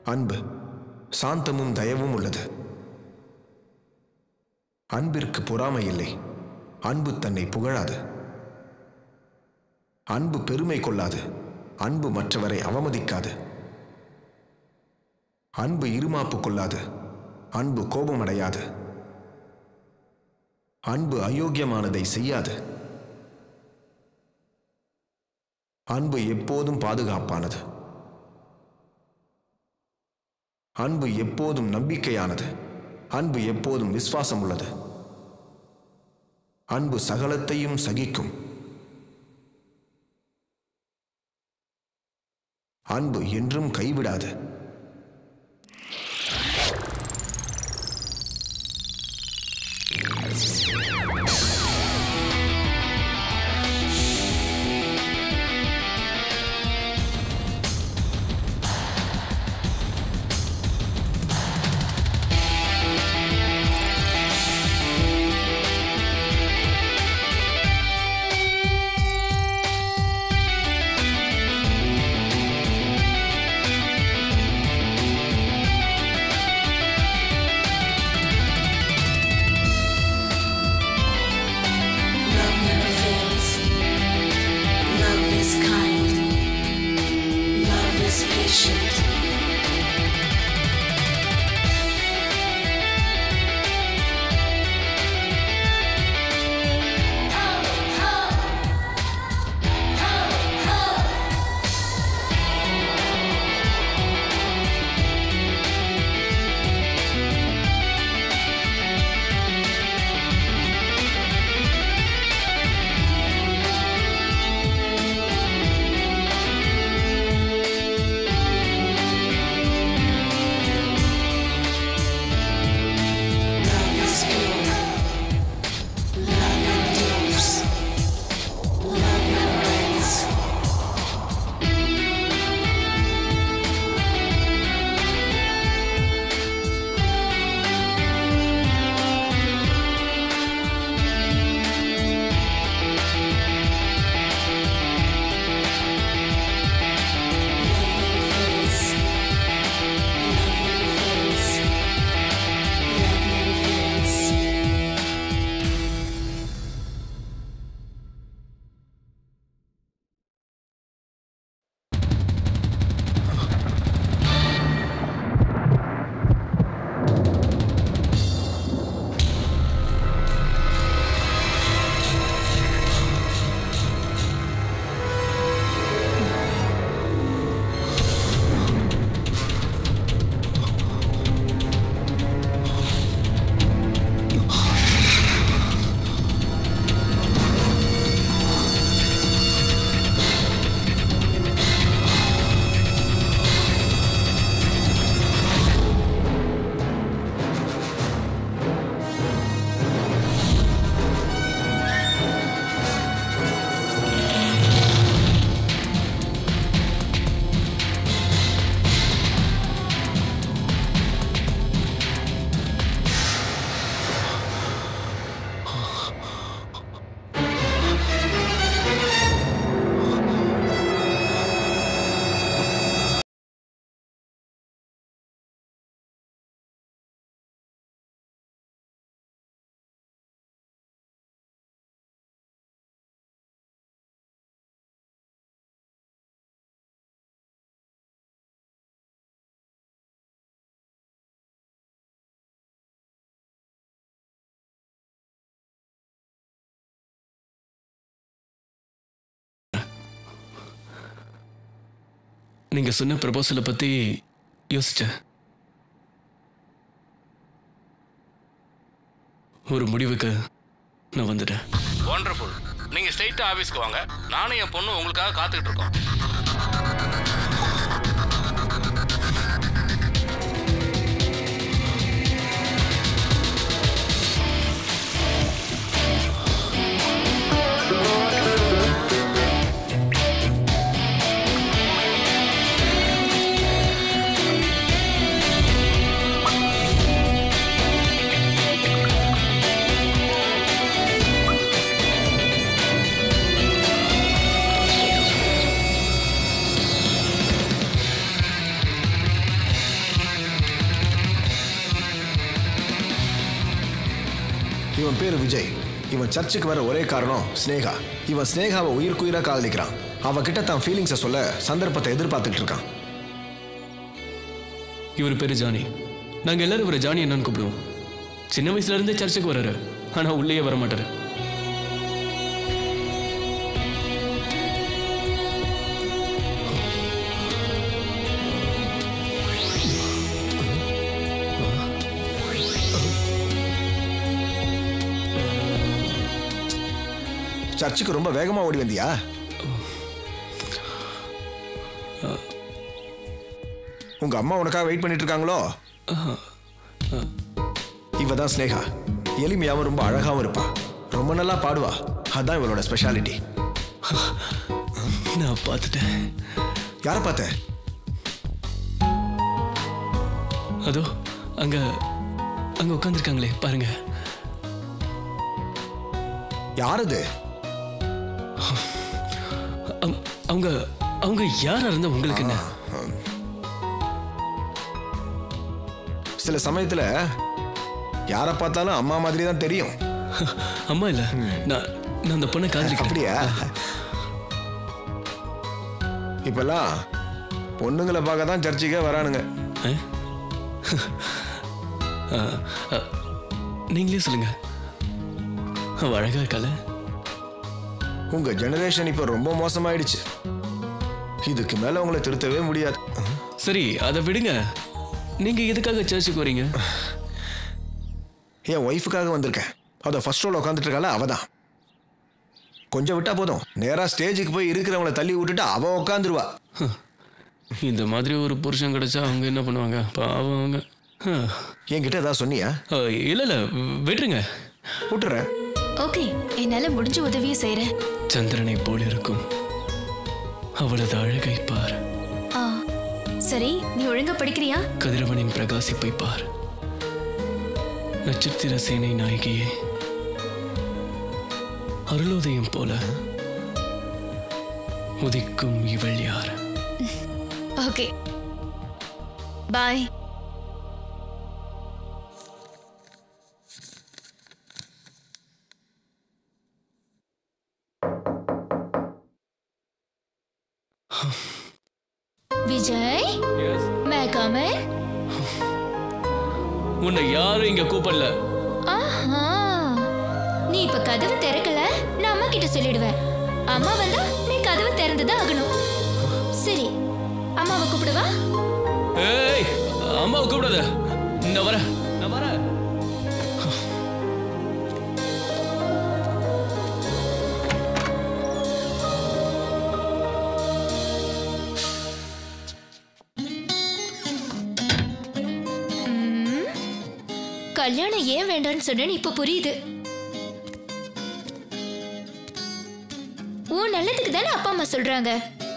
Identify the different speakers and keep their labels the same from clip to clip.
Speaker 1: அன்பு சாந்தமும் தயவும் உள்ளது அன்பிற்கு பொறாமை இல்லை அன்பு தன்னை புகழாது அன்பு பெருமை கொள்ளாது அன்பு மற்றவரை அவமதிக்காது அன்பு இருமாப்பு கொள்ளாது அன்பு கோபமடையாது அன்பு அயோக்கியமானதை செய்யாது அன்பு எப்போதும் பாதுகாப்பானது அன்பு எப்போதும் நம்பிக்கையானது அன்பு எப்போதும் விசுவாசம் உள்ளது அன்பு சகலத்தையும் சகிக்கும் அன்பு என்றும் கைவிடாது
Speaker 2: Love never fails. Love is kind. Love is patient. Love is pure. Love endures. Love never ends. Love never fails. Love never fails. Love never fails.
Speaker 3: நீங்க சொன்ன ப்ரப்போசலை பத்தி யோசிச்சேன் ஒரு முடிவுக்கு நான் வந்துட்டேன்
Speaker 4: ஒண்டர்ஃபுல் நீங்க ஸ்ட்ரைட்டா ஆபீஸ்க்கு வாங்க நானும் என் பொண்ணு உங்களுக்காக காத்துக்கிட்டு இருக்கோம்
Speaker 2: Love
Speaker 1: இவன் பேரு விஜய் இவன் சர்ச்சுக்கு வர ஒரே காரணம் ஸ்னேகா இவன் ஸ்னேகாவை உயிர்க்குயிரா காதலிக்கிறான் அவகிட்ட தான் ஃபீலிங்ஸை சொல்ல சந்தர்ப்பத்தை எதிர்பார்த்துட்டு இருக்கான்
Speaker 3: இவர் பேரு ஜானி நாங்க எல்லாரும் இவரை ஜானி என்னன்னு கூப்பிடுவோம் சின்ன வயசுல இருந்தே சர்ச்சுக்கு வர்றாரு ஆனா உள்ளேயே வர மாட்டாரு
Speaker 1: சர்ச்சுக்கு ரொம்ப வேகமா ஓடி வந்தியா உங்க அம்மா உனக்காக வெயிட் பண்ணிட்டு இருக்காங்களோ இவ தான் ஸ்னேகா எளிமையாவும் ரொம்ப அழகாவும் இருப்பா ரொம்ப நல்லா பாடுவா அதான் இவளோட ஸ்பெஷாலிட்டி
Speaker 3: நான் பார்த்துட்டேன்
Speaker 1: யாரை பார்த்த
Speaker 3: அதோ அங்க அங்க உட்காந்துருக்காங்களே பாருங்க
Speaker 1: யார் அது
Speaker 3: அவங்க- அவங்க அவங்க யாரா இருந்தா உங்களுக்கு என்ன
Speaker 1: சில சமயத்துல யாரை பார்த்தாலும் அம்மா மாதிரி தான் தெரியும்
Speaker 3: அம்மா இல்ல நான் நான் அந்த பொண்ணை காதலிக்கிறேன்
Speaker 1: அப்படியா இப்பெல்லாம் பொண்ணுங்களை பார்க்க தான் சர்ச்சுக்கே வரானுங்க
Speaker 3: ஆ? ஆ, ஆ, நீங்களே சொல்லுங்க அவ அழகா இருக்கால
Speaker 1: உங்க ஜெனரேஷன் இப்ப ரொம்ப மோசமாயிடுச்சு இதுக்கு மேல உங்களை திருத்தவே முடியாது
Speaker 3: சரி அதை விடுங்க நீங்க எதுக்காக சர்ச்சுக்கு வரீங்க
Speaker 1: என் ஒய்ஃபுக்காக வந்திருக்கேன் அதை ஃபர்ஸ்ட் ரோல உட்காந்துட்டு இருக்கால அவ தான் கொஞ்சம் விட்டா போதும் நேரா ஸ்டேஜுக்கு போய் இருக்கிறவங்கள தள்ளி விட்டுட்டு அவ உட்காந்துருவா
Speaker 3: இந்த மாதிரி ஒரு புருஷன் கிடைச்சா அவங்க என்ன பண்ணுவாங்க பாவம் அவங்க ஆ.
Speaker 1: என்கிட்ட ஏதாவது சொன்னியா
Speaker 3: ஆ, இல்ல இல்ல விட்டுருங்க
Speaker 1: விட்டுறேன்
Speaker 5: ஓகே என்னால முடிஞ்ச உதவியை செய்யறேன்
Speaker 3: சந்திரனை போல் இருக்கும் அவளது அழகை பார்
Speaker 5: ஆ சரி நீ ஒழுங்கா படிக்கிறியா
Speaker 3: கதிரவனின் பிரகாசிப்பை பார் நட்சத்திர சேனை நாயகியே அருளோதயம் போல உதிக்கும் இவள் யார்
Speaker 5: ஓகே பாய் விஜய் மே கமர்
Speaker 3: உன்னை யாரும் இங்க கூப்பிடல
Speaker 5: ஆஹா நீ இப்ப கதவு திறக்கல நான் அம்மா கிட்ட சொல்லிடுவேன் அம்மா வந்தா நீ கதவு திறந்துதான் ஆகணும் சரி அம்மாவை கூப்பிடுவா
Speaker 3: ஏய் அம்மாவை கூப்பிடாத நான் வரேன் நான் வரேன்
Speaker 5: கல்யாணம் ஏன் வேண்டாம்னு சொன்னேன்னு இப்ப புரியுது உன் நல்லதுக்கு தானே அப்பா அம்மா சொல்றாங்க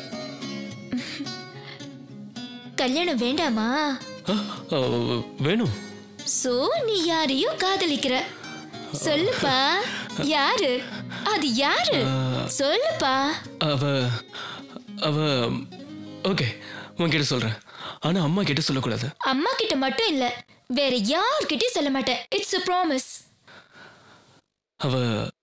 Speaker 5: கல்யாணம் வேண்டாமா
Speaker 3: ஆ, ஆ, வேணும்
Speaker 5: சோ நீ யாரையும் காதலிக்கிற சொல்லுப்பா யாரு அது யாரு சொல்லுப்பா
Speaker 3: அவ அவ ஓகே உன்கிட்ட சொல்றேன் ஆனா அம்மா கிட்ட சொல்லக்கூடாது
Speaker 5: அம்மா கிட்ட மட்டும் இல்ல வேற யார்கிட்டயும் சொல்ல மாட்டேன் இட்ஸ் a ப்ராமிஸ்
Speaker 3: அவ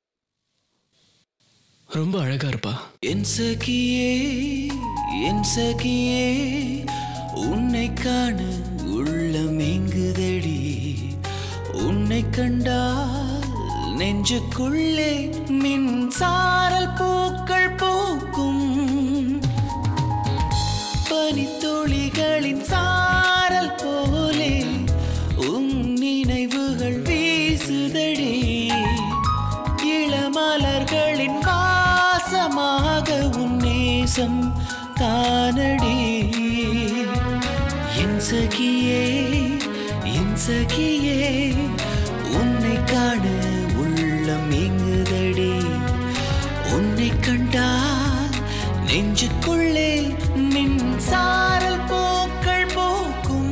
Speaker 3: ரொம்ப அழகா இருப்பா
Speaker 6: என் சகியே என் சகியே உன்னை காண உள்ளம் எங்குதடி உன்னை கண்டால் நெஞ்சுக்குள்ளே மின்சாரல் பூக்கள் பூக்கும் பனித்துளிகளின் சாரல் போலே உன் நினைவுகள் வீசுதடி இளமலர்களின் வாசமாக உன் நேசம் தானடி என் சகியே என் சகியே உன்னை காண உள்ளம் எங்குதடி உன்னை கண்டால் நெஞ்சுக்குள்ளே மின்சாரல் பூக்கள் பூக்கும்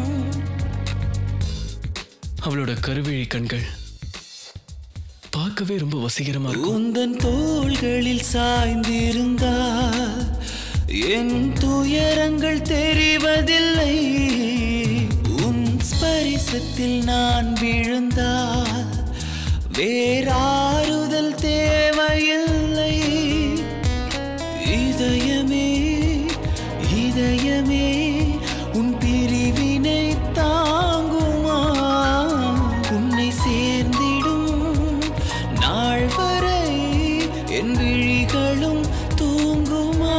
Speaker 3: அவளோட கருவிழி கண்கள் பார்க்கவே ரொம்ப வசீகரமா இருக்கும்
Speaker 6: உந்தன் தோள்களில் சாய்ந்திருந்தால் என் துயரங்கள் தெரிவதில்லை உன் ஸ்பரிசத்தில் நான் விழுந்தால் வேறாறுதல் தேவையில்லை இதயமே இதயமே உன் பிரிவினை தாங்குமா உன்னை சேர்ந்திடும் நாள் வரை என் விழிகளும் தூங்குமா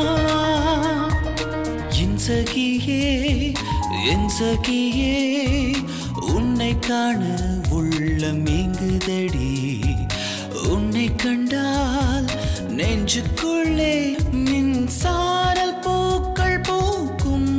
Speaker 6: என் சகியே என் சகியே உன்னை காண உள்ளம் ஏங்குதடி உன்னை கண்டால் நெஞ்சுக்குள்ளே மின்சாரல் பூக்கள் பூக்கும்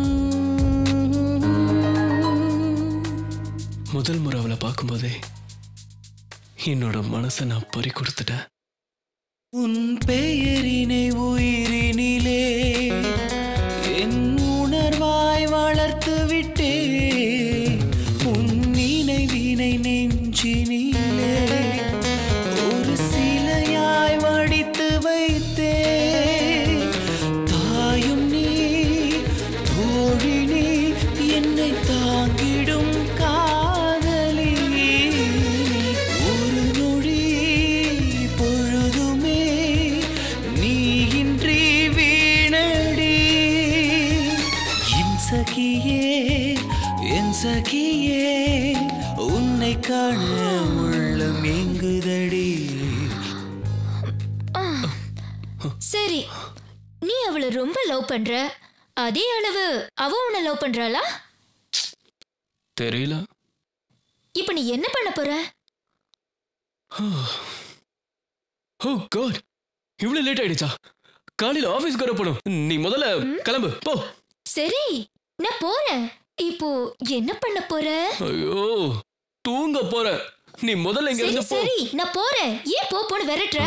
Speaker 3: முதல் முறை அவளை பார்க்கும்போதே என்னோட மனசை நான் பறி கொடுத்துட்டேன்
Speaker 6: உன் பெயரினை உயிரினிலே என் உணர்வாய் வளர்த்து விட்டே உன் நினைவினை நெஞ்சினிலே ஒரு சிலையாய் வடித்து வைத்தே தாயும் நீ தோழி நீ என்னை தாங்கிடும் காதலி ஒரு நொடி பொழுதுமே நீ இன்றி வீணடி என் சகியே என் சகியே உன்னை காண உள்ளம் எங்குதடி
Speaker 5: சரி நீ அவளை ரொம்ப லவ் பண்ற அதே அளவு அவ உன்னை லவ் பண்றாளா
Speaker 3: தெரியல
Speaker 5: இப்ப நீ என்ன பண்ண போற
Speaker 3: ஓ காட் இவ்வளவு லேட் ஆயிடுச்சா காலையில ஆபீஸ்க்கு வர போகணும் நீ முதல்ல கிளம்பு போ
Speaker 5: சரி நான் போறேன் இப்போ என்ன பண்ண போற
Speaker 3: ஐயோ தூங்க போற நீ முதல்ல இங்க
Speaker 5: சரி
Speaker 3: இருந்து போ
Speaker 5: சரி நான் போறேன் ஏன் போ போன்னு விரட்டுற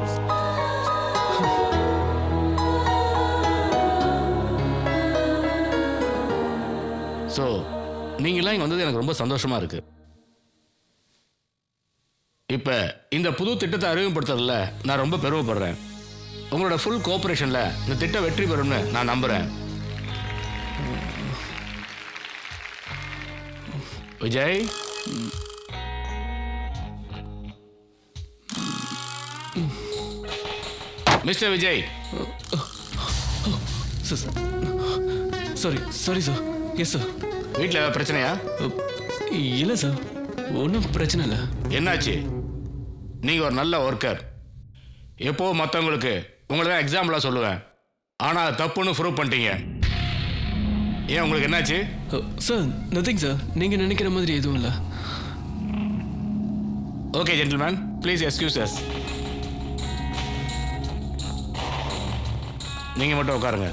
Speaker 4: ஸோ நீங்களாம் இங்கே வந்தது எனக்கு ரொம்ப சந்தோஷமா இருக்கு இப்போ இந்த புது திட்டத்தை அறிமுகப்படுத்துறதுல நான் ரொம்ப பெருமைப்படுறேன் உங்களோட ஃபுல் கோஆப்ரேஷனில் இந்த திட்டம் வெற்றி பெறும்னு நான் நம்புகிறேன் Vijay mister Vijay
Speaker 3: sorry sorry sir yes sir
Speaker 4: வீட்டில் ஏதாவது பிரச்சனையா
Speaker 3: இல்லை சார் ஒன்றும் பிரச்சனை இல்லை
Speaker 4: என்னாச்சு நீங்கள் ஒரு நல்ல ஒர்க்கர் எப்போ மற்றவங்களுக்கு உங்களை தான் எக்ஸாம்பிளாக சொல்லுவேன் ஆனால் அது தப்புன்னு ப்ரூவ் பண்ணிட்டீங்க ஏன் உங்களுக்கு என்னாச்சு
Speaker 3: சார் நத்திங் சார் நீங்கள் நினைக்கிற மாதிரி எதுவும் இல்லை
Speaker 4: okay gentleman please excuse yes நீங்கள் மட்டும் உட்காருங்க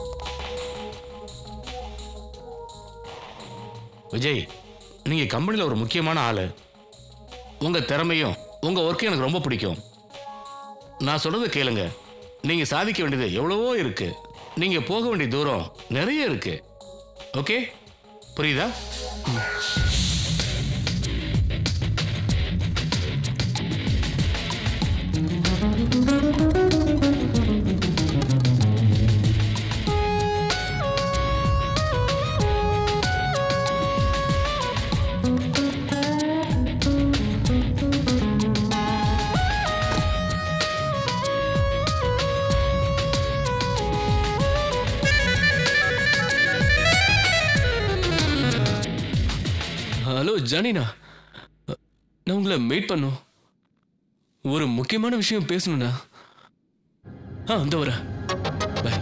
Speaker 4: விஜய் நீங்கள் கம்பெனியில் ஒரு முக்கியமான ஆள் உங்கள் திறமையும் உங்கள் ஒர்க்கும் எனக்கு ரொம்ப பிடிக்கும் நான் சொல்றதை கேளுங்க நீங்கள் சாதிக்க வேண்டியது எவ்வளவோ இருக்கு நீங்கள் போக வேண்டிய தூரம் நிறைய இருக்கு ஓகே புரியுதா
Speaker 3: ஹலோ ஜானினா நான் உங்களை மீட் பண்ணும் ஒரு முக்கியமான விஷயம் பேசணும்ண்ணா ஆ அந்த வரேன் பை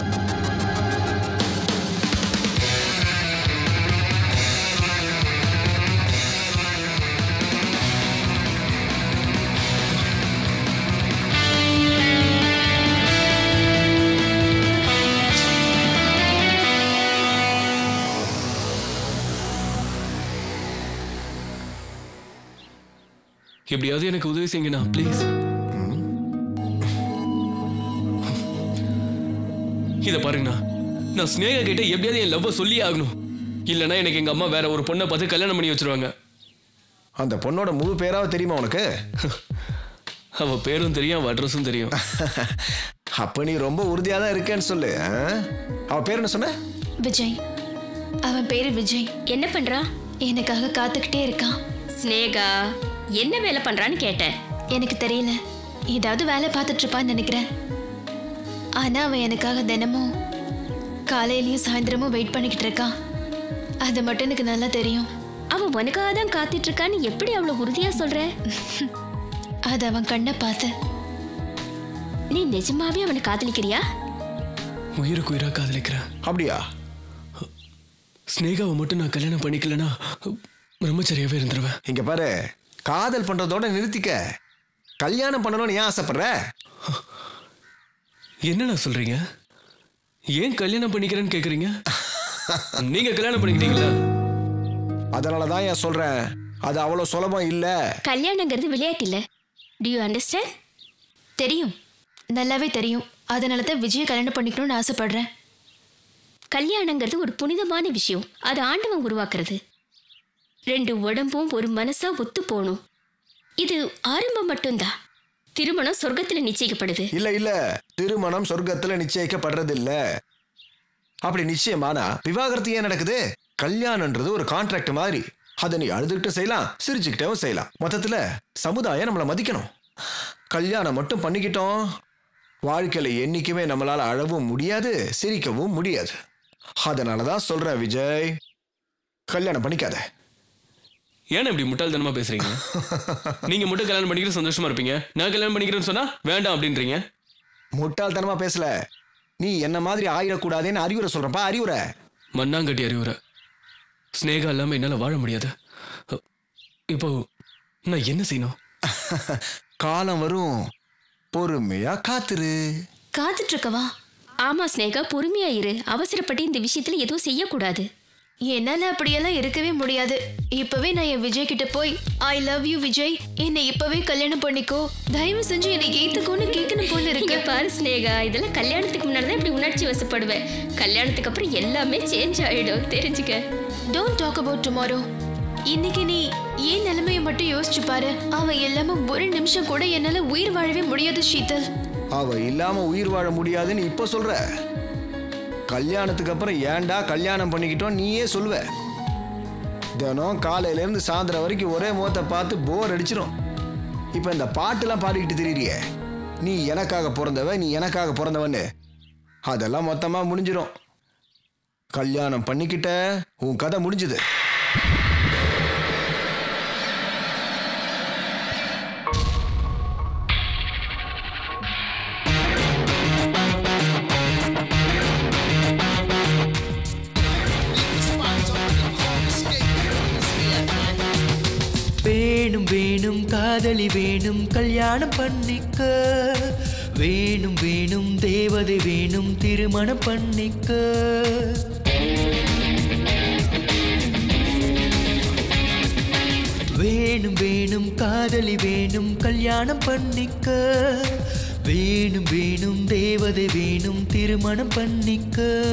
Speaker 3: எப்படியாவது எனக்கு உதவி செய்யுங்கண்ணா ப்ளீஸ் இத பாருங்கண்ணா நான் ஸ்னேகா கிட்ட எப்படியாவது என் லவ்வை சொல்லியே ஆகணும் இல்லைன்னா எனக்கு எங்க அம்மா வேற ஒரு பொண்ணை பார்த்து கல்யாணம் பண்ணி வச்சிருவாங்க
Speaker 1: அந்த பொண்ணோட முழு பேராவது தெரியுமா உனக்கு
Speaker 3: அவ பேரும் தெரியும் அவ அட்ரஸும் தெரியும்
Speaker 1: அப்ப நீ ரொம்ப உறுதியா தான் இருக்கேன்னு சொல்லு ஆ? அவ பேர் என்ன சொன்ன
Speaker 7: விஜய் அவன் பேரு விஜய்
Speaker 5: என்ன பண்றா
Speaker 7: எனக்காக காத்துக்கிட்டே இருக்கான்
Speaker 5: ஸ்னேகா
Speaker 7: என்ன வேலை பண்றான்னு கேட்டேன்
Speaker 5: எனக்கு தெரியல ஏதாவது வேலை பார்த்துட்டு இருப்பான்னு நினைக்கிறேன் ஆனா அவன் எனக்காக தினமும் காலையிலயும் சாயந்தரமும் வெயிட் பண்ணிக்கிட்டு இருக்கான் அது மட்டும் எனக்கு நல்லா தெரியும்
Speaker 7: அவன் உனக்காக தான் காத்துட்டு இருக்கான்னு எப்படி அவ்வளவு உறுதியா சொல்ற
Speaker 5: அது அவன் கண்ணை பார்த்து
Speaker 7: நீ நிஜமாவே அவனை காதலிக்கிறியா
Speaker 3: உயிருக்கு உயிராக காதலிக்கிறேன்
Speaker 1: அப்படியா
Speaker 3: ஸ்னேகாவை மட்டும் நான் கல்யாணம் பண்ணிக்கலனா பிரம்மச்சரியாவே இருந்துருவேன்
Speaker 1: இங்க பாரு காதல் பண்றதோட நிறுத்திக்க கல்யாணம் பண்ணணும்னு ஏன் ஆசைப்படுற
Speaker 3: என்னண்ணா சொல்றீங்க ஏன் கல்யாணம் பண்ணிக்கிறேன்னு கேக்குறீங்க நீங்க கல்யாணம் பண்ணிக்கிட்டீங்களா
Speaker 1: அதனால தான் ஏன் சொல்றேன் அது அவ்வளவு சுலபம் இல்ல
Speaker 7: கல்யாணங்கிறது விளையாட்டு இல்ல டு யூ அண்டர்ஸ்டாண்ட்
Speaker 5: தெரியும் நல்லாவே தெரியும் அதனால தான் விஜய கல்யாணம் பண்ணிக்கணும்னு ஆசைப்படுறேன்
Speaker 7: கல்யாணங்கிறது ஒரு புனிதமான விஷயம் அது ஆண்டவன் உருவாக்குறது ரெண்டு உடம்பும் ஒரு மனசா ஒத்து போகணும் இது ஆரம்பம் மட்டும்தான் திருமணம் சொர்க்கத்துல நிச்சயிக்கப்படுது
Speaker 1: இல்ல இல்ல திருமணம் சொர்க்கத்துல நிச்சயிக்கப்படுறது இல்ல அப்படி நிச்சயமானா விவாகரத்து ஏன் நடக்குது கல்யாணம்ன்றது ஒரு கான்ட்ராக்ட் மாதிரி அதை நீ அழுதுகிட்டு செய்யலாம் சிரிச்சுக்கிட்டேவும் செய்யலாம் மொத்தத்துல சமுதாயம் நம்மளை மதிக்கணும் கல்யாணம் மட்டும் பண்ணிக்கிட்டோம் வாழ்க்கையில என்னைக்குமே நம்மளால அழவும் முடியாது சிரிக்கவும் முடியாது அதனால தான் சொல்றேன் விஜய் கல்யாணம் பண்ணிக்காத
Speaker 3: ஏன் இப்படி முட்டாள்தனமா பேசுறீங்க நீங்க மட்டும் கல்யாணம் பண்ணிக்கிட்டு சந்தோஷமா இருப்பீங்க நான் கல்யாணம் பண்ணிக்கிறேன்னு சொன்னா வேண்டாம் அப்படின்றீங்க
Speaker 1: முட்டாள்தனமா பேசல நீ என்ன மாதிரி ஆயிடக்கூடாதுன்னு அறிவுரை சொல்றப்பா அறிவுரை
Speaker 3: மண்ணாங்கட்டி அறிவுரை ஸ்னேகா இல்லாம என்னால வாழ முடியாது இப்போ நான் என்ன செய்யணும்
Speaker 1: காலம் வரும் பொறுமையா காத்துரு
Speaker 5: காத்துட்டு இருக்கவா
Speaker 7: ஆமா ஸ்னேகா பொறுமையா இரு அவசரப்பட்டு இந்த விஷயத்துல எதுவும் செய்யக்கூடாது
Speaker 5: என்னால அப்படியெல்லாம் இருக்கவே முடியாது இப்பவே நான் என் விஜய் கிட்ட போய் ஐ லவ் யூ விஜய் என்னை இப்பவே கல்யாணம் பண்ணிக்கோ தயவு செஞ்சு என்னை ஏத்துக்கோன்னு கேட்கணும் போல
Speaker 7: இங்க
Speaker 5: இருக்கு
Speaker 7: பாரு ஸ்னேகா இதெல்லாம் கல்யாணத்துக்கு முன்னாடி தான் இப்படி உணர்ச்சி வசப்படுவேன் கல்யாணத்துக்கு அப்புறம் எல்லாமே சேஞ்ச் ஆயிடும் தெரிஞ்சுக்க
Speaker 5: டோன்ட் டாக் அபவுட் டுமாரோ இன்னைக்கு நீ ஏன் நிலைமையை மட்டும் யோசிச்சு பாரு அவன் எல்லாமே ஒரு நிமிஷம் கூட என்னால உயிர் வாழவே முடியாது ஷீதல்
Speaker 1: அவ இல்லாம உயிர் வாழ முடியாதுன்னு இப்ப சொல்ற கல்யாணத்துக்கு அப்புறம் ஏன்டா கல்யாணம் பண்ணிக்கிட்டோம் நீயே சொல்லுவ தினம் காலையில இருந்து சாயந்தரம் வரைக்கும் ஒரே முகத்தை பார்த்து போர் அடிச்சிடும் இப்ப இந்த பாட்டுலாம் பாடிக்கிட்டு திரியிறியே நீ எனக்காக பிறந்தவ நீ எனக்காக பிறந்தவன்னு அதெல்லாம் மொத்தமா முடிஞ்சிடும் கல்யாணம் பண்ணிக்கிட்ட உன் கதை முடிஞ்சுது
Speaker 6: வேணும் வேணும் காதலி வேணும் கல்யாணம் பண்ணிக்க வேணும் வேணும் தேவதை வேணும் திருமணம் பண்ணிக்க வேணும் வேணும் காதலி வேணும் கல்யாணம் பண்ணிக்க வேணும் வேணும் தேவதை வேணும் திருமணம் பண்ணிக்க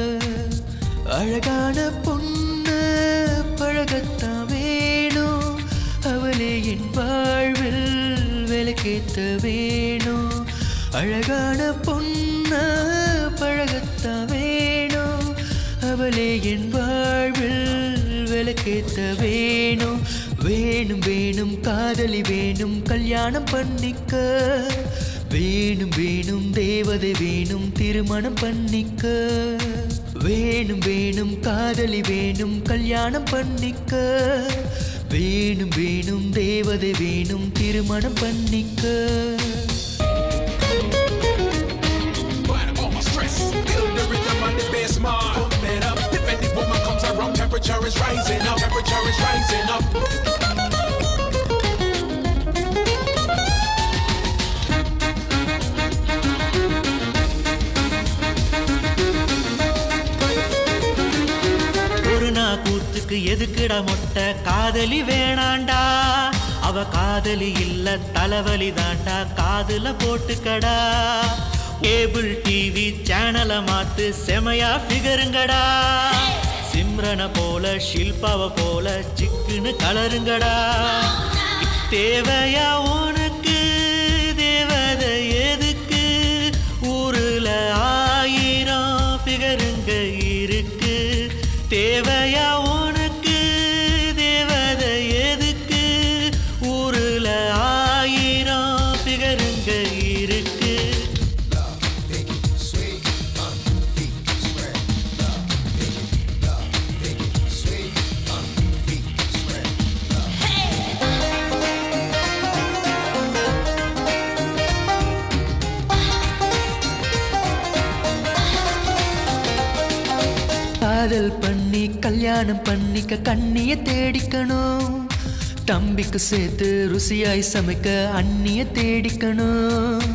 Speaker 6: அழகான பொண்ணு பழகத்தான் வேணும் அவளே என் வாழ்வில் விளக்கேத்த வேணும் அழகான பொண்ணு பழகத்தான் வேணும் அவளே என் வாழ்வில் விளக்கேத்த வேணும் வேணும் வேணும் காதலி வேணும் கல்யாணம் பண்ணிக்க வேணும் வேணும் தேவதை வேணும் திருமணம் பண்ணிக்க வேணும் வேணும் காதலி வேணும் கல்யாணம் பண்ணிக்க வேணும் வேணும் தேவதை வேணும் திருமணம் பண்ணிக்க
Speaker 8: all my stress. Feel the rhythm and the bass mark. Pump it up. If any woman comes around, temperature is rising up. Temperature is rising up.
Speaker 6: ஒரு நா கூத்துக்கு எதுக்குடா மொட்டை காதலி வேணாண்டா அவ காதலி இல்ல தலைவலி தாண்டா காதுல போட்டுக்கடா கேபிள் டிவி சேனலை மாத்து செமையா ஃபிகருங்கடா சிம்ரனை போல ஷில்பாவை போல சிக்குன்னு கலருங்கடா தேவையா உனக்கு தேவதை எதுக்கு ஊருல ஆயிரம் ஃபிகருங்க இருக்கு தேவையா உனக்கு தேவதை எதுக்கு ஊருல
Speaker 9: காதல் பண்ணி கல்யாணம் பண்ணிக்க கண்ணிய தேடிக்கணும் தம்பிக்கு சேர்த்து ருசியாய் சமைக்க அண்ணிய தேடிக்கணும்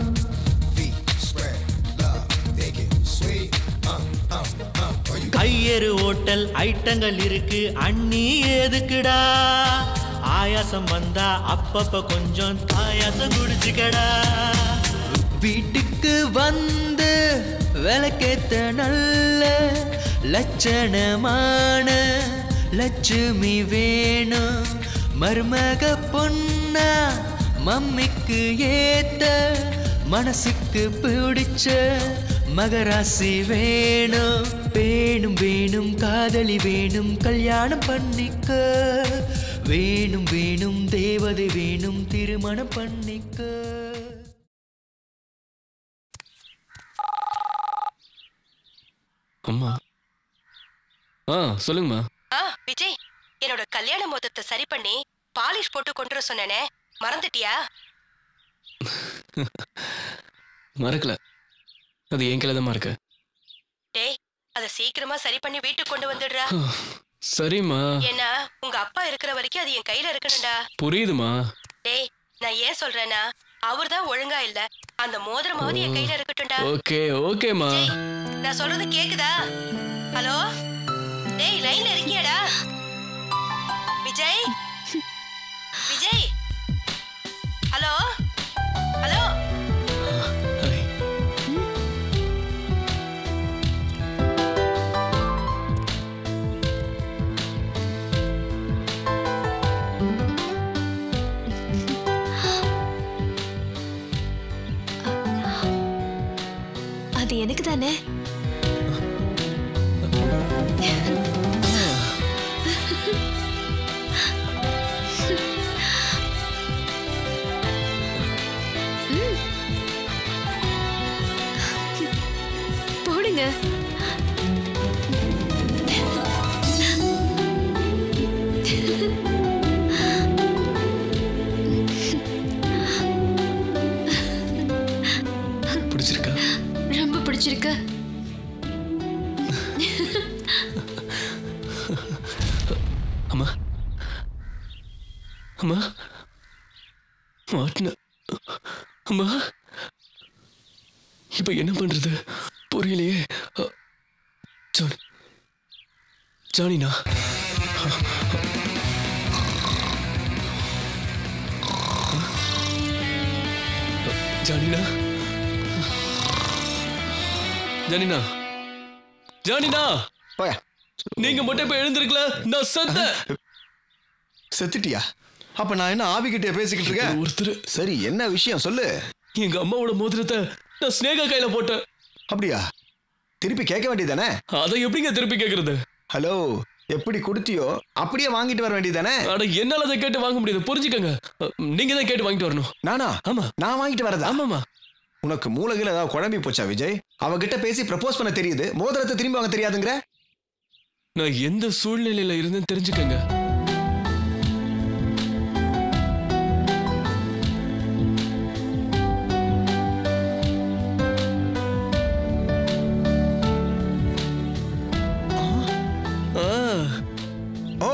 Speaker 6: கையெரு ஓட்டல் ஐட்டங்கள் இருக்கு அண்ணி எதுக்குடா ஆயாசம் வந்தா அப்பப்ப கொஞ்சம் பாயாசம் குடிச்சுக்கடா
Speaker 9: வீட்டுக்கு வந்து விளக்கேத்த நல்ல லட்சணமான லட்சுமி வேணும் மருமக பொண்ணா மம்மிக்கு ஏத்த மனசுக்கு பிடிச்ச மகராசி வேணும் வேணும் வேணும் காதலி வேணும் கல்யாணம் பண்ணிக்க வேணும் வேணும் தேவதை வேணும் திருமணம் பண்ணிக்க
Speaker 3: அம்மா ஆ சொல்லுங்கம்மா
Speaker 10: ஆ விஜய் என்னோட கல்யாண மோதத்தை சரி பண்ணி பாலிஷ் போட்டு கொண்டு வர சொன்னேனே மறந்துட்டியா
Speaker 3: மறக்கல அது என் கையில தான் இருக்கு
Speaker 10: டேய் அத சீக்கிரமா சரி பண்ணி வீட்டுக்கு கொண்டு வந்துடுறா
Speaker 3: சரிம்மா
Speaker 10: ஏன்னா உங்க அப்பா இருக்கிற வரைக்கும் அது என் கையில இருக்கணும்டா
Speaker 3: புரியுதுமா
Speaker 10: டேய் நான் ஏன் சொல்றேன்னா அவர்தான் ஒழுங்கா இல்ல அந்த மோதிரமாவது என் கையில இருக்கட்டும்டா
Speaker 3: ஓகே ஓகேம்மா
Speaker 10: டேய் நான் சொல்றது கேக்குதா ஹலோ டேய் லைன்ல இருக்கியாடா விஜய் விஜய் ஹலோ ஹலோ
Speaker 5: அது எனக்கு தானே போடுங்க
Speaker 3: பிடிச்சிருக்கா
Speaker 5: ரொம்ப பிடிச்சிருக்கு
Speaker 3: அம்மா அம்மா மாட்டின அம்மா இப்ப என்ன பண்றது புரியலையே அ, ஜானி ஜானினா ஜானினா ஜானினா ஜானினா
Speaker 1: போயா
Speaker 3: நீங்க மட்டும் இப்ப எழுந்திருக்கல நான் செத்தேன்
Speaker 1: செத்துட்டியா அப்ப நான் என்ன ஆவிக்கிட்டே பேசிக்கிட்டு இருக்கேன்
Speaker 3: ஒருத்தர்
Speaker 1: சரி என்ன விஷயம் சொல்லு
Speaker 3: எங்க அம்மாவோட மோதிரத்தை நான் ஸ்னேகா கையில போட்டேன்
Speaker 1: அப்படியா திருப்பி கேட்க வேண்டியதானே
Speaker 3: அதை எப்படிங்க திருப்பி கேக்குறது
Speaker 1: ஹலோ எப்படி கொடுத்தியோ அப்படியே வாங்கிட்டு வர வேண்டியதானே
Speaker 3: அட என்னால அதை கேட்டு வாங்க முடியாது புரிஞ்சுக்கங்க அ, நீங்க தான் கேட்டு வாங்கிட்டு வரணும்
Speaker 1: நானா
Speaker 3: ஆமா
Speaker 1: நான் வாங்கிட்டு வரதா
Speaker 3: ஆமாமா
Speaker 1: உனக்கு மூலகில ஏதாவது குழம்பி போச்சா விஜய் அவகிட்ட பேசி ப்ரப்போஸ் பண்ண தெரியுது மோதிரத்தை திரும்பி வாங்க தெரியாதுங்கிற
Speaker 3: நான் எந்த சூழ்நிலையில இருந்தேன்னு தெரிஞ்சுக்கங்க ஆ,
Speaker 1: ஓ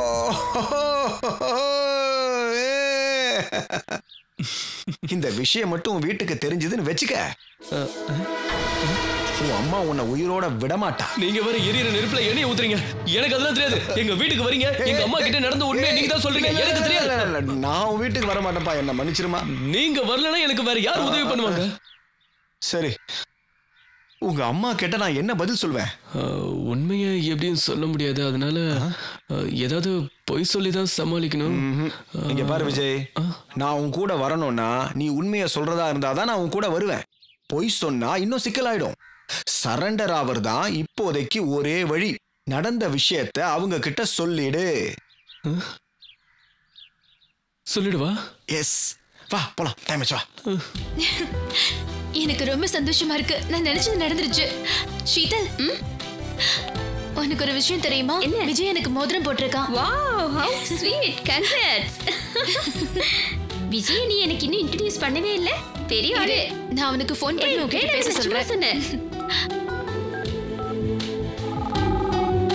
Speaker 1: ஏ. இந்த விஷயம் மட்டும் உன் வீட்டுக்கு தெரிஞ்சதுன்னு வச்சுக்க
Speaker 3: ஆ,
Speaker 1: உன் அம்மா உன்னை உயிரோட விடமாட்டா
Speaker 3: நீங்க வேற எரியற நெருப்புல எண்ணெய் ஊத்துறீங்க எனக்கு அதெல்லாம் தெரியாது எங்க வீட்டுக்கு வரீங்க எங்க அம்மா கிட்ட நடந்த உண்மையை நீங்க தான் சொல்றீங்க எனக்கு தெரியாது
Speaker 1: இல்ல, இல்ல, இல்ல, நான் உன் வீட்டுக்கு வர மாட்டேன்ப்பா என்ன மன்னிச்சிருமா
Speaker 3: நீங்க வரலன்னா எனக்கு வேற யார் உதவி பண்ணுவாங்க
Speaker 1: சரி உங்க அம்மா கேட்ட நான் என்ன பதில் சொல்வேன்
Speaker 3: அஹ், உண்மையை எப்படின்னு சொல்ல முடியாது அதனால அஹ், ஏதாவது பொய் சொல்லி தான் சமாளிக்கணும்
Speaker 1: இங்க பாரு விஜய் நான் உன் கூட வரணும்னா நீ உண்மையை சொல்றதா இருந்தாதான் நான் உன் கூட வருவேன் பொய் சொன்னா இன்னும் சிக்கலாயிடும் சரண்டர் ஆவர் தான் இப்போதைக்கு ஒரே வழி நடந்த விஷயத்த அவங்க கிட்ட சொல்லிடு
Speaker 3: சொல்லிடுவா
Speaker 1: எஸ் வா போலாம் டைம் வா
Speaker 5: எனக்கு ரொம்ப சந்தோஷமா இருக்கு நான் நினைச்சது நடந்துருச்சு ஷீதல் ம்? உனக்கு ஒரு விஷயம் தெரியுமா
Speaker 7: என்ன?
Speaker 5: விஜய் எனக்கு மோதிரம் போட்டிருக்கான்
Speaker 7: wow how sweet congrats Vijay நீ எனக்கு இன்னும் இன்ட்ரடியூஸ் பண்ணவே இல்ல பெரிய ஆளு
Speaker 5: இரு, நான் அவனுக்கு ஃபோன் பண்ணி
Speaker 7: ஏய்,
Speaker 5: உன்கிட்ட
Speaker 7: கேளு,
Speaker 5: பேச
Speaker 7: நான் சும்மா
Speaker 5: சொல்றேன்
Speaker 7: சொன்னேன்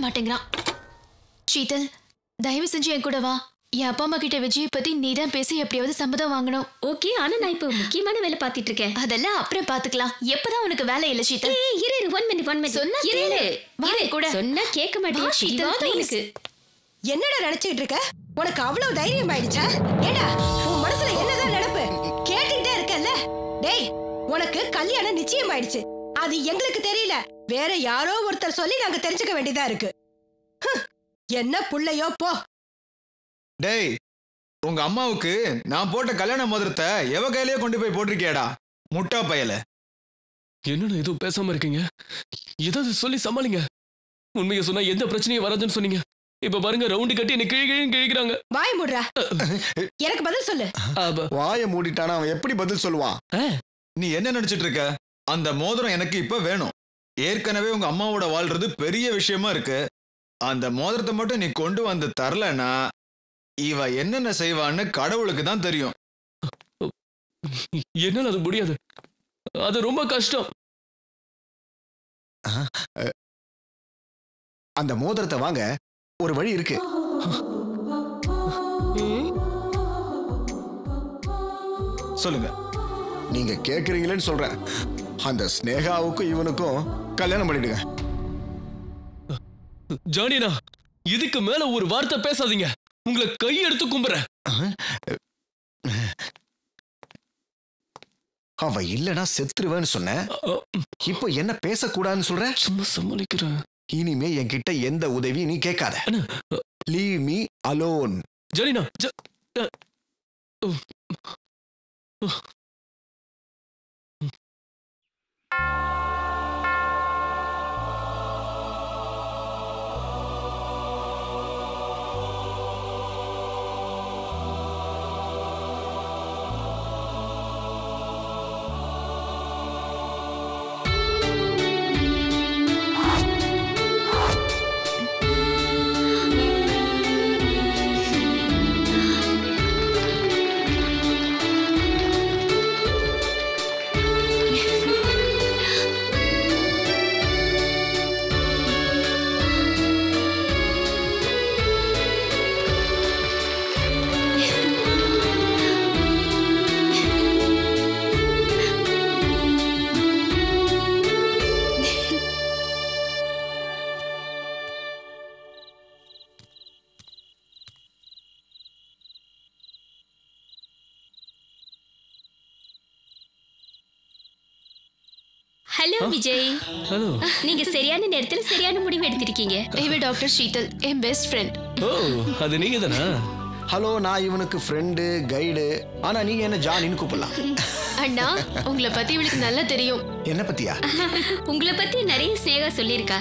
Speaker 2: மாட்டேங்கிறான் சீதல் தயவு செஞ்சு என் கூட வா என் அப்பா அம்மா கிட்ட விஜயை பத்தி நீ தான் பேசி எப்படியாவது சம்மதம் வாங்கணும்
Speaker 7: ஓகே ஆனா நான் இப்போ முக்கியமான வேலை பார்த்துட்டு இருக்கேன்
Speaker 2: அதெல்லாம் அப்புறம் பாத்துக்கலாம் எப்பதான் உனக்கு வேலை இல்ல சீதல்
Speaker 7: ஏய், இரு இரு ஒன் மினிட் ஒன் மினிட்
Speaker 2: சொன்னா
Speaker 7: இரு இரு
Speaker 2: கேளு. வா
Speaker 7: இரு.
Speaker 2: என் கூட.
Speaker 7: சொன்னா கேட்க
Speaker 2: வா,
Speaker 7: மாட்டேன்
Speaker 2: சீதல், please.
Speaker 10: என்னடா நினைச்சுக்கிட்டு இருக்க உனக்கு அவ்வளவு தைரியம் ஆயிடுச்சா ஏடா உன் மனசுல என்னதான் நினைப்பு கேட்டுக்கிட்டே இருக்கல்ல டேய் உனக்கு கல்யாணம் நிச்சயம் ஆயிடுச்சு அது எங்களுக்கு தெரியல வேற யாரோ ஒருத்தர் சொல்லி நாங்க தெரிஞ்சுக்க வேண்டியதா இருக்கு ஹம், என்ன புள்ளையோ போ
Speaker 1: டேய் உங்க அம்மாவுக்கு நான் போட்ட கல்யாண மோதிரத்தை எவ கையிலேயே கொண்டு போய் போட்டிருக்கியாடா முட்டா பயல
Speaker 3: என்னண்ணா எதுவும் பேசாம இருக்கீங்க ஏதாவது சொல்லி சமாளிங்க உண்மையை சொன்னா எந்த பிரச்சனையும் வராதுன்னு சொன்னீங்க இப்ப பாருங்க ரவுண்டு கட்டி என்ன கிழி கிழி கிழிக்கிறாங்க
Speaker 10: வாய் மூடுறா எனக்கு பதில் சொல்லு
Speaker 3: அப்ப,
Speaker 1: வாயை மூடிட்டானா அவன் எப்படி பதில் சொல்லுவான்
Speaker 3: ஆ,
Speaker 1: நீ என்ன நினைச்சிட்டு இருக்க அந்த மோதிரம் எனக்கு இப்ப வேணும் ஏற்கனவே உங்க அம்மாவோட வாழ்றது பெரிய விஷயமா இருக்கு அந்த மோதிரத்தை மட்டும் நீ கொண்டு வந்து தரலனா இவ என்னென்ன செய்வான்னு கடவுளுக்கு தான் தெரியும்
Speaker 3: என்னால அது முடியாது அது ரொம்ப கஷ்டம்
Speaker 1: அந்த மோதிரத்தை வாங்க ஒரு வழி இருக்கு சொல்லுங்க நீங்க கேக்குறீங்களேன்னு சொல்றேன் அந்த ஸ்னேகாவுக்கும் இவனுக்கும் கல்யாணம் பண்ணிடுங்க
Speaker 3: ஜானினா இதுக்கு மேல ஒரு வார்த்தை பேசாதீங்க உங்களை கை எடுத்து கும்புறேன்
Speaker 1: அவ இல்லனா செத்துருவேன்னு சொன்னேன்
Speaker 3: அ,
Speaker 1: இப்போ என்ன பேசக்கூடாதுன்னு சொல்ற
Speaker 3: சும்மா சமாளிக்கிறேன்
Speaker 1: இனிமே என்கிட்ட எந்த உதவியும் நீ கேட்காத
Speaker 3: அண்ணா,
Speaker 1: லீவ் மீ அலோன்
Speaker 3: ஜானினா ஜ- அ, உ, உ.
Speaker 7: ஹலோ விஜய்
Speaker 3: ஹலோ
Speaker 7: நீங்க சரியான நேரத்துல சரியான முடிவு எடுத்திருக்கீங்க
Speaker 2: இவ டாக்டர் ஷீதல் என் பெஸ்ட் ஃப்ரெண்ட்
Speaker 3: ஓ அது நீங்க தானா
Speaker 1: ஹலோ நான் இவனுக்கு ஃப்ரெண்டு கைடு ஆனா நீங்க என்ன ஜானின்னு கூப்பிடலாம்
Speaker 2: அண்ணா உங்களை பத்தி இவளுக்கு நல்லா தெரியும்
Speaker 1: என்ன பத்தியா
Speaker 7: உங்களை பத்தி நிறைய ஸ்னேகா சொல்லியிருக்கா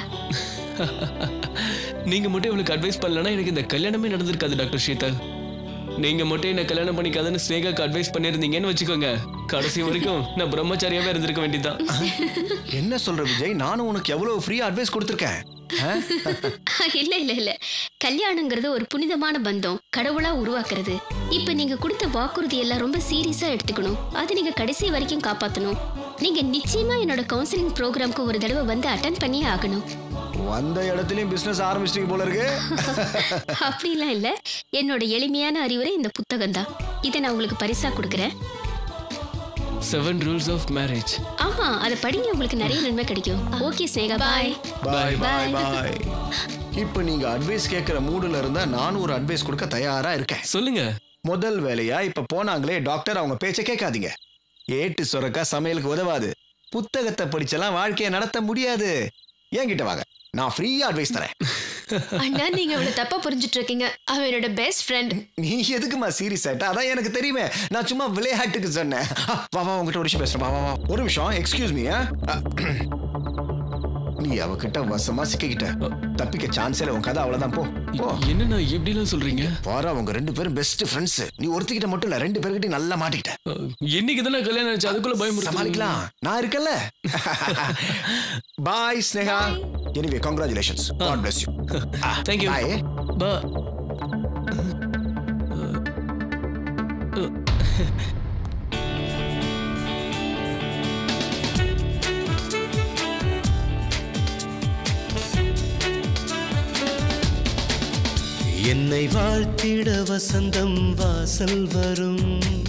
Speaker 3: நீங்க மட்டும் இவளுக்கு அட்வைஸ் பண்ணலனா எனக்கு இந்த கல்யாணமே நடந்திருக்காது டாக்டர் ஷீதல் நீங்க மட்டும் என்ன கல்யாணம் பண்ணிக்காதுன்னு ஸ்னேகாக்கு அட்வைஸ் பண்ணிருந்தீங்கன்னு வச்சுக்கோங்க கடைசி வரைக்கும் நான் பிரம்மச்சாரியாவே இருந்திருக்க வேண்டியதுதான்
Speaker 1: என்ன சொல்ற விஜய் நானும் உனக்கு எவ்வளவு ஃப்ரீயா அட்வைஸ் கொடுத்துருக்கேன் ஆ?
Speaker 7: இல்ல இல்ல இல்ல கல்யாணங்கிறது ஒரு புனிதமான பந்தம் கடவுளா உருவாக்குறது இப்ப நீங்க கொடுத்த வாக்குறுதி எல்லாம் ரொம்ப சீரியஸா எடுத்துக்கணும் அது நீங்க கடைசி வரைக்கும் காப்பாத்தணும் நீங்க நிச்சயமா என்னோட கவுன்சிலிங் ப்ரோக்ராம்க்கு ஒரு தடவை வந்து அட்டன் பண்ணியே ஆகணும்
Speaker 1: வந்த இடத்துலயும் பிசினஸ் ஆரம்பிச்சிட்டீங்க போல இருக்கு
Speaker 7: அப்படிலாம் இல்ல என்னோட எளிமையான அறிவுரை இந்த புத்தகம் தான் இதை நான் உங்களுக்கு பரிசா கொடுக்குறேன்
Speaker 3: செவன் ரூல்ஸ் ஆஃப் மேரேஜ்
Speaker 7: ஆமா அதை படிங்க உங்களுக்கு நிறைய நன்மை கிடைக்கும் okay Sneha bye
Speaker 1: bye bye
Speaker 7: Bye.
Speaker 1: Bye இப்போ நீங்க அட்வைஸ் கேட்கிற மூடுல இருந்தா நானும் ஒரு அட்வைஸ் கொடுக்க தயாரா இருக்கேன்
Speaker 3: சொல்லுங்க
Speaker 1: முதல் வேலையா இப்ப போனாங்களே டாக்டர் அவங்க பேச்ச கேட்காதீங்க ஏட்டு சுரக்கா சமையலுக்கு உதவாது புத்தகத்தை படிச்செல்லாம் வாழ்க்கையை நடத்த முடியாது என்கிட்ட வாங்க நான் ஃப்ரீயா அட்வைஸ் தரேன்
Speaker 2: அண்ணா நீங்க அவளை தப்பா புரிஞ்சிட்டு இருக்கீங்க அவ என்னோட பெஸ்ட் ஃப்ரெண்ட்
Speaker 1: நீ எதுக்குமா சீரியஸ் ஆயிட்ட அதான் எனக்கு தெரியுமே நான் சும்மா விளையாட்டுக்கு சொன்னேன் ஆ, வா வா உங்ககிட்ட ஒரு விஷயம் பேசுறேன் வா வா வா ஒரு நிமிஷம் எக்ஸ்கியூஸ் மீ நீ அவகிட்ட வசமா சிக்கிக்கிட்ட தப்பிக்க சான்ஸ் இல்லை உன் கதை அவ்வளவுதான் போ போ
Speaker 3: என்னண்ணா எப்படிலாம் சொல்றீங்க
Speaker 1: பாரு அவங்க ரெண்டு பேரும் பெஸ்ட் ஃப்ரெண்ட்ஸ் நீ ஒருத்திக்கிட்ட மட்டும் இல்ல ரெண்டு பேர்கிட்ட நல்லா மாட்டிக்கிட்ட
Speaker 3: அஹ், என்னைக்கு தானே கல்யாணம் ஆச்சு அதுக்குள்ள பயம்
Speaker 1: சமாளிக்கலாம் நான் இருக்கேன்ல bye Sneha anyway congratulations God bless you
Speaker 3: Thank you.
Speaker 1: Bye
Speaker 3: பா
Speaker 9: என்னை வாழ்த்திட வசந்தம் வாசல் வரும்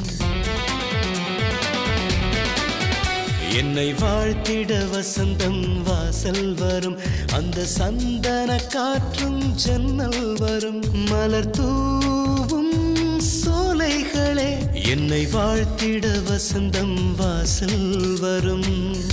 Speaker 9: என்னை வாழ்த்திட வசந்தம் வாசல் வரும் அந்த சந்தன காற்றும் ஜன்னல் வரும் மலர் தூவும் சோலைகளே என்னை வாழ்த்திட வசந்தம் வாசல் வரும்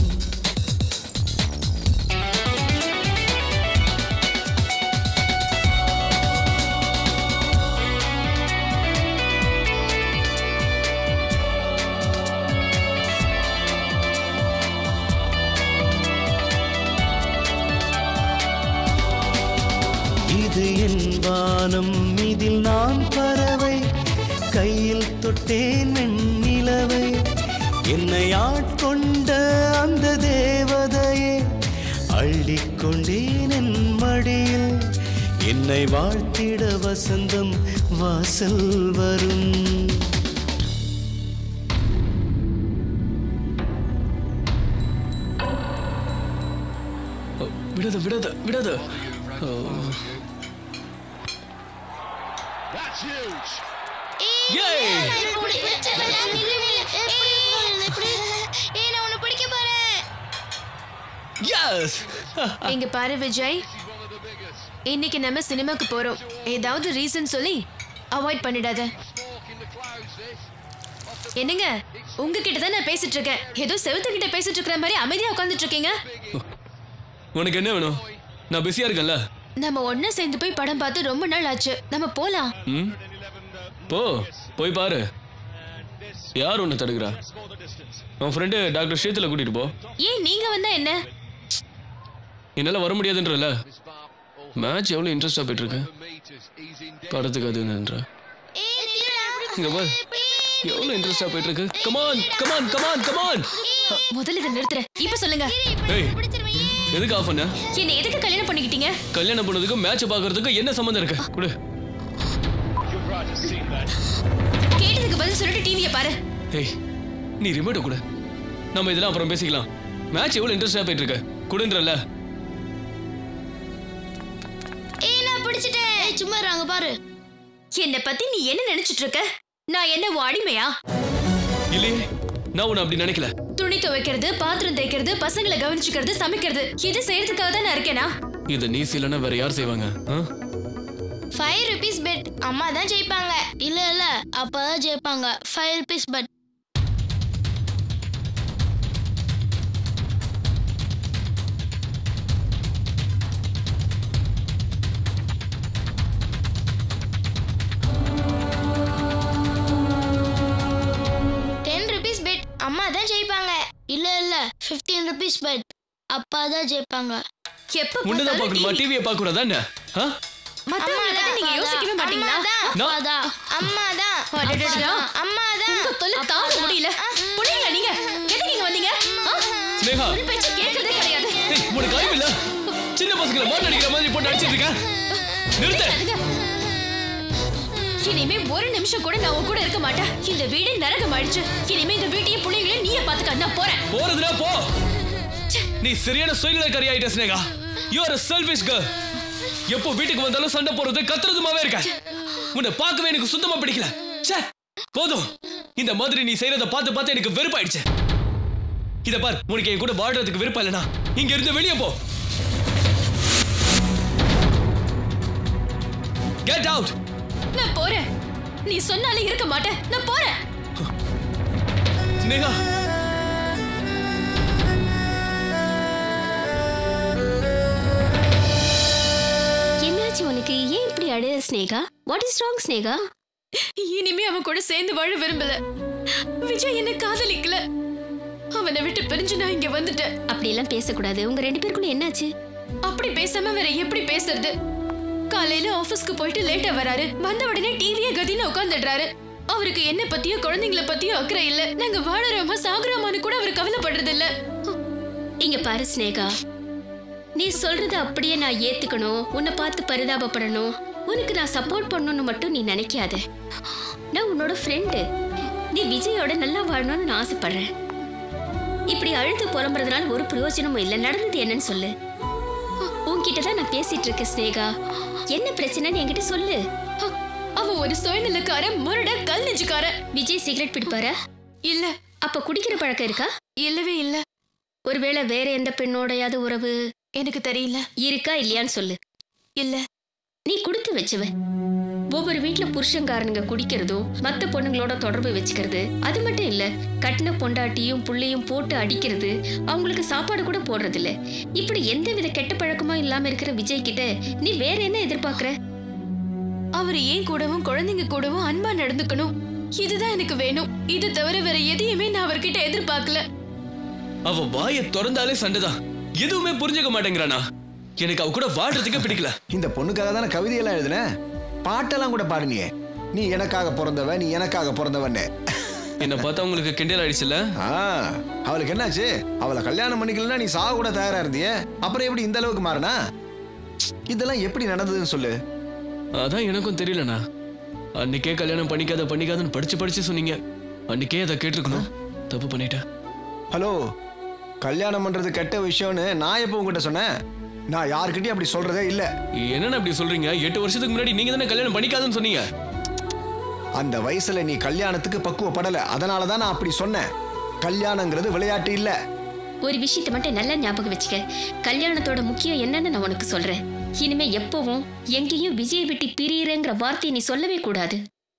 Speaker 9: இது என் வானம் இதில் நான் பறவை கையில் தொட்டேன் வெண்ணிலவை என்னை ஆட்கொண்ட அந்த தேவதையே அள்ளிக்கொண்டேன் என் மடியில் என்னை வாழ்த்திட வசந்தம் வாசல் வரும்
Speaker 3: விடாத விடாத விடாத ஓ. Yay! Yes!
Speaker 2: இங்க பாரு விஜய் இன்னைக்கு நம்ம சினிமாக்கு போறோம் ஏதாவது ரீசன் சொல்லி அவாய்ட் பண்ணிடாத என்னங்க உங்ககிட்ட தான் நான் பேசிட்டு இருக்கேன் ஏதோ செவுத்து கிட்ட பேசிட்டு இருக்கிற மாதிரி அமைதியா உட்கார்ந்துட்டு இருக்கீங்க
Speaker 3: உனக்கு என்ன வேணும் நான் பிஸியா இருக்கேன்ல
Speaker 2: நம்ம ஒண்ணா சேர்ந்து போய் படம் பார்த்து ரொம்ப நாள் ஆச்சு நம்ம போலாம்
Speaker 3: ம் போ போய் பாரு யார் ஒன்று தடுக்கிறா உன் ஃப்ரெண்டு டாக்டர் ஷீத்தில் கூட்டிட்டு போ
Speaker 2: ஏன் நீங்க வந்தா என்ன
Speaker 3: என்னால் வர முடியாதுன்றல மேட்ச் எவ்வளோ இன்ட்ரெஸ்டாக போயிட்டு இருக்கு படத்துக்கு அது என்னன்ற இங்க பாரு எவ்வளோ இன்ட்ரெஸ்டாக போயிட்டு இருக்கு கமான் கமான் கமான் கமான்
Speaker 2: முதல்ல இதை நிறுத்துறேன் இப்ப சொல்லுங்க
Speaker 3: ஏய் எதுக்கு ஆஃப் பண்ண
Speaker 2: என்ன எதுக்கு கல்யாணம் பண்ணிக்கிட்டீங்க
Speaker 3: கல்யாணம் பண்ணதுக்கும் மேட்ச் பார்க்கறதுக்கும் என்ன சம்மந்தம் இருக்கு கொடு
Speaker 2: கேட்டதுக்கு பதில் சொல்லிட்டு டிவியை பாரு
Speaker 3: ஏய் நீ ரிமோட்டை கொடு நம்ம இதெல்லாம் அப்புறம் பேசிக்கலாம் மேட்ச் எவ்வளோ இன்ட்ரெஸ்டாக போயிட்டு இருக்கு கொடுன்றல
Speaker 5: ஏய் நான் பிடிச்சிட்டேன் சும்மா இருங்க பாரு
Speaker 2: என்ன பத்தி நீ என்ன நினைச்சிட்டு இருக்க நான் என்ன உன் அடிமையா
Speaker 3: இல்லையே நான் உன்னை அப்படி நினைக்கல
Speaker 2: துணி துவைக்கிறது பாத்திரம் தேய்க்கிறது பசங்களை கவனிச்சுக்கிறது சமைக்கிறது இது செய்யறதுக்காக தான் நான் இருக்கேனா
Speaker 3: இதை நீ செய்யலன்னா வேற யார் செய்வாங்க ஆ?
Speaker 5: ஃபைவ் ருபீஸ் பெட் அம்மா தான் ஜெயிப்பாங்க இல்ல இல்ல அப்பதான் ஜெயிப்பாங்க five rupees bet ten rupees bet அம்மா தான் ஜெயிப்பாங்க இல்ல இல்ல ஃபிஃப்டீன் ருபீஸ் பெட் அப்பா தான் ஜெயிப்பாங்க
Speaker 2: எப்ப
Speaker 3: முன்னதான்
Speaker 2: பார்த்தாலும்
Speaker 3: பார்க்கணுமா
Speaker 2: TV.
Speaker 3: டிவியை பார்க்க கூடாதா என்ன ஆ?
Speaker 2: மத்தவங்கள பத்தி நீங்க யோசிக்கவே மாட்டீங்களா
Speaker 5: அம்மா தான் அம்மா தான்
Speaker 2: அடடடடா.
Speaker 5: அம்மா தான்
Speaker 2: உங்க தொல்லை தாங்க முடியல புரியுங்க நீங்க எதுக்கு நீங்க வந்தீங்க ஆ?
Speaker 3: ஸ்னேகா
Speaker 2: ஒரு பேச்சு கேட்கறதே கிடையாது
Speaker 3: ஏய், உனக்கு அறிவு இல்ல சின்ன பசங்களை மாட்டு அடிக்கிற மாதிரி போட்டு அடிச்சிட்டு இருக்க நிறுத்து
Speaker 2: அதுங்க. இனிமே ஒரு நிமிஷம் கூட நான் உன் கூட இருக்க மாட்டேன் இந்த வீடு நரகம் ஆயிடுச்சு இனிமே இந்த வீட்டையும் பிள்ளைங்களையும் நீயே பாத்துக்க நான் போறேன்
Speaker 3: போறதுனா போ நீ சரியான சுயநிலைக்காரி ஆயிட்ட Sneha you are selfish girl எப்போ வீட்டுக்கு வந்தாலும் சண்டை போடுறது கத்துறதுமாவே இருக்க உன்னை பார்க்கவே எனக்கு சுத்தமா பிடிக்கல ச்சே போதும் இந்த மாதிரி நீ செய்யறத பார்த்து பார்த்து எனக்கு வெறுப்பாயிடுச்சு இத பார் உனக்கு என் கூட வாழ்றதுக்கு விருப்பம் இல்லைனா இங்க இருந்து வெளியே போ கெட் அவுட்
Speaker 2: நான் போறேன் நீ சொன்னாலே இருக்க மாட்டேன் நான் போறேன்
Speaker 3: ஸ்னேகா
Speaker 7: என்னாச்சு உனக்கு ஏன் இப்படி அழுத Sneha what is wrong Sneha
Speaker 2: இனிமே அவன் கூட சேர்ந்து வாழ விரும்பல விஜய் என்ன காதலிக்கல அவனை விட்டு பிரிஞ்சு நான் இங்க வந்துட்டேன்
Speaker 7: அப்படியெல்லாம் பேசக்கூடாது உங்க ரெண்டு பேருக்குள்ள என்னாச்சு
Speaker 2: அப்படி பேசாம வேற எப்படி பேசுறது காலையில ஆபீஸ்க்கு போயிட்டு லேட்டா வராரு வந்த உடனே டிவியை கதின்னு உட்காந்துடுறாரு அவருக்கு என்ன பத்தியோ குழந்தைங்கள பத்தியோ அக்கறை இல்ல நாங்க வாழறோமா சாகுறோமான்னு கூட அவர் கவலைப்படுறது இல்ல
Speaker 7: இங்க பாரு ஸ்னேகா நீ சொல்றத அப்படியே நான் ஏத்துக்கணும் உன்னை பார்த்து பரிதாபப்படணும் உனக்கு நான் சப்போர்ட் பண்ணணும்னு மட்டும் நீ நினைக்காத நான் உன்னோட ஃப்ரெண்டு நீ விஜயோட நல்லா வாழணும்னு நான் ஆசைப்படுறேன் இப்படி அழுது புலம்புறதுனால ஒரு பிரயோஜனமும் இல்லை நடந்தது என்னன்னு சொல்லு உன்கிட்ட உன்கிட்ட தான் நான் பேசிட்டு இருக்கேன் ஸ்னேகா என்ன பிரச்சனைன்னு என்கிட்ட சொல்லு
Speaker 2: ஹ, அவன் ஒரு சுயநலக்காரன் முரட கல் நெஞ்சுக்காரன்
Speaker 7: விஜய் சிகரெட் பிடிப்பாரா
Speaker 2: இல்ல
Speaker 7: அப்ப குடிக்கிற பழக்கம் இருக்கா
Speaker 2: இல்லவே இல்ல
Speaker 7: ஒருவேளை வேற எந்த பெண்ணோடையாவது உறவு
Speaker 2: எனக்கு தெரியல
Speaker 7: இருக்கா இல்லையான்னு சொல்லு
Speaker 2: இல்ல
Speaker 7: நீ கொடுத்து வச்சவ ஒவ்வொரு வீட்ல புருஷன்காரனுங்க குடிக்கிறதும் மத்த பொண்ணுங்களோட தொடர்பு வச்சுக்கிறது அது மட்டும் இல்ல கட்டின பொண்டாட்டியும் புள்ளையும் போட்டு அடிக்கிறது அவங்களுக்கு சாப்பாடு கூட போடுறது இல்ல இப்படி எந்த வித கெட்ட பழக்கமும் இல்லாம இருக்கிற விஜய் கிட்ட நீ வேற என்ன எதிர்பார்க்கற
Speaker 2: அவர் ஏன் கூடவும் குழந்தைங்க கூடவும் அன்பா நடந்துக்கணும் இதுதான் எனக்கு வேணும் இது தவிர வேற எதையுமே நான் அவர்கிட்ட எதிர்பார்க்கல
Speaker 3: அவ வாயை திறந்தாலே சண்டைதான் எதுவுமே புரிஞ்சுக்க மாட்டேங்கிறானா எனக்கு அவ கூட வாழ்றதுக்கே பிடிக்கல
Speaker 1: இந்த பொண்ணுக்காக தானே கவிதையெல்லாம் எழுதுன பாட்டெல்லாம் கூட பாடுனியே நீ எனக்காக பிறந்தவ நீ எனக்காக பிறந்தவன்னு
Speaker 3: என்ன பார்த்தா உங்களுக்கு கிண்டல் ஆயிடுச்சுல
Speaker 1: ஆ, அவளுக்கு என்னாச்சு அவளை கல்யாணம் பண்ணிக்கலன்னா நீ சாக கூட தயாரா இருந்தியே அப்புறம் எப்படி இந்த அளவுக்கு மாறினா இதெல்லாம் எப்படி நடந்ததுன்னு சொல்லு
Speaker 3: அதான் எனக்கும் தெரியலண்ணா அன்னைக்கே கல்யாணம் பண்ணிக்காத பண்ணிக்காதன்னு படிச்சு படிச்சு சொன்னீங்க அன்னைக்கே அதை கேட்டிருக்கணும் தப்பு பண்ணிட்டேன்
Speaker 1: ஹலோ கல்யாணம் பண்றது கெட்ட விஷயம்னு நான் எப்போ உங்ககிட்ட சொன்னேன் நான் யாருக்கிட்டையும் அப்படி சொல்றதே இல்ல
Speaker 3: என்னண்ணா அப்படி சொல்றீங்க எட்டு வருஷத்துக்கு முன்னாடி நீங்க தானே கல்யாணம் பண்ணிக்காதுன்னு சொன்னீங்க
Speaker 1: அந்த வயசுல நீ கல்யாணத்துக்கு பக்குவப்படல அதனால தான் நான் அப்படி சொன்னேன் கல்யாணங்கிறது விளையாட்டு இல்ல
Speaker 7: ஒரு விஷயத்தை மட்டும் நல்லா ஞாபகம் வச்சுக்க கல்யாணத்தோட முக்கியம் என்னன்னு நான் உனக்கு சொல்றேன் இனிமே எப்பவும் எங்கேயும் விஜய் விட்டு பிரியறேங்கிற வார்த்தையை நீ சொல்லவே கூடாது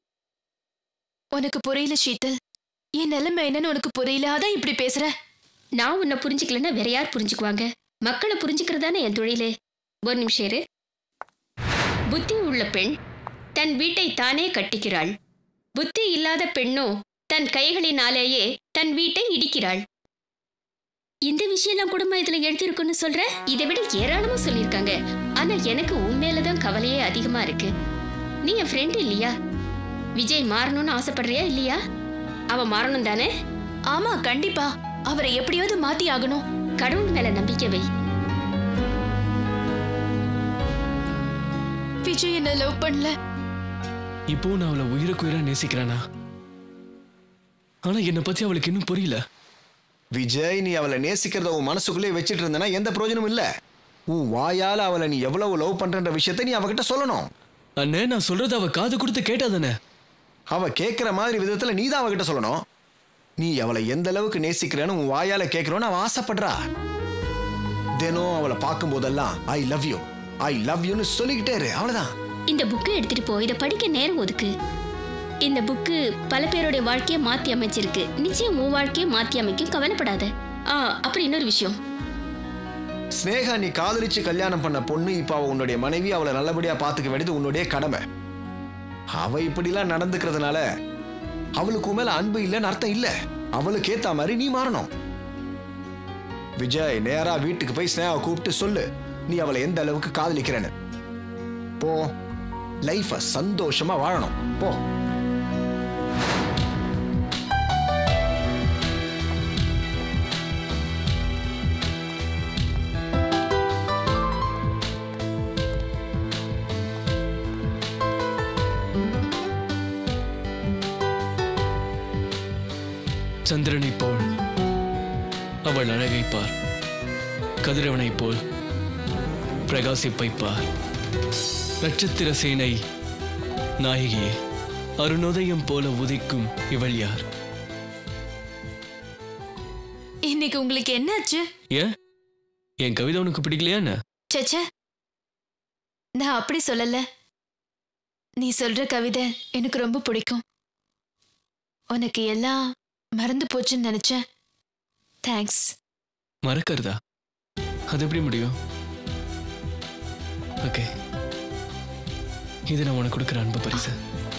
Speaker 2: உனக்கு புரியல ஷீதல் என் நிலைமை என்னன்னு உனக்கு புரியல அதான் இப்படி பேசுற
Speaker 7: நான் உன்னை புரிஞ்சுக்கலன்னா வேற யார் புரிஞ்சுக்குவாங்க மக்களை புரிஞ்சுக்கிறதானே என் தொழிலே ஒரு நிமிஷம் இரு புத்தி உள்ள பெண் தன் வீட்டை தானே கட்டிக்கிறாள் புத்தி இல்லாத பெண்ணோ தன் கைகளினாலேயே தன் வீட்டை இடிக்கிறாள் இந்த விஷயம்லாம் குடும்ப இதுல எழுதியிருக்குன்னு சொல்ற இதை விட ஏராளமா சொல்லியிருக்காங்க ஆனா எனக்கு உன் மேலதான் கவலையே அதிகமா இருக்கு நீ என் ஃப்ரெண்ட் இல்லையா விஜய் மாறணும்னு ஆசைப்படுறியா இல்லையா அவ மாறணும் தானே
Speaker 2: ஆமா கண்டிப்பா அவரை எப்படியாவது மாத்தி ஆகணும்
Speaker 7: கடவுள் மேல நம்பிக்கை வை
Speaker 2: விஜய் என்ன லவ் பண்ணல
Speaker 3: இப்போ நான் அவளை உயிருக்கு உயிரா நேசிக்கிறேனா ஆனா என்னை பத்தி அவளுக்கு இன்னும் புரியல
Speaker 1: விஜய் நீ அவளை நேசிக்கிறத உன் மனசுக்குள்ளே வச்சிட்டு இருந்தனா எந்த பிரயோஜனமும் இல்ல உன் வாயால அவளை நீ எவ்வளவு லவ் பண்றன்ற விஷயத்தை நீ அவகிட்ட சொல்லணும்
Speaker 3: அண்ணே நான் சொல்றது அவ காது கொடுத்து கேட்டாதானே
Speaker 1: அவ கேட்கிற மாதிரி விதத்துல நீ தான் அவகிட்ட சொல்லணும் நீ அவளை எந்த அளவுக்கு நேசிக்கிறேன்னு உன் வாயால கேட்கிறோன்னு அவ ஆசைப்படுறா தினம் அவளை பார்க்கும் போதெல்லாம் I love you I love யூன்னு சொல்லிக்கிட்டே இரு அவ்வளவுதான்
Speaker 7: இந்த புக்கை எடுத்துட்டு போ இதை படிக்க நேரம் ஒதுக்கு இந்த புக்கு பல பேருடைய வாழ்க்கையை மாத்தி அமைச்சிருக்கு நிச்சயம் உன் வாழ்க்கையை மாத்தி அமைக்கும் கவலைப்படாத ஆ அப்புறம் இன்னொரு விஷயம்
Speaker 1: ஸ்னேகா நீ காதலிச்சு கல்யாணம் பண்ண பொண்ணு இப்ப அவ உன்னுடைய மனைவி அவளை நல்லபடியா பாத்துக்க வேண்டியது உன்னுடைய கடமை அவ இப்படிலாம் நடந்துக்கிறதுனால அவளுக்கு உன் மேல அன்பு இல்லைன்னு அர்த்தம் இல்ல அவளுக்கு ஏத்த மாதிரி நீ மாறணும் விஜய் நேரா வீட்டுக்கு போய் ஸ்னேகாவை கூப்பிட்டு சொல்லு நீ அவளை எந்த அளவுக்கு காதலிக்கிறேன்னு போ லைஃப சந்தோஷமா வாழணும் போ
Speaker 3: சந்திரனைப் போல் அவள் அழகைப் பார் கதிரவனைப் போல் பிரகாசிப்பைப் பார் நட்சத்திர சேனை நாயகியே அருணோதயம் போல உதிக்கும் இவள் யார்
Speaker 2: இன்னைக்கு உங்களுக்கு என்னாச்சு
Speaker 3: ஏன் என் கவிதை உனக்கு பிடிக்கலையா என்ன
Speaker 2: சச்சே நான் அப்படி சொல்லல நீ சொல்ற கவிதை எனக்கு ரொம்ப பிடிக்கும் உனக்கு எல்லாம் மறந்து போச்சுன்னு நினைச்சேன் தேங்க்ஸ்
Speaker 3: மறக்கறதா அது எப்படி முடியும் ஓகே இது நான் உனக்கு கொடுக்குற அன்பு பரிசு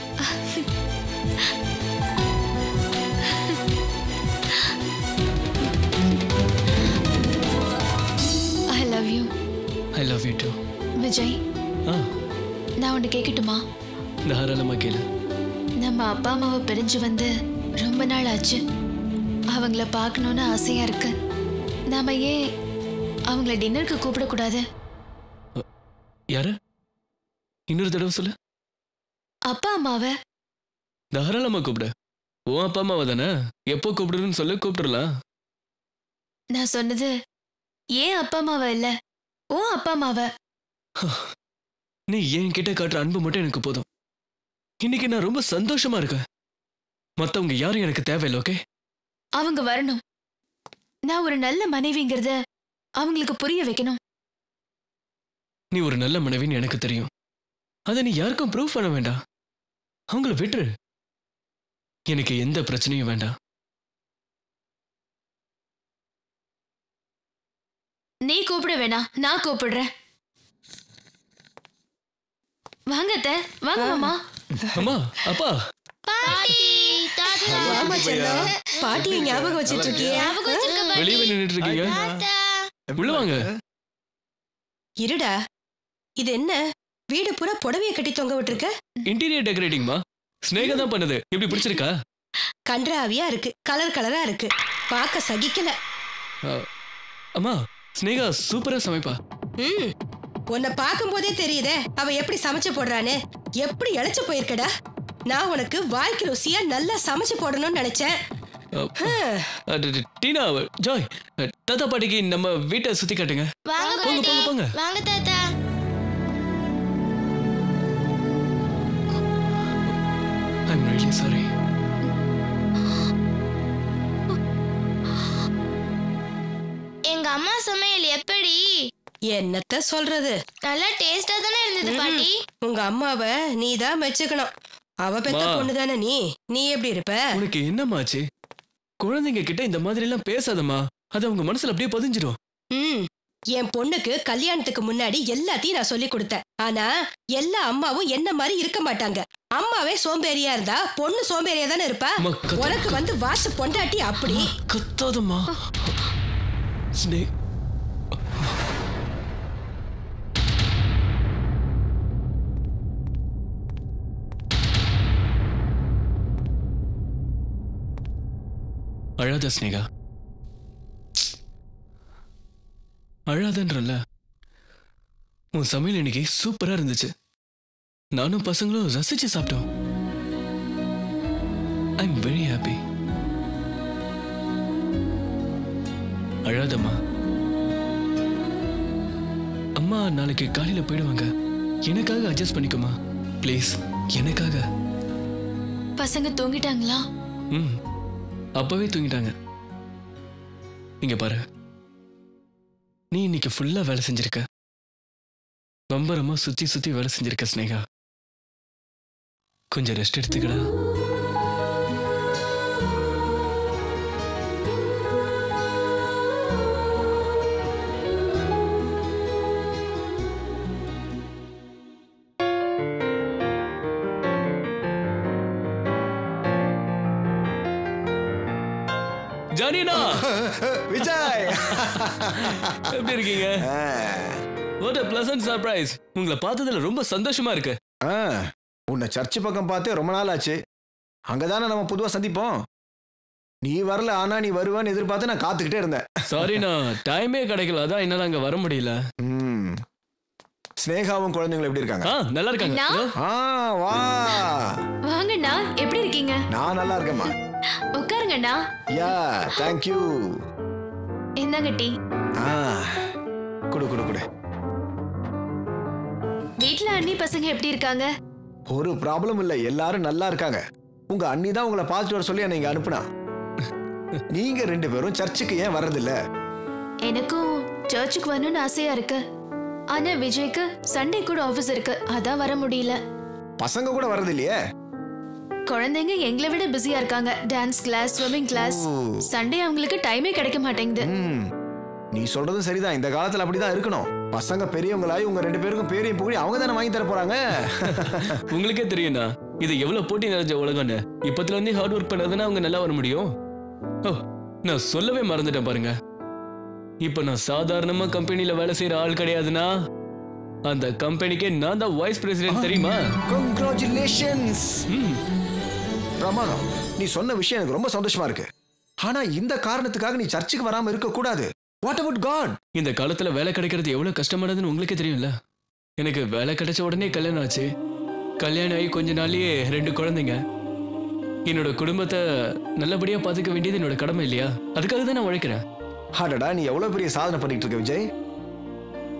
Speaker 2: I love you
Speaker 3: I love you too
Speaker 2: Vijay
Speaker 3: ஆ
Speaker 2: நான் ஒன்று கேட்கட்டுமா
Speaker 3: தாராளமா கேளு
Speaker 2: நம்ம அப்பா அம்மாவை பிரிஞ்சு வந்து ரொம்ப நாள் ஆச்சு அவங்கள பார்க்கணுன்னு ஆசையா இருக்கு நாம ஏன் அவங்கள டின்னருக்கு கூப்பிடக்கூடாது
Speaker 3: யாரு இன்னொரு தடவை சொல்லு
Speaker 2: அப்பா அம்மாவை
Speaker 3: தாராளமா கூப்பிடு உன் அப்பா அம்மாவை தானே எப்போ கூப்பிடுன்னு சொல்லு கூப்பிட்டுறலாம்
Speaker 2: நான் சொன்னது ஏன் அப்பா அம்மாவை இல்ல ஓ அப்பா அம்மாவை
Speaker 3: நீ என் கிட்ட காட்டுற அன்பு மட்டும் எனக்கு போதும் இன்னைக்கு நான் ரொம்ப சந்தோஷமா இருக்கேன் மத்தவங்க யாரும் எனக்கு தேவையில்லை ஓகே
Speaker 2: அவங்க வரணும் நான் ஒரு நல்ல மனைவிங்கிறத அவங்களுக்கு புரிய வைக்கணும்
Speaker 3: நீ ஒரு நல்ல மனைவின்னு எனக்கு தெரியும் அதை நீ யாருக்கும் ப்ரூவ் பண்ண வேண்டாம் அவங்கள விட்டுரு எனக்கு எந்த பிரச்சனையும் வேண்டாம்
Speaker 2: நீ கூப்பிட வேணாம் நான் கூப்பிடுறேன் வாங்க அத்தை வாங்க மாமா
Speaker 3: அம்மா அப்பா
Speaker 10: ஆமா செல்லம் பாட்டியை ஞாபகம் வச்சிட்டு இருக்கியா
Speaker 3: வெளியே போய் நின்னுட்டு இருக்கீங்க உள்ள வாங்க
Speaker 10: இருடா இது என்ன வீடு பூரா புடவைய கட்டி தொங்க விட்டுருக்க
Speaker 3: இன்டீரியர் டெக்கரேட்டிங்மா ஸ்னேகா தான் பண்ணுது எப்படி பிடிச்சிருக்கா
Speaker 10: கன்றாவியா இருக்கு கலர் கலரா இருக்கு பார்க்க சகிக்கல
Speaker 3: அஹ், அம்மா ஸ்னேகா சூப்பரா சமைப்பா
Speaker 10: ம் உன்னை பார்க்கும்போதே தெரியுதே அவ எப்படி சமைச்சு போடுறான்னு எப்படி இழைச்சு போயிருக்கடா நான் உனக்கு வாய்க்கு ருசியா நல்லா சமைச்சு போடணும்னு நினைச்சேன்
Speaker 3: அஹ்,
Speaker 10: ஹம்.
Speaker 3: அஹ், டி- டி- டீனா ஜாய் அஹ், தாத்தா பாட்டிக்கு நம்ம வீட்டை சுத்தி காட்டுங்க
Speaker 5: வாங்க
Speaker 3: போங்க போங்க போங்க
Speaker 5: வாங்க தாத்தா
Speaker 3: ஐம் ரியலி சாரி
Speaker 5: எங்க அம்மா சமையல் எப்படி
Speaker 10: என்னத்த சொல்றது
Speaker 5: நல்லா டேஸ்டா தானே இருந்தது பாட்டி
Speaker 10: உங்க அம்மாவை நீ தான் மெச்சுக்கணும் அவ பெத்த
Speaker 3: அம்மா.
Speaker 10: பொண்ணு தானே நீ நீ எப்படி இருப்ப
Speaker 3: உனக்கு என்னமாச்சு குழந்தைங்க கிட்ட இந்த மாதிரி எல்லாம் பேசாதம்மா அது அவங்க மனசுல அப்படியே பதிஞ்சிடும்
Speaker 10: ம் என் பொண்ணுக்கு கல்யாணத்துக்கு முன்னாடி எல்லாத்தையும் நான் சொல்லி கொடுத்தேன் ஆனா எல்லா அம்மாவும் என்ன மாதிரி இருக்க மாட்டாங்க அம்மாவே சோம்பேறியா இருந்தா பொண்ணு சோம்பேறியா தானே இருப்பா
Speaker 3: அம்மா, கத்து-
Speaker 10: உனக்கு வந்து வாசு பொண்டாட்டி அப்படி
Speaker 3: கத்தாதம்மா ஸ்னே அழாத ஸ்னேகா அழாதன்றல உன் சமையல் இன்னைக்கு சூப்பரா இருந்துச்சு நானும் பசங்களும் ரசிச்சு சாப்பிட்டோம் ஐ எம் வெரி ஹாப்பி அழாதம்மா அம்மா நாளைக்கு காலையில போயிடுவாங்க எனக்காக அட்ஜஸ்ட் பண்ணிக்கோமா ப்ளீஸ் எனக்காக
Speaker 2: பசங்க தூங்கிட்டாங்களா
Speaker 3: ம் அப்பவே தூங்கிட்டாங்க இங்க பாரு நீ இன்னைக்கு ஃபுல்லா வேலை செஞ்சிருக்க பம்பரமா சுத்தி சுத்தி வேலை செஞ்சிருக்க ஸ்னேகா கொஞ்சம் ரெஸ்ட் எடுத்துக்கடா ஜானினா
Speaker 1: விஜய்
Speaker 3: எப்படி இருக்கீங்க வாட் a pleasant சர்ப்ரைஸ் உங்களை பார்த்ததுல ரொம்ப சந்தோஷமா இருக்கு
Speaker 1: ஆ, உன்னை சர்ச்சு பக்கம் பார்த்தே ரொம்ப நாள் ஆச்சு அங்கதானே நம்ம பொதுவா சந்திப்போம் நீ வரல ஆனா நீ வருவான்னு எதிர்பார்த்து நான் காத்துக்கிட்டே இருந்தேன்
Speaker 3: சாரி நான் டைமே கிடைக்கல அதான் என்னால அங்க வர முடியல
Speaker 1: ம். ஸ்னேகாவும் குழந்தைங்களும் எப்படி இருக்காங்க
Speaker 3: ஆ நல்லா இருக்காங்க
Speaker 2: அண்ணா.
Speaker 3: இதோ.
Speaker 1: ஆ வா
Speaker 2: வாங்கண்ணா எப்படி இருக்கீங்க
Speaker 1: நான் நல்லா இருக்கேம்மா
Speaker 2: உட்காருங்கண்ணா
Speaker 1: யா தேங்க்யூ
Speaker 2: இந்தாங்க டீ
Speaker 1: ஆ குடு குடு குடு
Speaker 2: வீட்ல அண்ணி பசங்க எப்படி இருக்காங்க
Speaker 1: ஒரு ப்ராப்ளம் இல்ல எல்லாரும் நல்லா இருக்காங்க உங்க அண்ணி தான் உங்களை பார்த்துட்டு வர சொல்லி என்னை இங்க அனுப்புனா நீங்க ரெண்டு பேரும் சர்ச்சுக்கு ஏன் வர்றதில்ல
Speaker 2: எனக்கும் சர்ச்சுக்கு வரணும்னு ஆசையா இருக்கு ஆனா விஜய்க்கு சண்டே கூட ஆபீஸ் இருக்கு அதான் வர முடியல
Speaker 1: பசங்க கூட வர்றதில்லையே
Speaker 2: குழந்தைங்க எங்களை விட பிஸியா இருக்காங்க டான்ஸ் கிளாஸ் ஸ்விம்மிங் கிளாஸ்
Speaker 1: ஓ.
Speaker 2: சண்டே அவங்களுக்கு டைமே கிடைக்க மாட்டேங்குது
Speaker 1: ம். நீ சொல்றதும் சரிதான் இந்த காலத்துல அப்படிதான் இருக்கணும் பசங்க பெரியவங்களாய் உங்க ரெண்டு பேருக்கும் பேரையும் புகழி அவங்க தானே வாங்கி தர போறாங்க
Speaker 3: உங்களுக்கே தெரியும்ண்ணா இது எவ்வளவு போட்டி நிறைஞ்ச உலகம்னு இப்பத்துல இருந்து ஹார்ட் ஒர்க் பண்ணாதானே அவங்க நல்லா வர முடியும் ஓ நான் சொல்லவே மறந்துட்டேன் பாருங்க இப்ப நான் சாதாரணமா கம்பெனில வேலை செய்யற ஆள் கிடையாதுன்னா அந்த கம்பெனிக்கே நான் தான் வைஸ் பிரசிடென்ட் தெரியுமா
Speaker 1: கங்க்ராச்சுலேஷன்ஸ்
Speaker 3: ம்
Speaker 1: பிரமாதம் நீ சொன்ன விஷயம் எனக்கு ரொம்ப சந்தோஷமா இருக்கு ஆனா இந்த காரணத்துக்காக நீ சர்ச்சுக்கு வராம இருக்க கூடாது வாட் அபவுட் காட்
Speaker 3: இந்த காலத்துல வேலை கிடைக்கிறது எவ்வளவு கஷ்டமானதுன்னு உங்களுக்கே தெரியும்ல எனக்கு வேலை கிடைச்ச உடனே கல்யாணம் ஆச்சு கல்யாணம் ஆகி கொஞ்ச நாள்லயே ரெண்டு குழந்தைங்க என்னோட குடும்பத்தை நல்லபடியா பாத்துக்க வேண்டியது என்னோட கடமை இல்லையா அதுக்காக தான் நான் உழைக்கிறேன்
Speaker 1: ஹாடடா நீ எவ்வளவு பெரிய சாதனை பண்ணிட்டு இருக்க விஜய்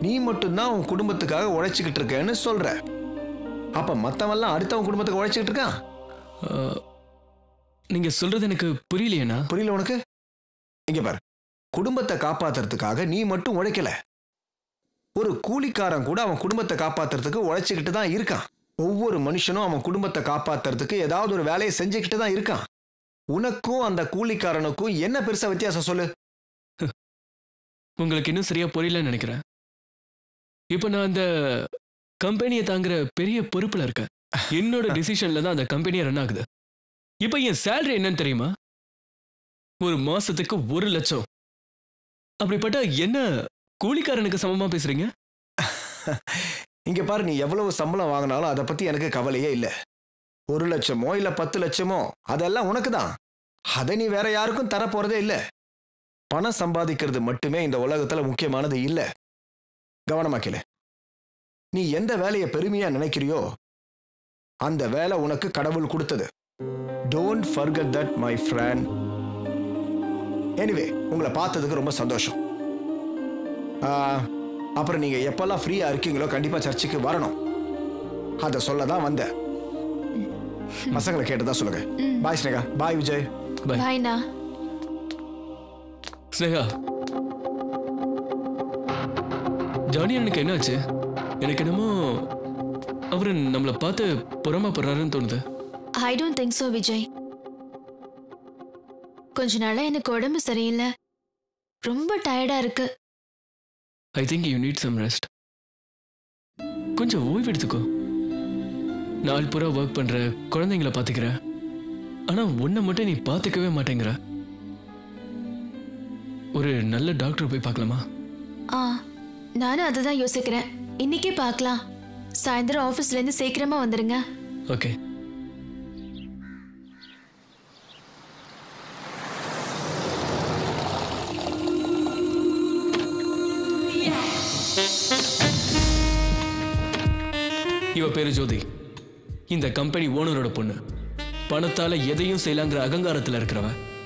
Speaker 1: நீ மட்டும்தான் உன் குடும்பத்துக்காக உழைச்சிக்கிட்டு இருக்கேன்னு சொல்ற அப்ப மத்தவன்லாம் அடுத்தவன் குடும்பத்துக்கு உழைச்சிக்கிட்டு இருக்கான்
Speaker 3: அஹ், நீங்க சொல்றது எனக்கு புரியலையேண்ணா
Speaker 1: புரியல உனக்கு இங்க பாரு குடும்பத்தை காப்பாத்துறதுக்காக நீ மட்டும் உழைக்கல ஒரு கூலிக்காரன் கூட அவன் குடும்பத்தை காப்பாத்துறதுக்கு உழைச்சிக்கிட்டு தான் இருக்கான் ஒவ்வொரு மனுஷனும் அவன் குடும்பத்தை காப்பாத்துறதுக்கு ஏதாவது ஒரு வேலையை செஞ்சுக்கிட்டு தான் இருக்கான் உனக்கும் அந்த கூலிக்காரனுக்கும் என்ன பெருசா வித்தியாசம் சொல்லு
Speaker 3: உங்களுக்கு இன்னும் சரியா புரியலன்னு நினைக்கிறேன் இப்போ நான் அந்த கம்பெனியை தாங்குற பெரிய பொறுப்புல இருக்கேன் என்னோட டிசிஷன்ல தான் அந்த கம்பெனியை ரன் ஆகுது இப்போ என் சேலரி என்னன்னு தெரியுமா ஒரு மாசத்துக்கு ஒரு லட்சம் அப்படிப்பட்ட என்ன கூலிக்காரனுக்கு சமமா பேசுறீங்க
Speaker 1: இங்க பாரு நீ எவ்வளவு சம்பளம் வாங்கினாலும் அதை பத்தி எனக்கு கவலையே இல்ல ஒரு லட்சமோ இல்ல பத்து லட்சமோ அதெல்லாம் உனக்கு தான் அதை நீ வேற யாருக்கும் தர போறதே இல்ல பணம் சம்பாதிக்கிறது மட்டுமே இந்த உலகத்துல முக்கியமானது இல்ல கவனமா கேளு நீ எந்த வேலையை பெருமையா நினைக்கிறியோ அந்த வேலை உனக்கு கடவுள் கொடுத்தது don't forget that my friend anyway உங்களை பார்த்ததுக்கு ரொம்ப சந்தோஷம் ஆ, அப்புறம் நீங்க எப்பெல்லாம் ஃப்ரீயா இருக்கீங்களோ கண்டிப்பா சர்ச்சுக்கு வரணும் அதை சொல்ல தான் வந்தேன் பசங்களை கேட்டதா சொல்லுங்க bye Sneha bye Vijay
Speaker 3: bye
Speaker 2: பாய்ண்ணா
Speaker 3: ஸ்னேகா ஜானி எனக்கு என்னாச்சு எனக்கு என்னமோ அவரு நம்மளை பார்த்து பொறாமப்படுறாருன்னு தோணுது
Speaker 2: I don't think so Vijay கொஞ்ச நாளா எனக்கு உடம்பு சரியில்லை ரொம்ப டயர்டா இருக்கு
Speaker 3: I think you need some rest கொஞ்சம் ஓய்வு எடுத்துக்கோ நாள் பூரா ஒர்க் பண்ற குழந்தைங்கள பாத்துக்கிற ஆனா உன்னை மட்டும் நீ பாத்துக்கவே மாட்டேங்கிற ஒரு நல்ல டாக்டர் போய் பார்க்கலாமா
Speaker 2: ஆ நானும் அதை தான் யோசிக்கிறேன் இன்னைக்கே பார்க்கலாம் சாயந்தரம் ஆஃபீஸ்ல இருந்து சீக்கிரமா வந்துருங்க
Speaker 3: ஓகே இவ பேரு ஜோதி இந்த கம்பெனி ஓனரோட பொண்ணு பணத்தால எதையும் செய்யலாங்கிற அகங்காரத்துல இருக்கிறவ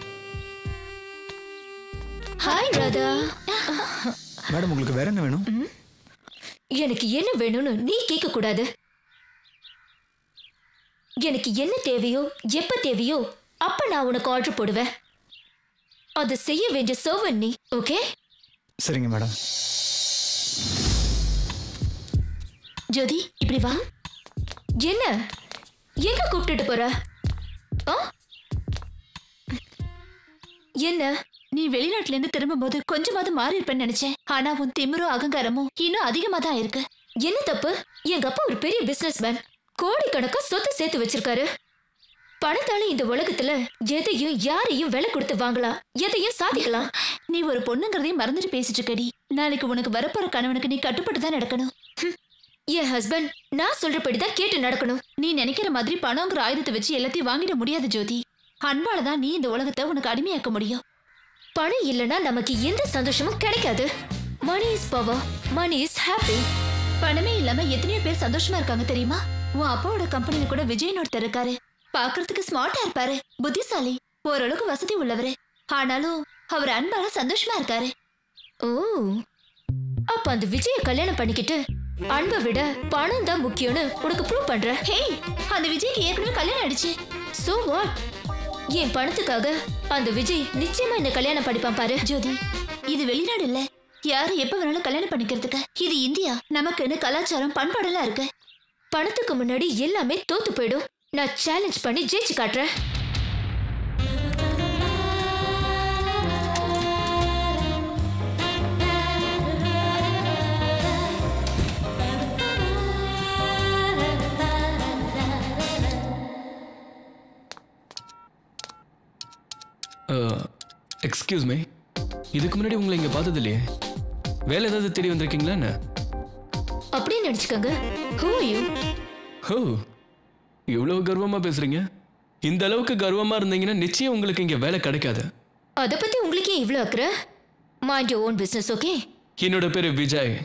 Speaker 5: ஹாய் ராதா
Speaker 1: மேடம் உங்களுக்கு வேற என்ன வேணும்
Speaker 5: எனக்கு என்ன வேணும்னு நீ கேட்க கூடாது எனக்கு என்ன தேவையோ எப்ப தேவையோ அப்ப நான் உனக்கு ஆர்டர் போடுவேன் அதை செய்ய வேண்டிய சர்வன் நீ ஓகே
Speaker 1: சரிங்க மேடம்
Speaker 2: ஜோதி இப்படி வா
Speaker 5: என்ன எங்க கூப்பிட்டுட்டு போற ஆ? என்ன
Speaker 2: நீ வெளிநாட்டுல இருந்து திரும்பும்போது கொஞ்சமாவது மாறி இருப்பேன்னு நினைச்சேன் ஆனா உன் திமிரும் அகங்காரமும் இன்னும் அதிகமா தான் இருக்கு
Speaker 5: என்ன தப்பு எங்க அப்பா ஒரு பெரிய பிசினஸ் மேன் கோடிக்கணக்கா சொத்து சேர்த்து வச்சிருக்காரு பணத்தால இந்த உலகத்துல எதையும் யாரையும் விலை கொடுத்து வாங்கலாம் எதையும் சாதிக்கலாம்
Speaker 2: நீ ஒரு பொண்ணுங்கிறதையும் மறந்துட்டு பேசிட்டு இருக்கடி நாளைக்கு உனக்கு வரப்போற கணவனுக்கு நீ கட்டுப்பட்டு தான் நடக்கணும்
Speaker 5: என் ஹஸ்பண்ட் நான் சொல்றபடிதான் கேட்டு நடக்கணும்
Speaker 2: நீ நினைக்கிற மாதிரி பணங்கிற ஆயுதத்தை வச்சு எல்லாத்தையும் வாங்கிட முடியாது ஜோதி அன்பால தான் நீ இந்த உலகத்தை உனக்கு அடிமையாக்க முடியும்
Speaker 5: பணம் இல்லனா நமக்கு எந்த சந்தோஷமும் கிடைக்காது money is power money is happy
Speaker 2: பணமே இல்லாம எத்தனையோ பேர் சந்தோஷமா இருக்காங்க தெரியுமா உன் அப்பாவோட கம்பெனில கூட விஜயன் ஒருத்தர் இருக்காரு பாக்குறதுக்கு ஸ்மார்ட்டா இருப்பாரு புத்திசாலி ஓரளவுக்கு வசதி உள்ளவரு ஆனாலும் அவர் அன்பால சந்தோஷமா இருக்காரு
Speaker 5: ஓ அப்ப அந்த விஜய கல்யாணம் பண்ணிக்கிட்டு அன்பை விட பணம் தான் முக்கியம்னு உனக்கு ப்ரூவ் பண்றேன்
Speaker 2: ஹே அந்த விஜய்க்கு ஏற்கனவே கல்யாணம் ஆயிடுச்சு
Speaker 5: சோ வாட் என் பணத்துக்காக அந்த விஜய் நிச்சயமா என்ன கல்யாணம் படிப்பான் பாரு
Speaker 2: ஜோதி இது வெளிநாடு இல்ல யாரு எப்ப வேணாலும் கல்யாணம் பண்ணிக்கிறதுக்கு இது இந்தியா நமக்குன்னு கலாச்சாரம் பண்பாடெல்லாம் இருக்கு
Speaker 5: பணத்துக்கு முன்னாடி எல்லாமே தோத்து போயிடும் நான் சேலஞ்ச் பண்ணி ஜெயிச்சு காட்டுறேன்
Speaker 3: எக்ஸ்கியூஸ் மீ இதுக்கு முன்னாடி உங்களை இங்க பார்த்தது இல்லையே வேலை ஏதாவது தேடி வந்திருக்கீங்களா என்ன
Speaker 5: அப்படியே நினைச்சுக்கோங்க ஹூ யூ
Speaker 3: ஹோ இவ்வளவு கர்வமா பேசுறீங்க இந்த அளவுக்கு கர்வமா இருந்தீங்கன்னா நிச்சயம் உங்களுக்கு இங்க வேலை கிடைக்காது
Speaker 5: அத பத்தி உங்களுக்கு ஏன் இவ்ளோ அக்கறை mind your own business okay
Speaker 3: என்னோட பேரு விஜய்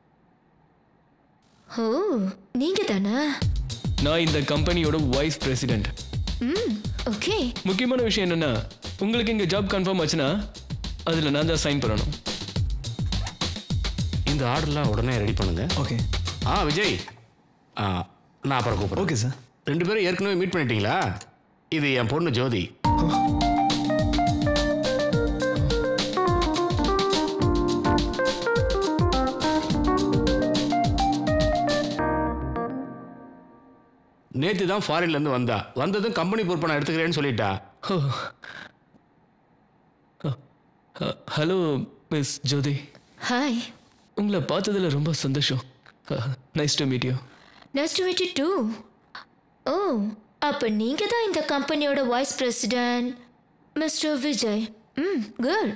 Speaker 5: ஓ நீங்க தானா
Speaker 3: நான் இந்த கம்பெனியோட வைஸ் பிரசிடென்ட்
Speaker 5: ம் ஓகே
Speaker 3: முக்கியமான விஷயம் என்னன்னா உங்களுக்கு இங்க ஜாப் கன்ஃபார்ம் ஆச்சுன்னா அதுல நான் தான் சைன் பண்ணணும் இந்த
Speaker 4: இந்த ஆர்டர்லாம் உடனே ரெடி பண்ணுங்க
Speaker 3: ஓகே
Speaker 4: ஆ விஜய் ஆ நான் அப்புறம் கூப்பிட்றேன்
Speaker 3: ஓகே சார்
Speaker 4: ரெண்டு பேரும் ஏற்கனவே மீட் பண்ணிட்டீங்களா இது என் பொண்ணு ஜோதி நேத்து தான் ஃபாரின்ல இருந்து வந்தா வந்ததும் கம்பெனி பொறுப்பை நான் எடுத்துக்கிறேன்னு சொல்லிட்டா
Speaker 3: ஹலோ மிஸ் ஜோதி
Speaker 5: ஹாய்
Speaker 3: உங்களை பார்த்ததுல ரொம்ப சந்தோஷம் nice to meet you
Speaker 5: nice to meet you too ஓ அப்போ நீங்கள் தான் இந்த கம்பெனியோட வைஸ் பிரசிடென்ட் மிஸ்டர் விஜய் ம் குட்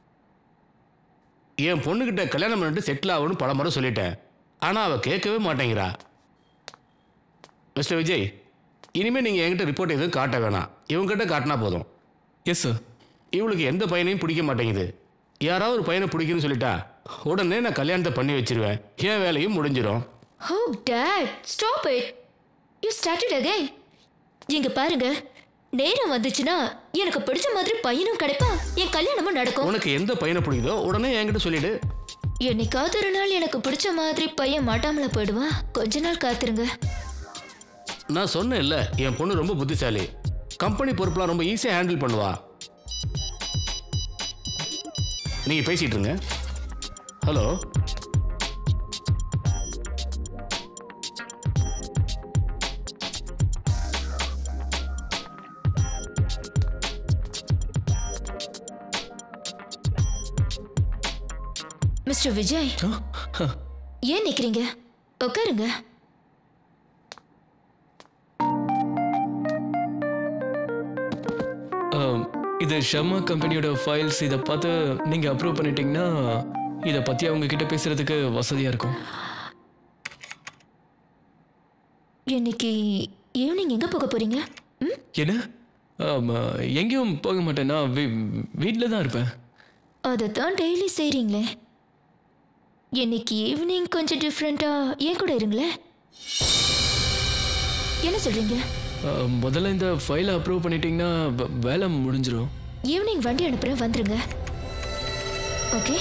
Speaker 4: என் பொண்ணுகிட்ட கல்யாணம் பண்ணிட்டு செட்டில் ஆகணும்னு பல முறை சொல்லிட்டேன் ஆனால் அவள் கேட்கவே மாட்டேங்கிறா மிஸ்டர் விஜய் இனிமேல் நீங்கள் என்கிட்ட ரிப்போர்ட் எதுவும் காட்ட வேணாம் இவங்ககிட்ட காட்டினா போதும்
Speaker 3: எஸ் சார்
Speaker 4: இவளுக்கு எந்த பையனையும் பிடிக்க மாட்டேங்குது யாராவது ஒரு பையனை பிடிக்குன்னு சொல்லிட்டா உடனே நான் கல்யாணத்தை பண்ணி வச்சிருவேன் என் வேலையும் முடிஞ்சிடும்
Speaker 5: oh dad stop it you started again இங்க பாருங்க நேரம் வந்துச்சுன்னா எனக்கு பிடிச்ச மாதிரி பையனும் கிடைப்பான் என் கல்யாணமும் நடக்கும்
Speaker 4: உனக்கு எந்த பையனை பிடிக்குதோ உடனே என்கிட்ட சொல்லிடு
Speaker 5: என்னைக்காவது ஒரு நாள் எனக்கு பிடிச்ச மாதிரி பையன் மாட்டாமல போயிடுவான் கொஞ்ச நாள் காத்துருங்க
Speaker 4: நான் சொன்னேன்ல என் பொண்ணு ரொம்ப புத்திசாலி கம்பெனி பொறுப்பெல்லாம் ரொம்ப ஈஸியாக ஹேண்டில் பண்ணுவா நீங்க பேசிட்டு இருங்க ஹலோ
Speaker 5: மிஸ்டர் விஜய் ஏன் நிக்கிறீங்க உட்காருங்க
Speaker 3: இது ஷர்மா கம்பெனியோட ஃபைல்ஸ் இதை பார்த்து நீங்கள் அப்ரூவ் பண்ணிட்டீங்கன்னா இதை பற்றி அவங்க கிட்ட பேசுறதுக்கு வசதியாக இருக்கும்
Speaker 5: இன்னைக்கு ஈவினிங் எங்க போக போறீங்க ம்
Speaker 3: என்ன ஆமா, எங்கேயும் போக மாட்டேன் நான் வீட்டில் தான் இருப்பேன்
Speaker 5: அதை தான் டெய்லி செய்றீங்களே இன்னைக்கு ஈவினிங் கொஞ்சம் டிஃப்ரெண்டா ஏன் கூட இருங்களேன் என்ன சொல்றீங்க
Speaker 3: ஆ, முதல்ல இந்த ஃபைலை அப்ரூவ் பண்ணிட்டீங்கன்னா வே- வேலை முடிஞ்சிடும்
Speaker 5: ஈவினிங் வண்டி அனுப்புறேன் வந்துருங்க ஓகே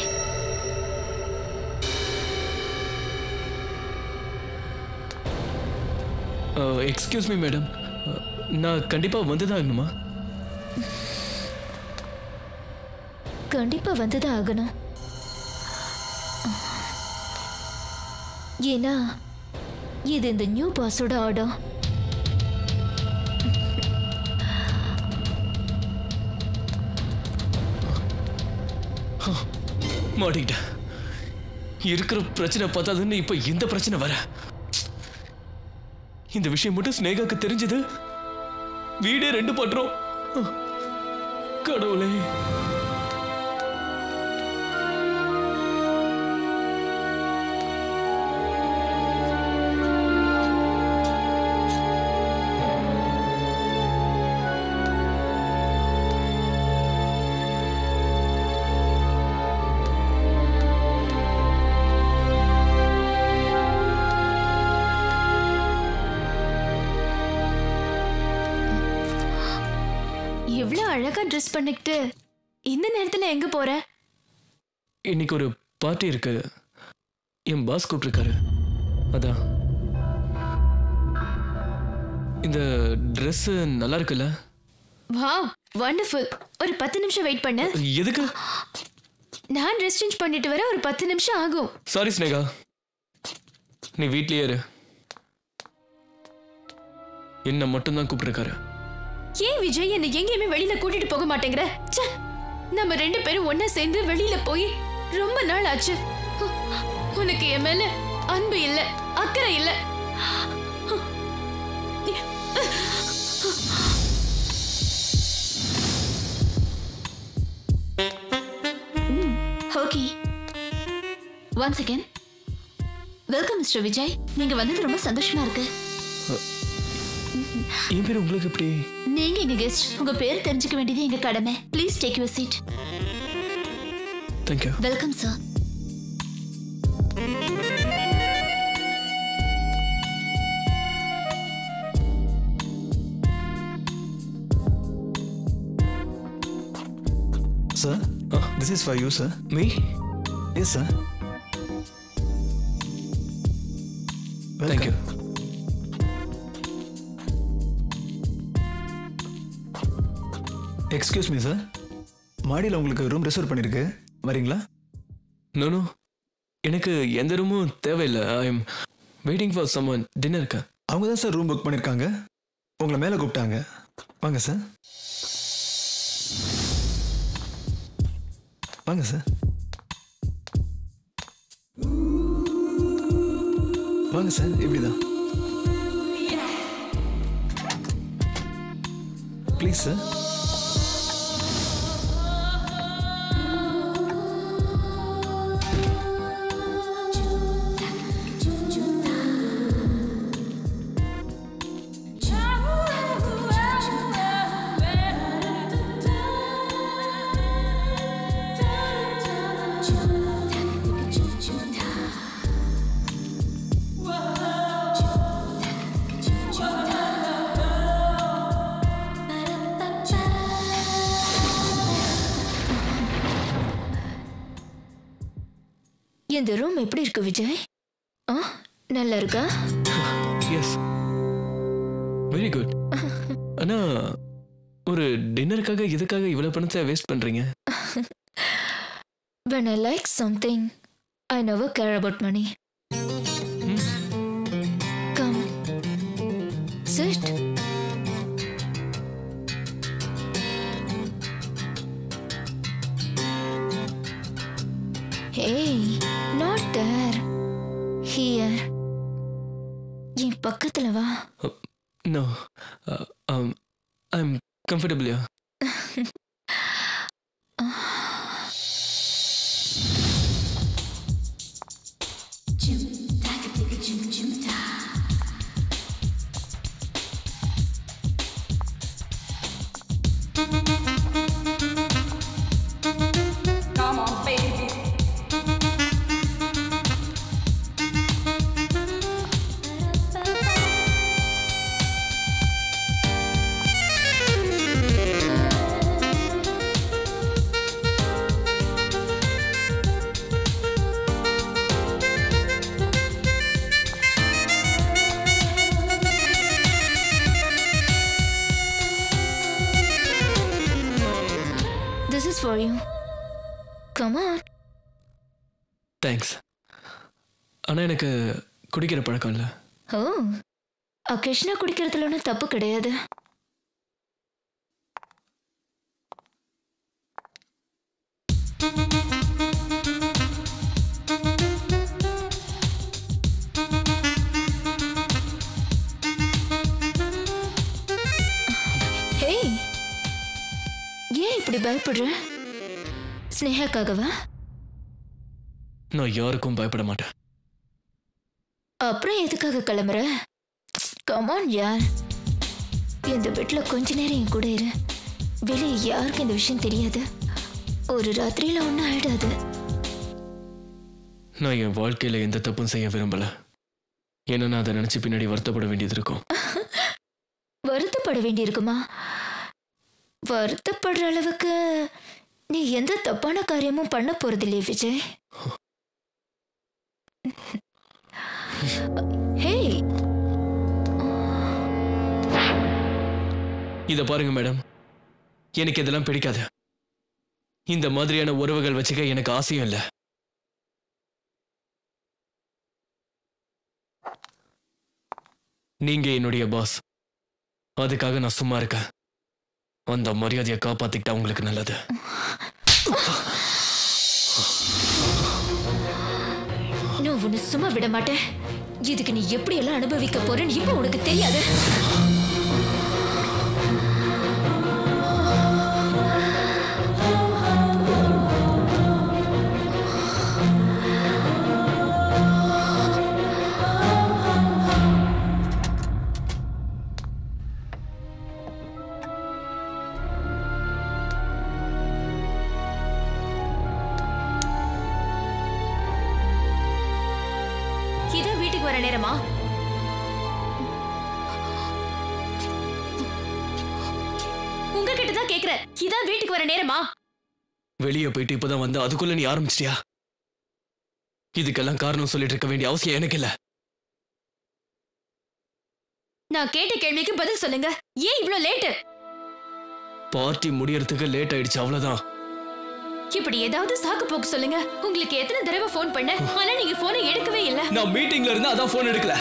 Speaker 3: எக்ஸ்கியூஸ் மீ மேடம் நான் கண்டிப்பாக வந்து தான் ஆகணுமா
Speaker 5: கண்டிப்பா வந்துதான் ஆகணும் ஏன்னா இது இந்த நியூ பாஸோட ஆர்டர்
Speaker 3: மாட்டிக்கிட்டேன் இருக்கிற பிரச்சனை பார்த்தாதுன்னு இப்போ இந்த பிரச்சனை வர இந்த விஷயம் மட்டும் ஸ்னேகாக்கு தெரிஞ்சது வீடே ரெண்டு பட்டுரும் கடவுளே
Speaker 2: இவ்ளோ அழகா ட்ரெஸ் பண்ணிக்கிட்டு இந்த நேரத்துல எங்க போற
Speaker 3: இன்னைக்கு ஒரு பார்ட்டி இருக்கு என் பாஸ் கூப்பிட்டுருக்காரு அதான் இந்த Dress நல்லா இருக்குல்ல
Speaker 2: வாவ் வண்டர்ஃபுல் ஒரு பத்து நிமிஷம் வெயிட் பண்ணு
Speaker 3: எதுக்கு
Speaker 2: நான் ட்ரெஸ் சேஞ்ச் பண்ணிட்டு வர ஒரு பத்து நிமிஷம் ஆகும்
Speaker 3: சாரி ஸ்னேகா நீ வீட்லயே இரு என்ன மட்டும்தான் கூப்பிட்டுருக்காரு
Speaker 2: ஏன் விஜய் என்னை எங்கேயுமே வெளியில கூட்டிட்டு போக மாட்டேங்கிற ச்சே நம்ம ரெண்டு பேரும் ஒண்ணா சேர்ந்து வெளியில போய் ரொம்ப நாள் ஆச்சு உனக்கு என் மேல அன்பு இல்ல அக்கறை இல்ல okay once again welcome mister Vijay நீங்க வந்தது ரொம்ப சந்தோஷமா இருக்கு
Speaker 3: என் பேர் உங்களுக்கு எப்படி
Speaker 2: நீங்க எங்க கெஸ்ட் உங்க பேர் தெரிஞ்சுக்க வேண்டியது எங்க கடமை please take your seat
Speaker 3: thank you
Speaker 2: welcome sir
Speaker 11: Sir, this is for you, sir.
Speaker 3: Me?
Speaker 11: Yes, sir.
Speaker 3: Thank you
Speaker 11: excuse me sir மாடியில் உங்களுக்கு ரூம் ரிசர்வ் பண்ணியிருக்கு வரீங்களா
Speaker 3: நோ நோ எனக்கு எந்த ரூமும் தேவையில்லை I am waiting for someone டின்னருக்கு
Speaker 11: அவங்க தான் சார் ரூம் புக் பண்ணியிருக்காங்க உங்களை மேலே கூப்பிட்டாங்க வாங்க சார் வாங்க சார் வாங்க சார் இப்படிதான் ப்ளீஸ் சார்
Speaker 5: இந்த ரூம் எப்படி இருக்கு விஜய் ஆ நல்லா இருக்கா
Speaker 3: எஸ் வெரி குட் ஆனா ஒரு டின்னருக்காக இதுக்காக இவ்வளவு பணத்தை வேஸ்ட் பண்றீங்க
Speaker 5: when i like something i never care about money come sit hey not there here என் பக்கத்துல வா
Speaker 3: நோ ஐ எம் கம்ஃபர்டபுள்யா
Speaker 12: Come on, baby.
Speaker 5: this is for you come on
Speaker 3: thanks ஆனா எனக்கு குடிக்கிற பழக்கம் இல்லை
Speaker 5: ஓ அக்கேஷனா குடிக்கிறதுல ஒன்றும் தப்பு கிடையாது ஹே ஏன் இப்படி பயப்படுற ஸ்னேகாக்காகவா
Speaker 3: நான் யாருக்கும் பயப்பட மாட்டேன்
Speaker 5: அப்புறம் எதுக்காக கிளம்புற கமான் யார் இந்த வீட்டில் கொஞ்ச நேரம் என் கூட இரு வெளியே யாருக்கும் இந்த விஷயம் தெரியாது ஒரு ராத்திரியில ஒன்றும் ஆயிடாது
Speaker 3: நான் என் வாழ்க்கையில எந்த தப்பும் செய்ய விரும்பல ஏன்னா நான் அதை நினைச்சு பின்னாடி வருத்தப்பட வேண்டியது இருக்கும்
Speaker 5: வருத்தப்பட வேண்டியிருக்குமா வருத்தப்படுற அளவுக்கு நீ எந்த தப்பான காரியமும் பண்ண போறதில்லையே விஜய் ஹே
Speaker 3: இத பாருங்க மேடம் எனக்கு இதெல்லாம் பிடிக்காது இந்த மாதிரியான உறவுகள் வச்சுக்க எனக்கு ஆசையும் இல்லை நீங்க என்னுடைய பாஸ் அதுக்காக நான் சும்மா இருக்கேன் அந்த மரியாதையை காப்பாத்திக்கிட்டா உங்களுக்கு நல்லது
Speaker 5: நான் உன்னை சும்மா விட மாட்டேன் இதுக்கு நீ எப்படி எல்லாம் அனுபவிக்க போறேன்னு இப்போ உனக்கு தெரியாது
Speaker 2: இதான் வீட்டுக்கு வர நேரமா உங்ககிட்ட தான் கேக்குறேன் இதான் வீட்டுக்கு வர நேரமா
Speaker 3: வெளியே போயிட்டு இப்பதான் வந்து அதுக்குள்ள நீ ஆரம்பிச்சிட்டியா இதுக்கெல்லாம் காரணம் சொல்லிட்டு இருக்க வேண்டிய அவசியம் எனக்கு இல்ல
Speaker 2: நான் கேட்ட கேள்விக்கு பதில் சொல்லுங்க ஏன் இவ்ளோ லேட்டு
Speaker 3: பார்ட்டி முடியறதுக்கு லேட் ஆயிடுச்சு அவ்வளவுதான்
Speaker 2: இப்படி ஏதாவது சாக்கு போக்கு சொல்லுங்க உங்களுக்கு எத்தனை தடவை ஃபோன் பண்ண ஆனா நீங்க போனை எடுக்கவே இல்ல
Speaker 3: நான் மீட்டிங்ல இருந்து அதான் போன் எடுக்கல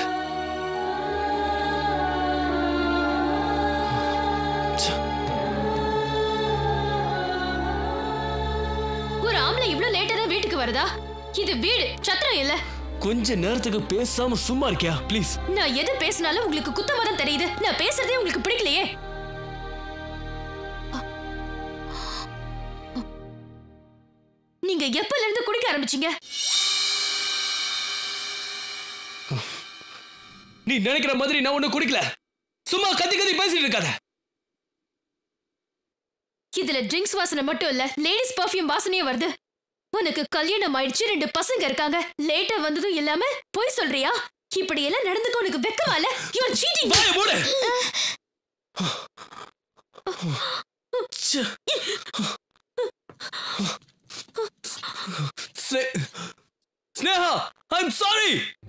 Speaker 2: ஒரு ஆம்பளை இவ்ளோ லேட்டா தான் வீட்டுக்கு வருதா இது வீடு சத்திரம் இல்ல
Speaker 3: கொஞ்ச நேரத்துக்கு பேசாம சும்மா இருக்கியா ப்ளீஸ்
Speaker 2: நான் எது பேசினாலும் உங்களுக்கு குத்தமா தான் தெரியுது நான் பேசுறதே உங்களுக்கு பிடிக்கலையே நீங்க எப்பல இருந்து குடிக்க ஆரம்பிச்சீங்க
Speaker 3: நீ நினைக்கிற மாதிரி நான் ஒண்ணு குடிக்கல சும்மா கத்தி கத்தி பேசிட்டு இருக்காத
Speaker 2: இதுல ட்ரிங்க்ஸ் வாசனை மட்டும் இல்ல லேடிஸ் பர்ஃபியூம் வாசனையும் வருது உனக்கு கல்யாணம் ஆயிடுச்சு ரெண்டு பசங்க இருக்காங்க லேட்டா வந்ததும் இல்லாம போய் சொல்றியா இப்படி எல்லாம் நடந்துக்க உனக்கு வெக்கமா இல்ல யூ ஆர் சீட்டிங்
Speaker 3: வாய மூடு ஸ்னே- ஸ்னேகா ஐம் சாரி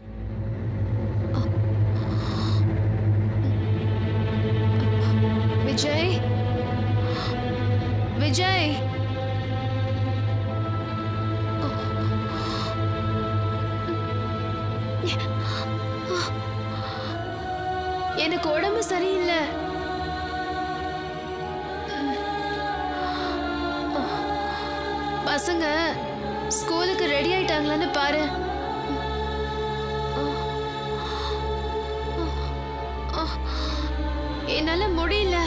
Speaker 2: விஜய் விஜய் எனக்கு உடம்பு சரியில்லை பசங்க ஸ்கூலுக்கு ரெடி ஆயிட்டாங்களான்னு பாரு என்னால முடியல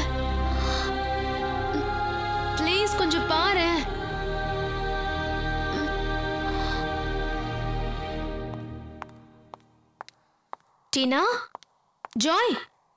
Speaker 2: ப்ளீஸ் கொஞ்சம் பாரு டீனா ஜாய்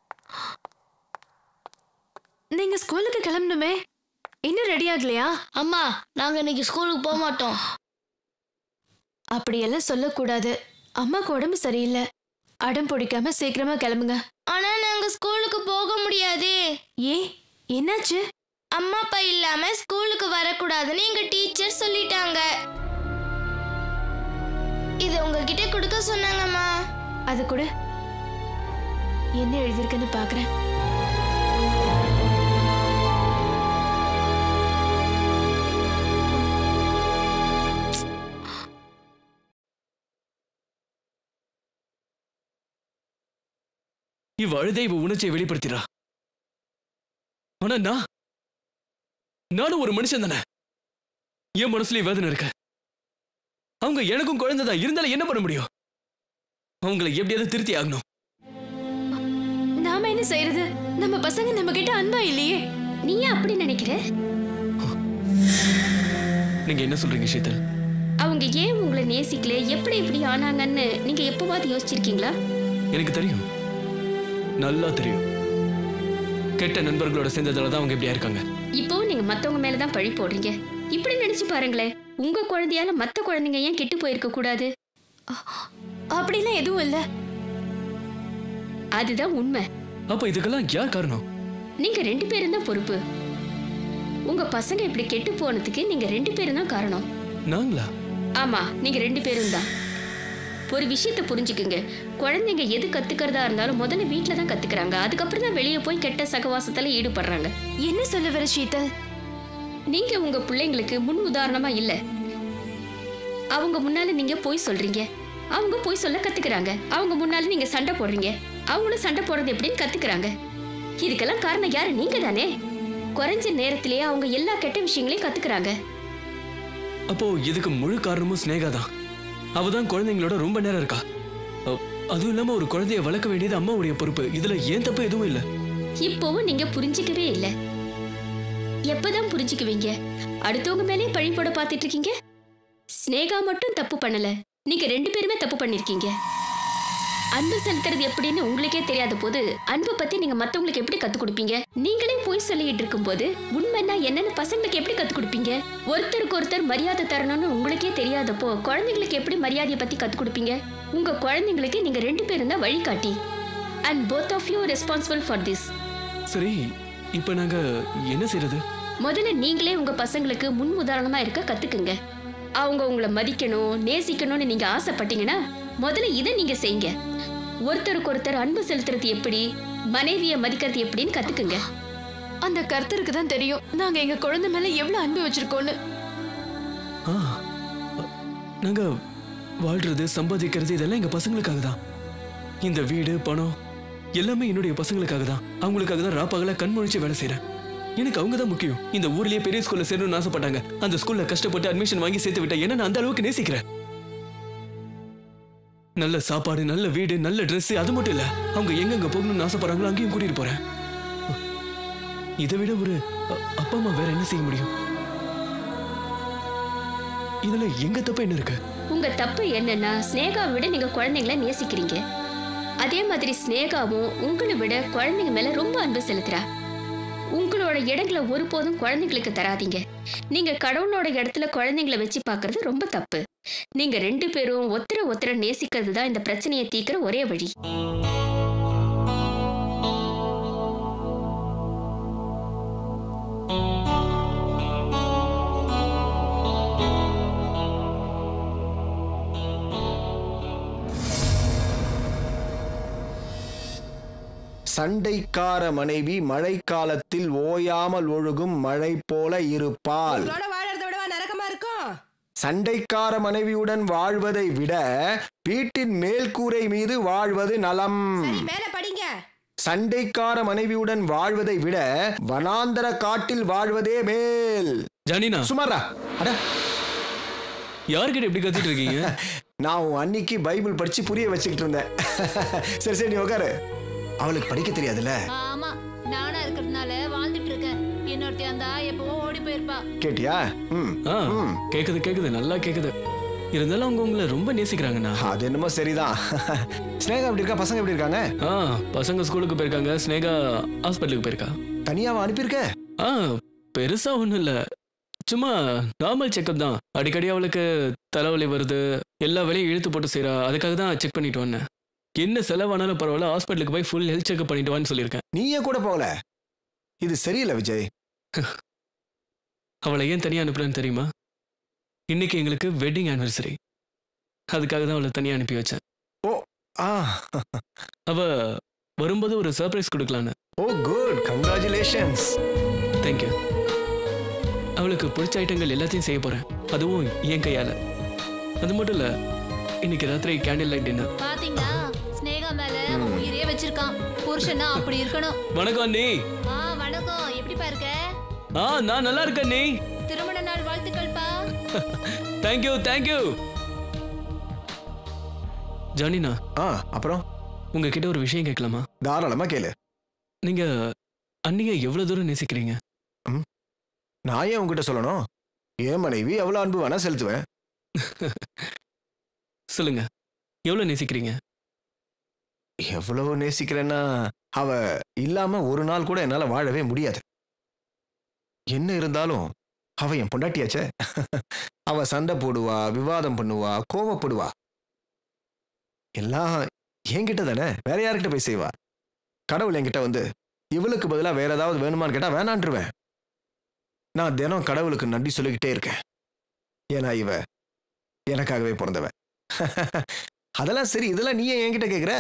Speaker 2: நீங்க ஸ்கூலுக்கு கிளம்பணுமே இன்னும் ரெடி ஆகலையா
Speaker 5: அம்மா நாங்க இன்னைக்கு ஸ்கூலுக்கு போக மாட்டோம்
Speaker 2: அப்படியெல்லாம் சொல்லக்கூடாது அம்மாக்கு உடம்பு சரியில்லை அடம் பிடிக்காம சீக்கிரமா கிளம்புங்க
Speaker 5: ஆனா நாங்க ஸ்கூலுக்கு போக முடியாதே
Speaker 2: ஏன் என்னாச்சு
Speaker 5: அம்மா அப்பா இல்லாம ஸ்கூலுக்கு வரக்கூடாதுன்னு எங்க டீச்சர் சொல்லிட்டாங்க இது உங்ககிட்ட கொடுக்க சொன்னாங்கம்மா
Speaker 2: அது கூட என்ன எழுதியிருக்குன்னு பாக்குறேன்
Speaker 3: இவ அழுதே இவ உணர்ச்சியை வெளிப்படுத்திடா ஆனா நான் நானும் ஒரு மனுஷன் தானே என் மனசுலயும் வேதனை இருக்க அவங்க எனக்கும் குழந்தை தான் இருந்தாலும் என்ன பண்ண முடியும் அவங்கள எப்படியாவது திருத்தி ஆகணும்
Speaker 2: நாம என்ன செய்யறது நம்ம பசங்க நம்ம கிட்ட அன்பா இல்லையே
Speaker 7: நீ ஏன் அப்படி நினைக்கிற
Speaker 3: நீங்க என்ன சொல்றீங்க சீதல்
Speaker 7: அவங்க ஏன் உங்களை நேசிக்கல எப்படி இப்படி ஆனாங்கன்னு நீங்க எப்பவாவது யோசிச்சிருக்கீங்களா
Speaker 3: எனக்கு தெரியும் நல்லா தெரியும் கெட்ட நண்பர்களோட சேர்ந்ததால தான் அவங்க இப்படியா இருக்காங்க
Speaker 7: இப்போவும் நீங்க மத்தவங்க மேல தான் பழி போடுறீங்க இப்படி நினைச்சு பாருங்களேன் உங்க குழந்தையால மத்த குழந்தைங்க ஏன் கெட்டு போயிருக்க கூடாது
Speaker 2: அப்படிலாம் எதுவும் இல்ல
Speaker 7: அதுதான் உண்மை
Speaker 3: அப்ப இதுக்கெல்லாம் யார் காரணம்
Speaker 7: நீங்க ரெண்டு பேரும் தான் பொறுப்பு உங்க பசங்க இப்படி கெட்டு போனதுக்கு நீங்க ரெண்டு பேரும் தான் காரணம்
Speaker 3: நாங்களா
Speaker 7: ஆமா நீங்க ரெண்டு பேரும் தான் ஒரு விஷயத்தை புரிஞ்சுக்குங்க குழந்தைங்க எது கத்துக்கிறதா இருந்தாலும் முதல்ல வீட்டில தான் கத்துக்கிறாங்க அதுக்கப்புறம் தான் வெளியே போய் கெட்ட சகவாசத்துல ஈடுபடுறாங்க
Speaker 2: என்ன சொல்ல வர சீதல்
Speaker 7: நீங்க உங்க பிள்ளைங்களுக்கு முன் உதாரணமா இல்ல அவங்க முன்னால நீங்க போய் சொல்றீங்க அவங்க போய் சொல்ல கத்துக்கிறாங்க அவங்க முன்னால நீங்க சண்டை போடுறீங்க அவங்களும் சண்டை போடுறது எப்படின்னு கத்துக்கிறாங்க இதுக்கெல்லாம் காரணம் யாரு நீங்க தானே குறைஞ்ச நேரத்திலேயே அவங்க எல்லா கெட்ட விஷயங்களையும் கத்துக்கிறாங்க
Speaker 3: அப்போ இதுக்கு முழு காரணமும் ஸ்னேகா தான் அவ தான் குழந்தைங்களோட ரொம்ப நேரம் இருக்கா அ- அதுவும் இல்லாம ஒரு குழந்தைய வளர்க்க வேண்டியது அம்மாவுடைய பொறுப்பு இதுல ஏன் தப்பு எதுவும் இல்ல
Speaker 7: இப்போவும் நீங்க புரிஞ்சுக்கவே இல்ல எப்பதான் புரிஞ்சுக்குவீங்க அடுத்தவங்க மேலே பழி போட பார்த்துட்டு இருக்கீங்க ஸ்னேகா மட்டும் தப்பு பண்ணல நீங்க ரெண்டு பேருமே தப்பு பண்ணிருக்கீங்க அன்பு செலுத்துறது எப்படின்னு உங்களுக்கே தெரியாத போது அன்பை பத்தி நீங்க மத்தவங்களுக்கு எப்படி கத்து கொடுப்பீங்க நீங்களே போய் சொல்லிட்டு இருக்கும்போது உண்மைன்னா என்னன்னு பசங்களுக்கு எப்படி கத்து கொடுப்பீங்க ஒருத்தருக்கு ஒருத்தர் மரியாதை தரணும்னு உங்களுக்கே தெரியாதப்போ குழந்தைங்களுக்கு எப்படி மரியாதையை பத்தி கத்து கொடுப்பீங்க உங்க குழந்தைங்களுக்கு நீங்க ரெண்டு பேரும் தான் வழிகாட்டி and both of you responsible for this
Speaker 3: சரி இப்ப நாங்க என்ன செய்யறது
Speaker 7: முதல்ல நீங்களே உங்க பசங்களுக்கு முன் உதாரணமா இருக்க கத்துக்குங்க அவங்க உங்களை மதிக்கணும் நேசிக்கணும்னு நீங்க ஆசைப்பட்டீங்கன்னா முதல்ல இதை நீங்க செய்யுங்க ஒருத்தருக்கு ஒருத்தர் அன்பு செலுத்துறது எப்படி மனைவியை மதிக்கிறது எப்படின்னு கத்துக்குங்க
Speaker 2: அந்த கர்த்தருக்கு தான் தெரியும் நாங்க எங்க குழந்தை மேல எவ்வளவு அன்பு வச்சிருக்கோம்னு
Speaker 11: ஆ நாங்க வாழ்றது சம்பாதிக்கிறது இதெல்லாம் எங்க பசங்களுக்காக தான் இந்த வீடு பணம் எல்லாமே என்னுடைய பசங்களுக்காக தான் அவங்களுக்காக தான் ராப்பகல கண் முழிச்சு வேலை செய்றேன் எனக்கு அவங்க தான் முக்கியம் இந்த ஊர்லயே பெரிய ஸ்கூல்ல சேரணும்னு ஆசைப்பட்டாங்க அந்த ஸ்கூல்ல கஷ்டப்பட்டு அட்மிஷன் வாங்கி சேர்த்து விட்டேன் ஏன்னா நான் அந்த அளவுக்கு நேசிக்கிறேன் நல்ல சாப்பாடு நல்ல வீடு நல்ல Dress அது மட்டும் இல்ல அவங்க எங்கெங்க போகணும்னு ஆசைப்படுறாங்களோ அங்கேயும் கூட்டிட்டு போறேன் இதை விட ஒரு அ- அப்பா அம்மா வேற என்ன செய்ய முடியும் இதுல எங்க தப்பு என்ன இருக்கு
Speaker 7: உங்க தப்பு என்னன்னா ஸ்னேகாவை விட நீங்க குழந்தைங்கள நேசிக்கிறீங்க அதே மாதிரி ஸ்னேகாவும் உங்களை விட குழந்தைங்க மேல ரொம்ப அன்பு செலுத்துறா உங்களோட இடங்களை ஒருபோதும் குழந்தைங்களுக்கு தராதீங்க நீங்க கடவுளோட இடத்துல குழந்தைங்கள வச்சு பார்க்கிறது ரொம்ப தப்பு நீங்க ரெண்டு பேரும் ஒத்தர ஒத்தர நேசிக்கிறது தான் இந்த பிரச்சனையை தீர்க்கிற ஒரே வழி
Speaker 1: சண்டைக்கார மனைவி மழைக்காலத்தில் ஓயாமல் ஒழுகும் மழை போல இருப்பாள்
Speaker 10: உங்களோட வாழறத விடவா நரகமா இருக்கும்
Speaker 1: சண்டைக்கார மனைவியுடன் வாழ்வதை விட வீட்டின் மேல்கூரை மீது வாழ்வது நலம்
Speaker 10: சரி மேல படிங்க
Speaker 1: சண்டைக்கார மனைவியுடன் வாழ்வதை விட வனாந்தர காட்டில் வாழ்வதே மேல்
Speaker 11: ஜானினா
Speaker 1: சுமாரா அட
Speaker 11: யார்கிட்ட இப்படி கத்திட்டு இருக்கீங்க
Speaker 1: நான் உன் அன்னைக்கு பைபிள் படிச்சு புரிய வச்சுக்கிட்டு இருந்தேன் சரி சரி நீ உட்காரு அவளுக்கு படிக்க தெரியாதுல்ல
Speaker 13: ஆமா நானா இருக்கிறதுனால வாழ்ந்துட்டு இருக்கேன் இன்னொருத்தி அந்த எப்பவும் ஓடி போயிருப்பா
Speaker 1: கேட்டியா ம்
Speaker 11: ஆ கேக்குது கேக்குது நல்லா கேக்குது இருந்தாலும் அவங்க உங்களை ரொம்ப நேசிக்கிறாங்கண்ணா
Speaker 1: அது என்னமோ சரிதான் ஸ்னேகா எப்படி இருக்கா பசங்க எப்படி இருக்காங்க
Speaker 11: ஆ பசங்க ஸ்கூலுக்கு போயிருக்காங்க ஸ்னேகா ஹாஸ்பிட்டலுக்கு போயிருக்கா
Speaker 1: தனியாவா அனுப்பியிருக்க
Speaker 11: ஆ பெருசா ஒண்ணும் இல்ல சும்மா நார்மல் செக்கப் தான் அடிக்கடி அவளுக்கு தலைவலி வருது எல்லா வேலையும் இழுத்து போட்டு செய்றா அதுக்காக தான் செக் பண்ணிட்டு வந்தேன் என்ன செலவானாலும் பரவாயில்ல ஹாஸ்பிட்டலுக்கு போய் ஃபுல் ஹெல்த் செக்அப் பண்ணிட்டு வான்னு சொல்லியிருக்கேன்
Speaker 1: நீயே கூட போகல இது சரியில்லை விஜய்
Speaker 11: அவளை ஏன் தனியா அனுப்புறேன்னு தெரியுமா இன்னைக்கு எங்களுக்கு வெட்டிங் ஆனிவர்சரி அதுக்காக தான் அவளை தனியா அனுப்பி வச்சேன்
Speaker 1: ஓ ஆ
Speaker 11: அவ வரும்போது ஒரு சர்ப்ரைஸ் கொடுக்கலான்னு
Speaker 1: ஓ குட் கங்க்ராச்சுலேஷன்ஸ்
Speaker 11: தேங்க்யூ அவளுக்கு பிடிச்ச ஐட்டங்கள் எல்லாத்தையும் செய்ய போறேன் அதுவும் என் கையால அது மட்டும் இல்ல இன்னைக்கு ராத்திரி கேண்டில் லைட் டின்னர்
Speaker 13: பாத்தீங்களா ஸ்னேகா மேல அவன் உயிரே வச்சிருக்கான் புருஷனா அப்படி இருக்கணும்
Speaker 11: வணக்கம் அண்ணி
Speaker 13: ஆ வணக்கம் எப்படிப்பா இருக்க
Speaker 11: ஆ நான் நல்லா இருக்கேன் அண்ணி
Speaker 13: திருமண நாள் வாழ்த்துக்கள்ப்பா
Speaker 11: தேங்க்யூ தேங்க்யூ ஜானினா
Speaker 1: ஆ அப்புறம்
Speaker 11: உங்ககிட்ட ஒரு விஷயம் கேட்கலாமா
Speaker 1: தாராளமா கேளு
Speaker 11: நீங்க அண்ணியை எவ்வளவு தூரம் நேசிக்கிறீங்க
Speaker 1: நான் ஏன் உங்ககிட்ட சொல்லணும் என் மனைவி எவ்வளவு அன்பு வேணா செலுத்துவேன்
Speaker 11: சொல்லுங்க எவ்வளவு நேசிக்கிறீங்க
Speaker 1: எவ்வளவு நேசிக்கிறேன்னா அவ இல்லாம ஒரு நாள் கூட என்னால வாழவே முடியாது என்ன இருந்தாலும் அவ என் பொண்டாட்டியாச்சே அவ சண்டை போடுவா விவாதம் பண்ணுவா கோவப்படுவா எல்லாம் என்கிட்ட தானே வேற யார்கிட்ட போய் செய்வா கடவுள் என்கிட்ட வந்து இவளுக்கு பதிலா வேற ஏதாவது வேணுமான்னு கேட்டா வேணான்றுவேன் நான் தினம் கடவுளுக்கு நன்றி சொல்லிக்கிட்டே இருக்கேன் ஏன்னா இவ எனக்காகவே பிறந்தவ அதெல்லாம் சரி இதெல்லாம் நீ ஏன் என்கிட்ட கேக்குற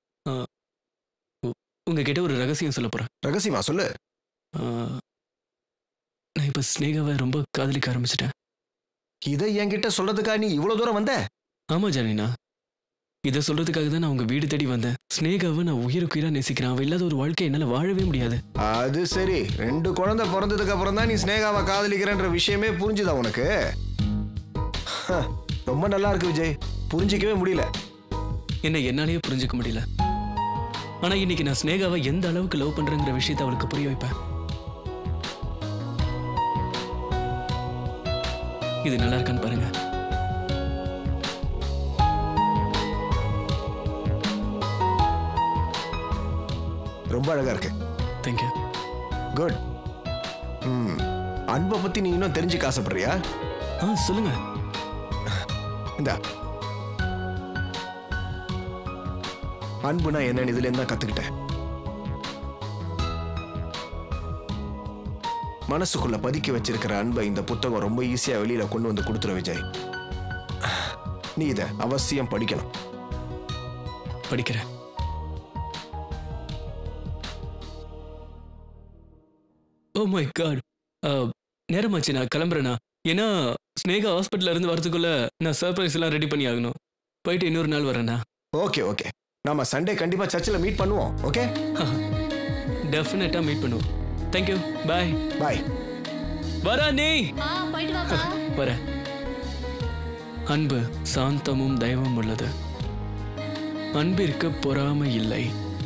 Speaker 11: உங்ககிட்ட ஒரு ரகசியம் சொல்ல போறேன்
Speaker 1: ரகசியமா சொல்லு
Speaker 11: ஆ, நான் இப்ப ஸ்னேகாவை ரொம்ப காதலிக்க ஆரம்பிச்சிட்டேன்
Speaker 1: இதை என்கிட்ட சொல்றதுக்கா நீ இவ்வளவு தூரம் வந்த
Speaker 11: ஆமா ஜானினா இதை சொல்றதுக்காக தான் நான் உங்க வீடு தேடி வந்தேன் ஸ்னேகாவை நான் உயிருக்கு உயிரா நேசிக்கிறேன் அவ இல்லாத ஒரு வாழ்க்கை என்னால வாழவே முடியாது
Speaker 1: அது சரி ரெண்டு குழந்தை பிறந்ததுக்கு அப்புறம் தான் நீ ஸ்னேகாவை காதலிக்கிறன்ற விஷயமே புரிஞ்சுதா உனக்கு ஹ, ரொம்ப நல்லா இருக்கு விஜய் புரிஞ்சிக்கவே முடியல
Speaker 11: என்ன என்னாலேயே புரிஞ்சுக்க முடியல ஆனா இன்னைக்கு நான் ஸ்னேகாவை எந்த அளவுக்கு லவ் பண்றேங்கிற விஷயத்தை அவளுக்கு புரிய வைப்பேன் இது நல்லா இருக்கான்னு பாருங்க
Speaker 1: ரொம்ப அழகா இருக்கு
Speaker 11: தேங்க்யூ
Speaker 1: குட் ம் அன்பை பத்தி நீ இன்னும் தெரிஞ்சுக்க ஆசைப்படுறியா
Speaker 11: ஆ சொல்லுங்க
Speaker 1: இந்தா அன்புனா என்னன்னு இதுல இருந்தா கத்துக்கிட்டேன் மனசுக்குள்ள பதுக்கி வச்சிருக்கிற அன்பை இந்த புத்தகம் ரொம்ப ஈஸியா வெளியில கொண்டு வந்து கொடுத்துரும் விஜய் நீ இதை அவசியம் படிக்கணும்
Speaker 11: படிக்கிறேன் ஓ மை காட் நேரமாச்சு நான் கிளம்புறேண்ணா ஏன்னா ஸ்னேகா ஹாஸ்பிட்டல்ல இருந்து வரதுக்குள்ள நான் சர்ப்ரைஸ் எல்லாம் ரெடி பண்ணி ஆகணும் போயிட்டு இன்னொரு நாள் வரேண்ணா
Speaker 1: ஓகே ஓகே நாம சண்டே கண்டிப்பா சர்ச்சில் மீட் பண்ணுவோம் ஓகே
Speaker 11: டெஃபினட்டா மீட் பண்ணுவோம் தேங்க்யூ பாய்
Speaker 1: பாய்
Speaker 11: வரா நீ
Speaker 13: ஆ போயிட்டு வாப்பா
Speaker 11: வர அன்பு சாந்தமும் தயவும் உள்ளது அன்பிற்கு பொறாமை இல்லை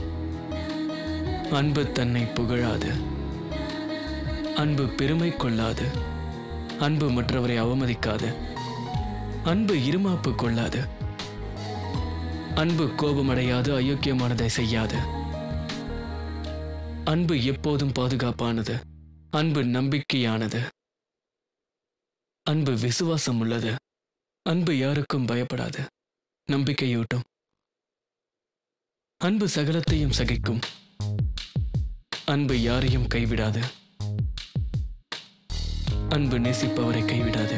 Speaker 11: அன்பு தன்னை புகழாது அன்பு பெருமை கொள்ளாது அன்பு மற்றவரை அவமதிக்காது அன்பு இருமாப்பு கொள்ளாது அன்பு கோபமடையாது அயோக்கியமானதை செய்யாது அன்பு எப்போதும் பாதுகாப்பானது அன்பு நம்பிக்கையானது அன்பு விசுவாசம் உள்ளது அன்பு யாருக்கும் பயப்படாது நம்பிக்கையூட்டும் அன்பு சகலத்தையும் சகிக்கும் அன்பு யாரையும் கைவிடாது அன்பு நேசிப்பவரை கைவிடாது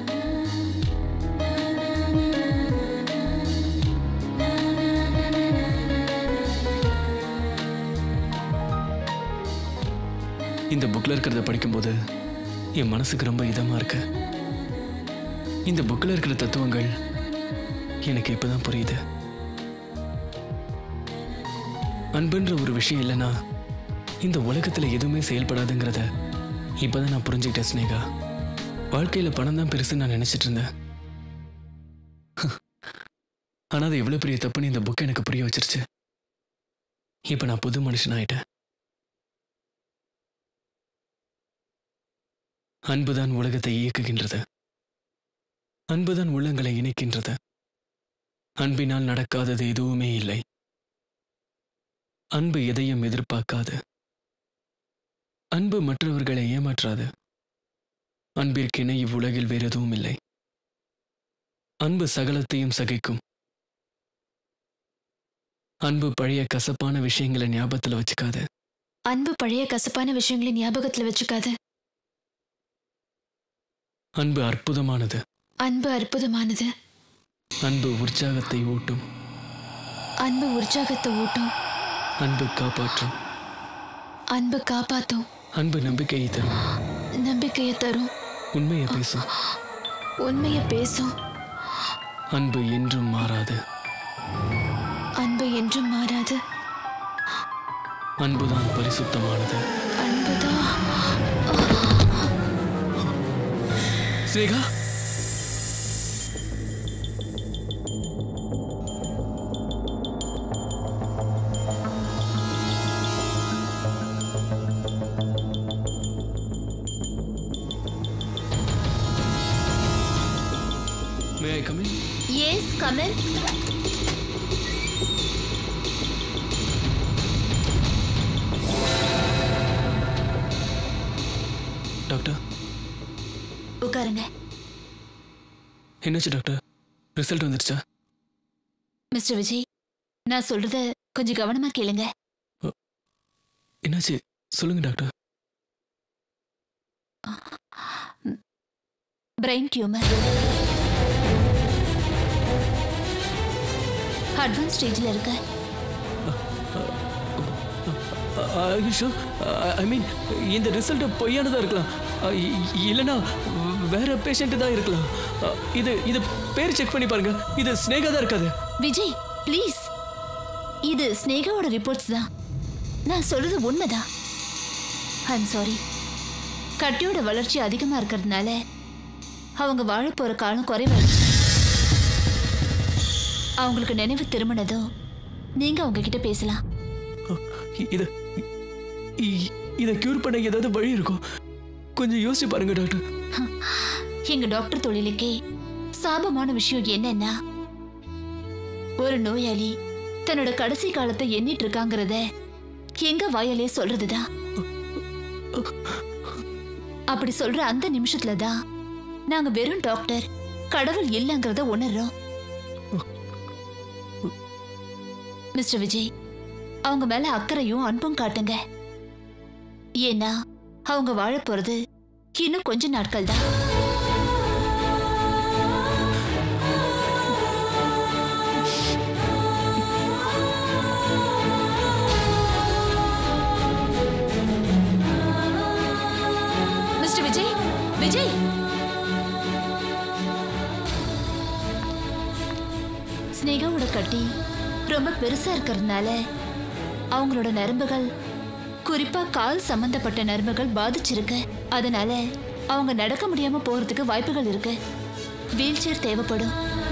Speaker 11: இந்த புக்ல இருக்கிறத படிக்கும்போது என் மனசுக்கு ரொம்ப இதமா இருக்கு இந்த புக்ல இருக்கிற தத்துவங்கள் எனக்கு இப்பதான் புரியுது அன்புன்ற ஒரு விஷயம் இல்லைன்னா இந்த உலகத்துல எதுவுமே செயல்படாதுங்கிறத இப்பதான் நான் புரிஞ்சுக்கிட்டேன் ஸ்னேகா வாழ்க்கையில பணம் தான் பெருசுன்னு நான் நினைச்சிட்டு இருந்தேன் ஆனா அது எவ்வளவு பெரிய தப்புன்னு இந்த புக் எனக்கு புரிய வச்சிருச்சு இப்ப நான் புது மனுஷன் ஆயிட்டேன் அன்புதான் உலகத்தை இயக்குகின்றது அன்புதான் உள்ளங்களை இணைக்கின்றது அன்பினால் நடக்காதது எதுவுமே இல்லை அன்பு எதையும் எதிர்பார்க்காது அன்பு மற்றவர்களை ஏமாற்றாது அன்பிற்கென இவ்வுலகில் வேறு எதுவும் இல்லை அன்பு சகலத்தையும் சகிக்கும் அன்பு பழைய கசப்பான விஷயங்களை ஞாபகத்துல வச்சுக்காது
Speaker 2: அன்பு பழைய கசப்பான விஷயங்களை ஞாபகத்துல வச்சுக்காது
Speaker 11: அன்பு அற்புதமானது
Speaker 2: அன்பு அற்புதமானது
Speaker 11: அன்பு உற்சாகத்தை ஊட்டும்
Speaker 2: அன்பு உற்சாகத்தை ஊட்டும்
Speaker 11: அன்பு காப்பாற்றும்
Speaker 2: அன்பு காப்பாத்தும்
Speaker 11: அன்பு நம்பிக்கையை தரும்
Speaker 2: நம்பிக்கையை தரும்
Speaker 11: உண்மையை பேசும்
Speaker 2: உண்மையை பேசும்
Speaker 11: அன்பு என்றும் மாறாது
Speaker 2: அன்பு என்றும் மாறாது
Speaker 11: அன்புதான் பரிசுத்தமானது
Speaker 2: அன்புதான்
Speaker 11: Sneha may I come in
Speaker 5: yes Kamal
Speaker 11: doctor
Speaker 2: உட்காருங்க
Speaker 11: என்னாச்சு டாக்டர் ரிசல்ட் வந்துருச்சா
Speaker 2: மிஸ்டர் விஜய் நான் சொல்றத கொஞ்சம் கவனமா கேளுங்க
Speaker 11: என்னாச்சு சொல்லுங்க டாக்டர்
Speaker 2: பிரெயின் டியூமர் அட்வான்ஸ் ஸ்டேஜில் இருக்க
Speaker 11: ஷோ ஐ மீன் இந்த ரிசல்ட் பொய்யானதா இருக்கலாம் அ, இ- இல்லைன்னா வேற பேஷண்ட் தான் இருக்கலாம் அ, இது இது பேர் செக் பண்ணி பாருங்க இது ஸ்னேகா தான் இருக்காது
Speaker 2: விஜய் ப்ளீஸ் இது ஸ்னேகாவோட ரிப்போர்ட்ஸ் தான் நான் சொல்றது உண்மைதான் ஐம் சாரி கட்டியோட வளர்ச்சி அதிகமாக இருக்கிறதுனால அவங்க வாழ போகிற காலம் குறைவாயிடுச்சு அவங்களுக்கு நினைவு திரும்பினதும் நீங்கள் அவங்க கிட்ட பேசலாம்
Speaker 11: இத இ- இத கியூர் பண்ண ஏதாவது வழி இருக்கும் கொஞ்சம் யோசிச்சு பாருங்க டாக்டர்
Speaker 2: எங்க டாக்டர் தொழிலுக்கே சாபமான விஷயம் என்னன்னா ஒரு நோயாளி தன்னோட கடைசி காலத்தை எண்ணிட்டு இருக்காங்கிறத எங்க வாயாலே சொல்றதுதான் அப்படி சொல்ற அந்த நிமிஷத்துல தான் நாங்க வெறும் டாக்டர் கடவுள் இல்லைங்கிறத உணர்றோம் மிஸ்டர் விஜய் அவங்க மேல அக்கறையும் அன்பும் காட்டுங்க ஏன்னா அவங்க வாழ போறது இன்னும் கொஞ்ச நாட்கள் தான் விஜய்
Speaker 13: ஸ்னேகாவோட கட்டி ரொம்ப பெருசா இருக்கிறதுனால அவங்களோட நரம்புகள் குறிப்பா கால் சம்பந்தப்பட்ட நரம்புகள் பாதிச்சிருக்கு அதனால அவங்க நடக்க முடியாம போறதுக்கு வாய்ப்புகள் இருக்கு வீல் சேர் தேவைப்படும்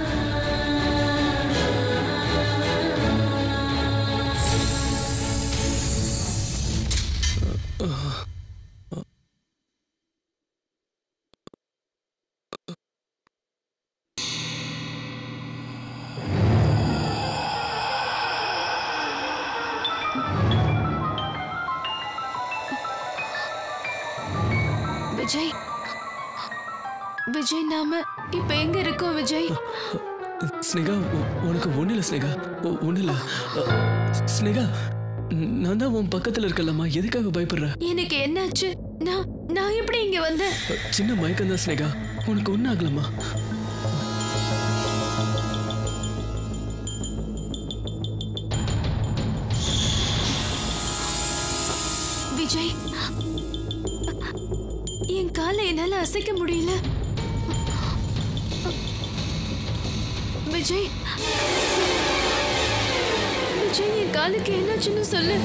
Speaker 2: விஜய் விஜய் நாம இப்ப எங்க இருக்கோம் விஜய்
Speaker 11: ஸ்னேகா உ- உனக்கு ஒண்ணு இல்ல ஸ்னேகா ஒ- ஒண்ணு இல்ல அ, ஸ்னேகா ந- நான் தான் உன் பக்கத்துல இருக்கலம்மா எதுக்காக பயப்படுற
Speaker 2: எனக்கு என்னாச்சு நான் நான் எப்படி இங்க வந்தேன்
Speaker 11: அ, சின்ன மயக்கம் தான் ஸ்னேகா உனக்கு ஒன்றும் ஆகலம்மா
Speaker 2: விஜய் என் காலை என்னால அசைக்க முடியல விஜய் விஜய் என் காலுக்கு என்னாச்சுன்னு சொல்லு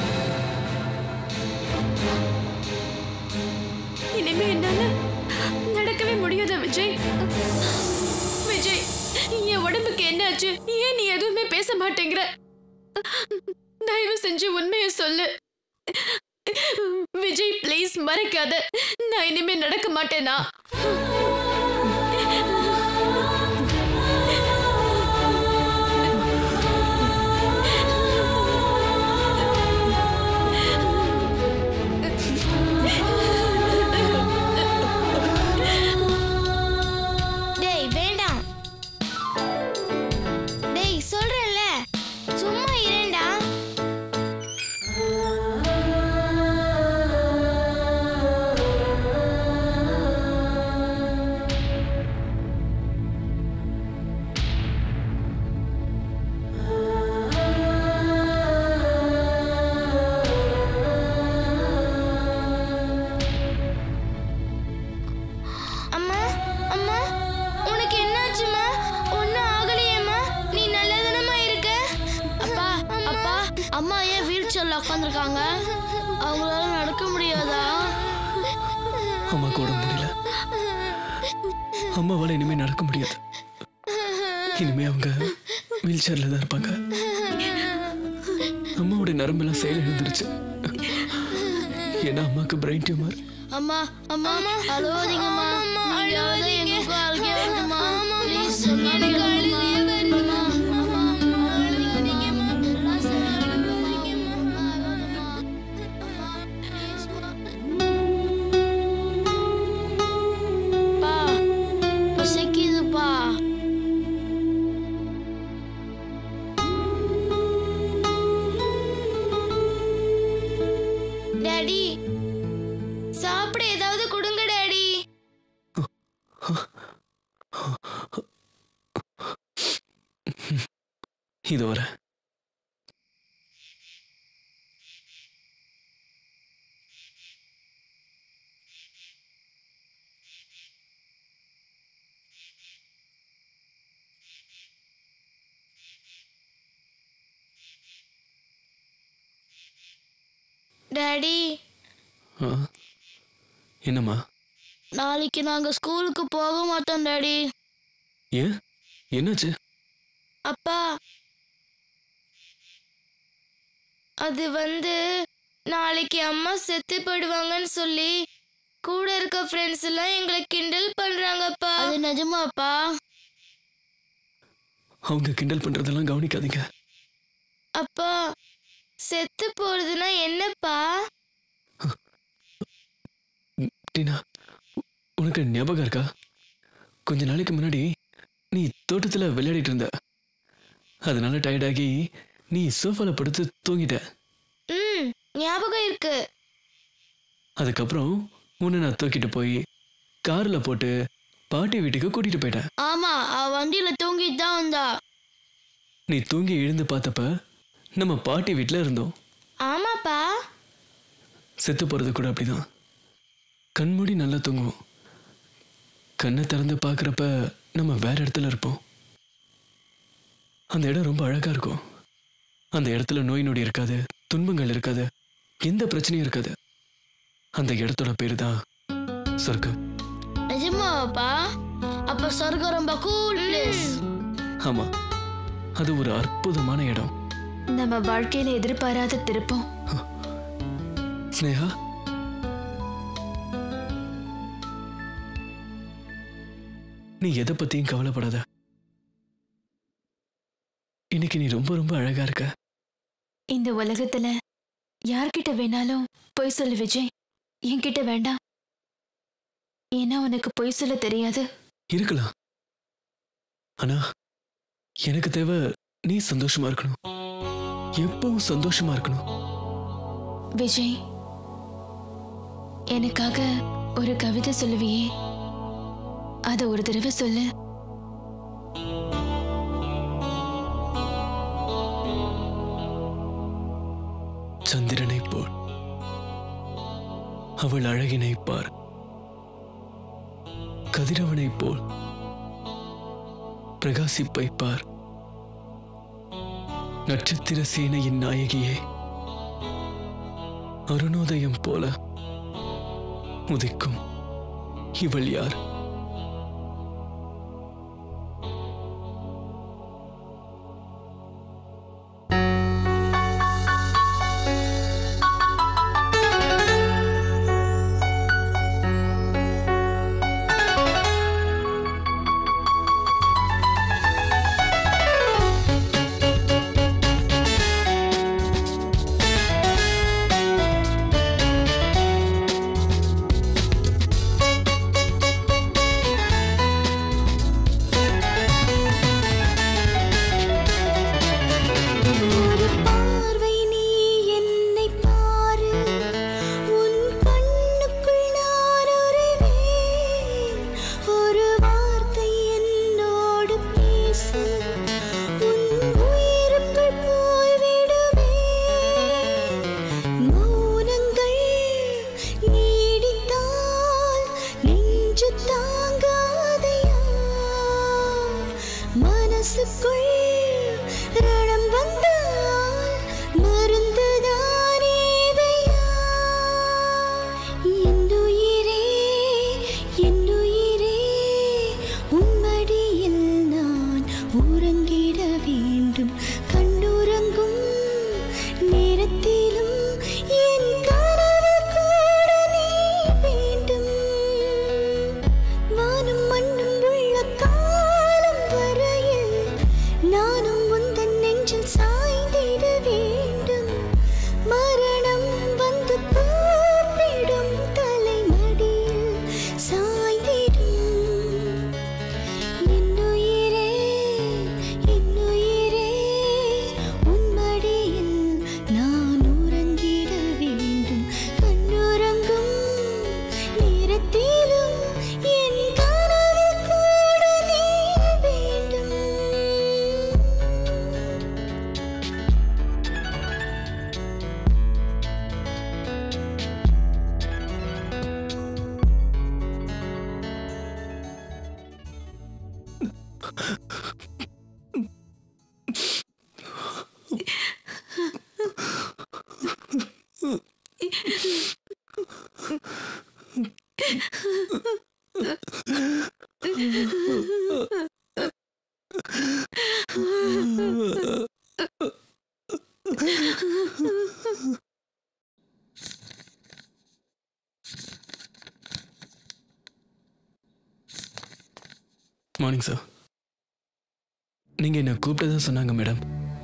Speaker 2: இனிமே என்னால நடக்கவே முடியாத விஜய் விஜய் என் உடம்புக்கு என்னாச்சு ஏன் நீ எதுவுமே பேச மாட்டேங்கிற தயவு செஞ்சு உண்மையை சொல்லு விஜய் ப்ளீஸ் மறைக்காத நான் இனிமே நடக்க மாட்டேனா
Speaker 5: டேய் வேண்டாம் டேய் சொல்றேன்ல சும்மா இரண்டா அம்மா அம்மா உனக்கு என்னாச்சுமா ஒன்னும் ஆகலையேம்மா நீ நல்லதானமா இருக்க
Speaker 14: அப்பா அப்பா அம்மா ஏன் வீல் சேர்ல உட்காந்துருக்காங்க அவங்களால நடக்க முடியாதா
Speaker 11: அம்மாக்கு உடம்பு முடியல அம்மாவால இனிமே நடக்க முடியாது இனிமே அவங்க வீல் சேர்ல தான் இருப்பாங்க அம்மாவோட நரம்பெல்லாம் செயல் எழுந்துருச்சு ஏன்னா அம்மாக்கு பிரெயின் டியூமர்
Speaker 14: அம்மா அம்மா அழுவாதீங்கம்மா நீங்களாவது எங்களுக்கும் அழுகே வருதும்மா ப்ளீஸ்
Speaker 5: எனக்கு அழுகையே வருதும்மா.
Speaker 14: பா பசிக்குதுப்பா
Speaker 5: டாடி சாப்பிட ஏதாவது கொடுங்க டாடி
Speaker 11: இது வர
Speaker 5: டாடி
Speaker 11: ஆ என்னம்மா
Speaker 14: நாளைக்கு நாங்க ஸ்கூலுக்கு போக மாட்டோம் டாடி
Speaker 11: ஏன் என்னாச்சு
Speaker 5: அப்பா அது வந்து நாளைக்கு அம்மா செத்து போயிடுவாங்கன்னு சொல்லி கூட இருக்க ஃப்ரெண்ட்ஸ் எல்லாம் எங்களை கிண்டல் பண்றாங்கப்பா
Speaker 14: அது நிஜமாப்பா
Speaker 11: அவங்க கிண்டல் பண்றதெல்லாம் கவனிக்காதீங்க
Speaker 5: அப்பா செத்து போறதுன்னா என்னப்பா
Speaker 11: டீனா உ- உனக்கு ஞாபகம் இருக்கா கொஞ்ச நாளைக்கு முன்னாடி நீ தோட்டத்தில் விளையாடிட்டு இருந்த அதனால டயர்டாகி நீ சோஃபால படுத்து தூங்கிட்ட
Speaker 5: ம் ஞாபகம் இருக்கு
Speaker 11: அதுக்கப்புறம் உன்னை நான் தூக்கிட்டு போய் காரில் போட்டு பாட்டி வீட்டுக்கு கூட்டிட்டு போயிட்டேன்
Speaker 14: ஆமா அவ வண்டியில தூங்கிட்டு தான் வந்தா
Speaker 11: நீ தூங்கி எழுந்து பார்த்தப்ப நம்ம பாட்டி வீட்டில் இருந்தோம்
Speaker 5: ஆமாப்பா
Speaker 11: செத்து போகிறது கூட அப்படிதான் கண்மூடி நல்லா தூங்குவோம் கண்ணை திறந்து பார்க்குறப்ப நம்ம வேற இடத்துல இருப்போம் அந்த இடம் ரொம்ப அழகா இருக்கும் அந்த இடத்துல நோய் நொடி இருக்காது துன்பங்கள் இருக்காது எந்த பிரச்சனையும் இருக்காது அந்த இடத்தோட பேரு தான் சொர்க்கம்
Speaker 14: நிஜமாப்பா அப்ப சொர்க்கம் ரொம்ப கூல் பிளேஸ்
Speaker 11: ஆமா அது ஒரு அற்புதமான இடம்
Speaker 13: நம்ம வாழ்க்கையில எதிர்பாராத திருப்பம்
Speaker 11: ஸ்னேகா நீ எதை பத்தியும் கவலைப்படாத இன்னைக்கு நீ ரொம்ப ரொம்ப அழகா இருக்க
Speaker 13: இந்த உலகத்துல யார்கிட்ட வேணாலும் பொய் சொல்லு விஜய் என்கிட்ட வேண்டாம் ஏன்னா உனக்கு பொய் சொல்ல தெரியாது
Speaker 11: இருக்கலாம் ஆனா எனக்கு தேவை நீ சந்தோஷமா இருக்கணும் எப்பவும் சந்தோஷமா இருக்கணும்
Speaker 13: விஜய் எனக்காக ஒரு கவிதை சொல்லுவியே அத ஒரு தடவை சொல்லு
Speaker 11: சந்திரனை போல் அவள் அழகினை பார் கதிரவனைப் போல் பிரகாசிப்பை பார் நட்சத்திர சேனையின் நாயகியே அருணோதயம் போல உதிக்கும் இவள் யார்
Speaker 15: ஒரு பார்வை நீ என்னை பாரு உன் கண்ணுக்குள் நான் உறைவேன் ஒரு வார்த்தை என்னோடு பேசு உன் உயிருக்குள் போய்விடுவேன் மௌனங்கள் நீடித்தால் நெஞ்சு தாங்காதையா மனசுக்குள் ரணம் வந்தால் மருந்துதானேதையா என்னுயிரே என்னுயிரே உன்மடியில் நான் உறங்கிட வேண்டும் கண்ணுறங்கும் நேரத்திலும் என் கனவு கூட நீ வேண்டும் வானும் மண்ணும் உள்ள காலம் வரையில் நானும் உந்தன் நெஞ்சில் சாய்ந்திட வேண்டும் மரணம் வந்து கூப்பிடும் தலைமடியில் சாய்ந்திடும் என்னுயிரே என்னுயிரே உன் மடியில் நான் உறங்கிட வேண்டும் கண்ணுறங்கும் நேரத்திலும் என் கனவில் கூட நீ வேண்டும்
Speaker 11: மார்னிங் சார் நீங்க என்ன கூப்பிட்டதா சொன்னாங்க மேடம்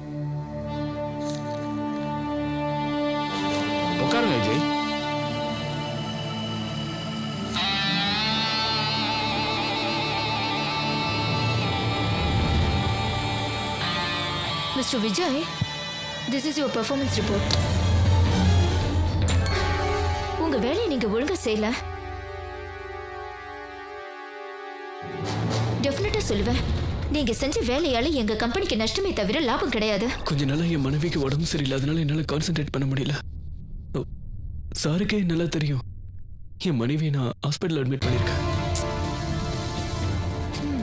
Speaker 4: உட்காருங்க Vijay
Speaker 5: mister Vijay this is your performance report உங்க வேலையை நீங்க ஒழுங்கா செய்யல டெஃபினட்டா சொல்லுவேன் நீங்க செஞ்ச வேலையால எங்க கம்பெனிக்கு நஷ்டமே தவிர லாபம் கிடையாது
Speaker 11: கொஞ்ச நாளா என் மனைவிக்கு உடம்பு சரியில்லை அதனால என்னால கான்சென்ட்ரேட் பண்ண முடியல ஓ, சாருக்கே நல்லா தெரியும் என் மனைவியை நான் ஹாஸ்பிட்டல் அட்மிட் பண்ணியிருக்கேன்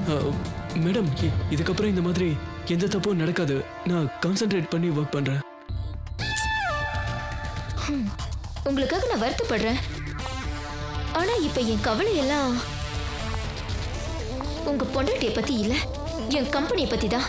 Speaker 11: அஹ், மேடம் இ- இதுக்கப்புறம் இந்த மாதிரி எந்த தப்பும் நடக்காது நான் கான்சென்ட்ரேட் பண்ணி ஒர்க் பண்றேன்
Speaker 5: ஹம், உங்களுக்காக நான் வருத்தப்படுறேன் ஆனா இப்ப என் கவலை எல்லாம் உங்க பொண்டாட்டிய பத்தி இல்ல என் கம்பெனியை பத்தி தான்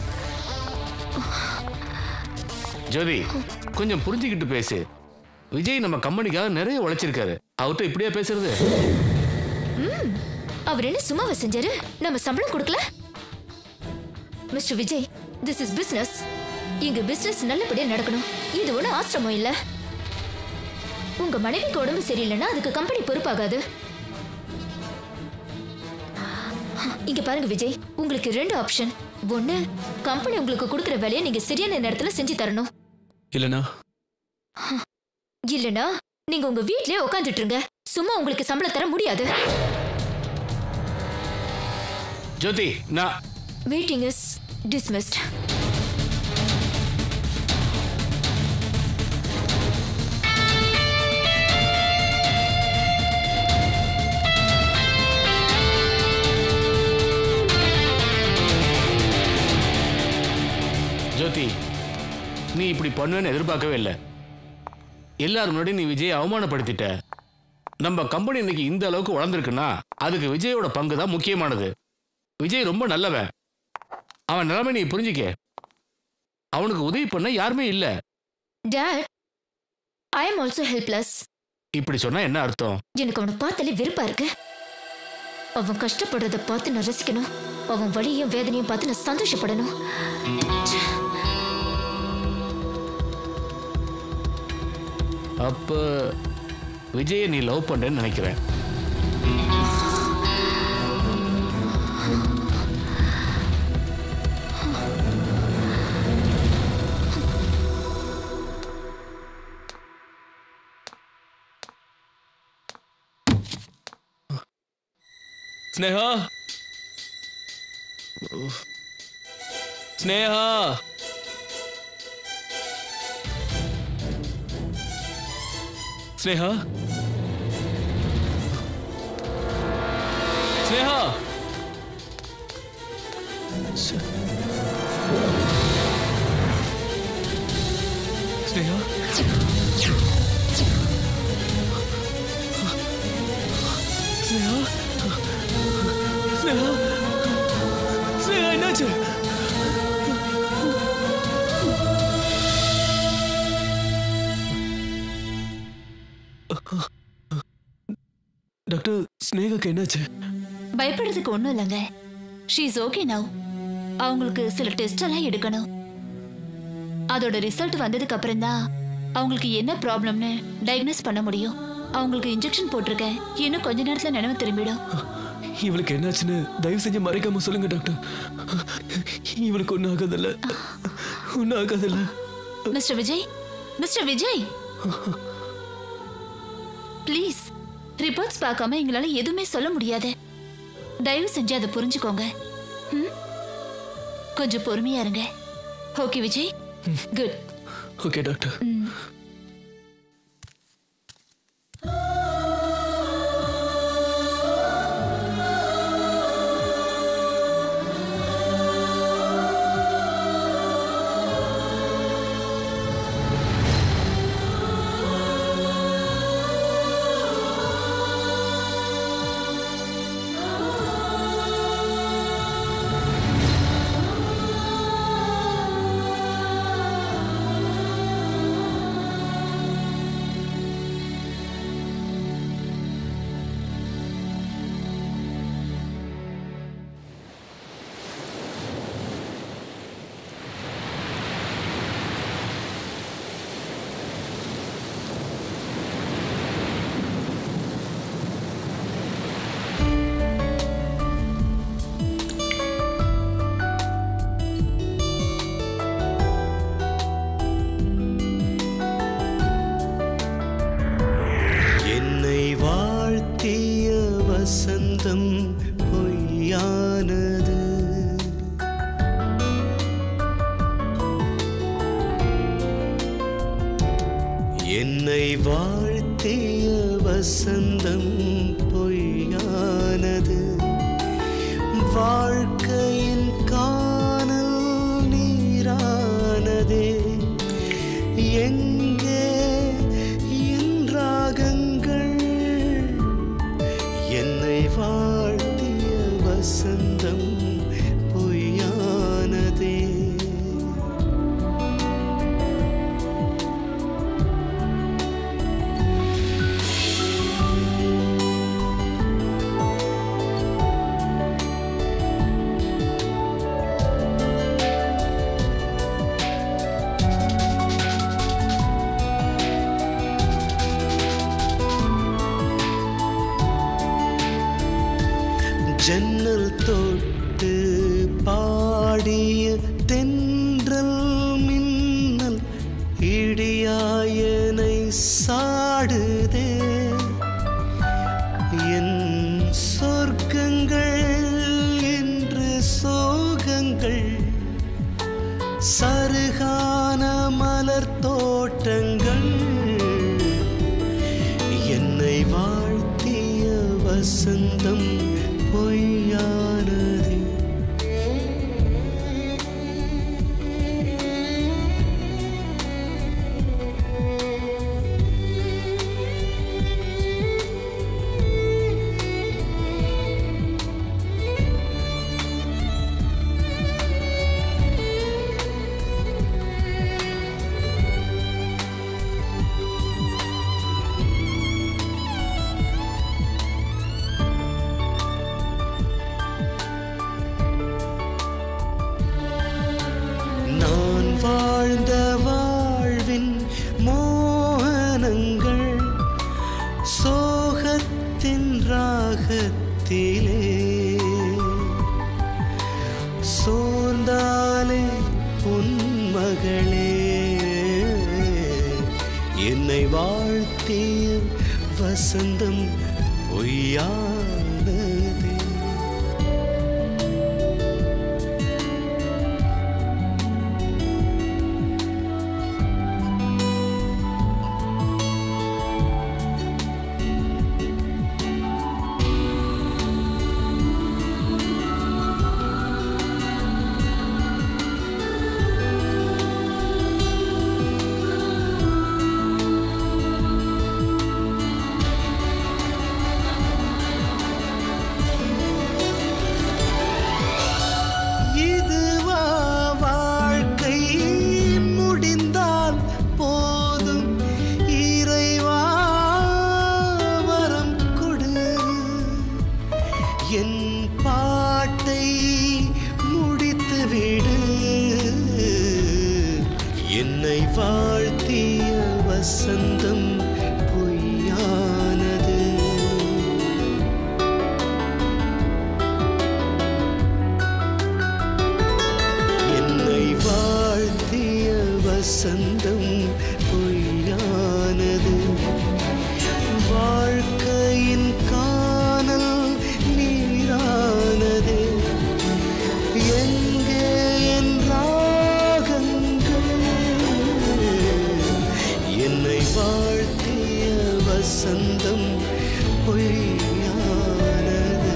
Speaker 4: ஜோதி கொஞ்சம் புரிஞ்சுக்கிட்டு பேசு விஜய் நம்ம கம்பெனிக்காக நிறைய உழைச்சிருக்காரு அவர்கிட்ட இப்படியா பேசுறது
Speaker 5: ம், அவர் என்ன சும்மாவா செஞ்சாரு நம்ம சம்பளம் கொடுக்கல mister Vijay this is business இங்க பிசினஸ் நல்லபடியா நடக்கணும் இது ஒண்ணும் ஆசிரமம் இல்ல உங்க மனைவிக்கு உடம்பு சரியில்லைன்னா அதுக்கு கம்பெனி பொறுப்பாகாது இங்க பாருங்க விஜய் உங்களுக்கு ரெண்டு ஆப்ஷன் ஒண்ணு கம்பெனி உங்களுக்கு கொடுக்குற வேலையை நீங்க சரியான நேரத்துல செஞ்சு தரணும்
Speaker 11: இல்லனா
Speaker 5: இல்லனா நீங்க உங்க வீட்லயே உட்காந்துட்டு இருங்க சும்மா உங்களுக்கு சம்பளம் தர முடியாது
Speaker 4: ஜோதி நான்
Speaker 5: மீட்டிங் இஸ் dismissed
Speaker 4: ஜோதி நீ இப்படி பண்ணுவேன்னு எதிர்பார்க்கவே இல்லை எல்லாரும் முன்னாடி நீ விஜயை அவமானப்படுத்திட்ட நம்ம கம்பெனி இன்னைக்கு இந்த அளவுக்கு வளர்ந்துருக்குன்னா அதுக்கு விஜயோட பங்கு தான் முக்கியமானது விஜய் ரொம்ப நல்லவன் அவன் நிலைமை நீ புரிஞ்சிக்க அவனுக்கு உதவி பண்ண யாருமே இல்ல
Speaker 5: Dad, I am also helpless.
Speaker 4: இப்படி சொன்னா என்ன அர்த்தம்
Speaker 5: எனக்கு அவனை பார்த்தாலே வெறுப்பா இருக்கு அவன் கஷ்டப்படுறத பார்த்து நான் ரசிக்கணும் அவன் வலியும் வேதனையும் பார்த்து நான் சந்தோஷப்படணும் ச்சே.
Speaker 4: அப்ப விஜயை நீ லவ் பண்றேன்னு நினைக்கிறேன்
Speaker 3: ஸ்னேகா ஸ்னேகா ஸ்னேகா ஸ்னேகா
Speaker 11: ஸ்னேகா ஸ்னேகா ஸ்னேகா ஸ்னேகா என்னாச்சு டாக்டர் ஸ்னேகாக்கு என்னாச்சு
Speaker 13: பயப்படுறதுக்கு ஒண்ணும் இல்லைங்க ஷீ இஸ் ஓகே நவ் அவங்களுக்கு சில டெஸ்ட் எல்லாம் எடுக்கணும் அதோட ரிசல்ட் வந்ததுக்கு அப்புறம் தான் அவங்களுக்கு என்ன ப்ராப்ளம்னு டயக்னோஸ் பண்ண முடியும் அவங்களுக்கு இன்ஜெக்ஷன் போட்டிருக்கேன் இன்னும் கொஞ்ச நேரத்துல நினைவு திரும்பிடும்
Speaker 11: இவளுக்கு என்னாச்சுன்னு தயவு செஞ்சு மறைக்காம சொல்லுங்க டாக்டர் இவளுக்கு ஒன்றும் ஆகாதில்ல ஒன்றும் ஆகாதில்ல
Speaker 13: mister Vijay mister Vijay please reports பார்க்காம எங்களால எதுவுமே சொல்ல முடியாது தயவு செஞ்சு அதை புரிஞ்சுக்கோங்க ம்? கொஞ்சம் பொறுமையா இருங்க okay Vijay good
Speaker 11: okay doctor
Speaker 9: என்னை வாழ்த்திய வசந்தம் பொய்யானது என்னை வாழ்த்திய வசந்தம் பொய்யானது வாழ்க்கையின் காணல் நீரானதே எங்கே என் ராகங்கள் என்னை வாழ்த்திய வசந்தம் பொய்யானதே ஜன்னல் தொட்டு பாடிய தென்றல் மின்னல் இடியாயனை சாடுதே என் சொர்க்கங்கள் என்று சோகங்கள் சருகான மலர் தோட்டங்கள் என்னை வாழ்த்திய வசந்தம் பொய்யானதே நான் வாழ்ந்த வாழ்வின் மோகனங்கள் சோகத்தின் ராகத்திலே சோர்ந்தாலே பொன்மகளே என்னை வாழ்த்திய வசந்தம் பொய்யானதே இதுவா வாழ்க்கை முடிந்தால் போதும் இறைவா வரம் கொடு என் பாட்டை முடித்து விடு என்னை வாழ்த்திய வசந்தம் பொய்யானது என்னை வாழ்த்திய வசந்தம் பொய்யானது வாழ்க்கையின் காணல் நீரானது எங்கே என் ராகங்கள் என்னை வாழ்த்திய வசந்தம் பொய்யானது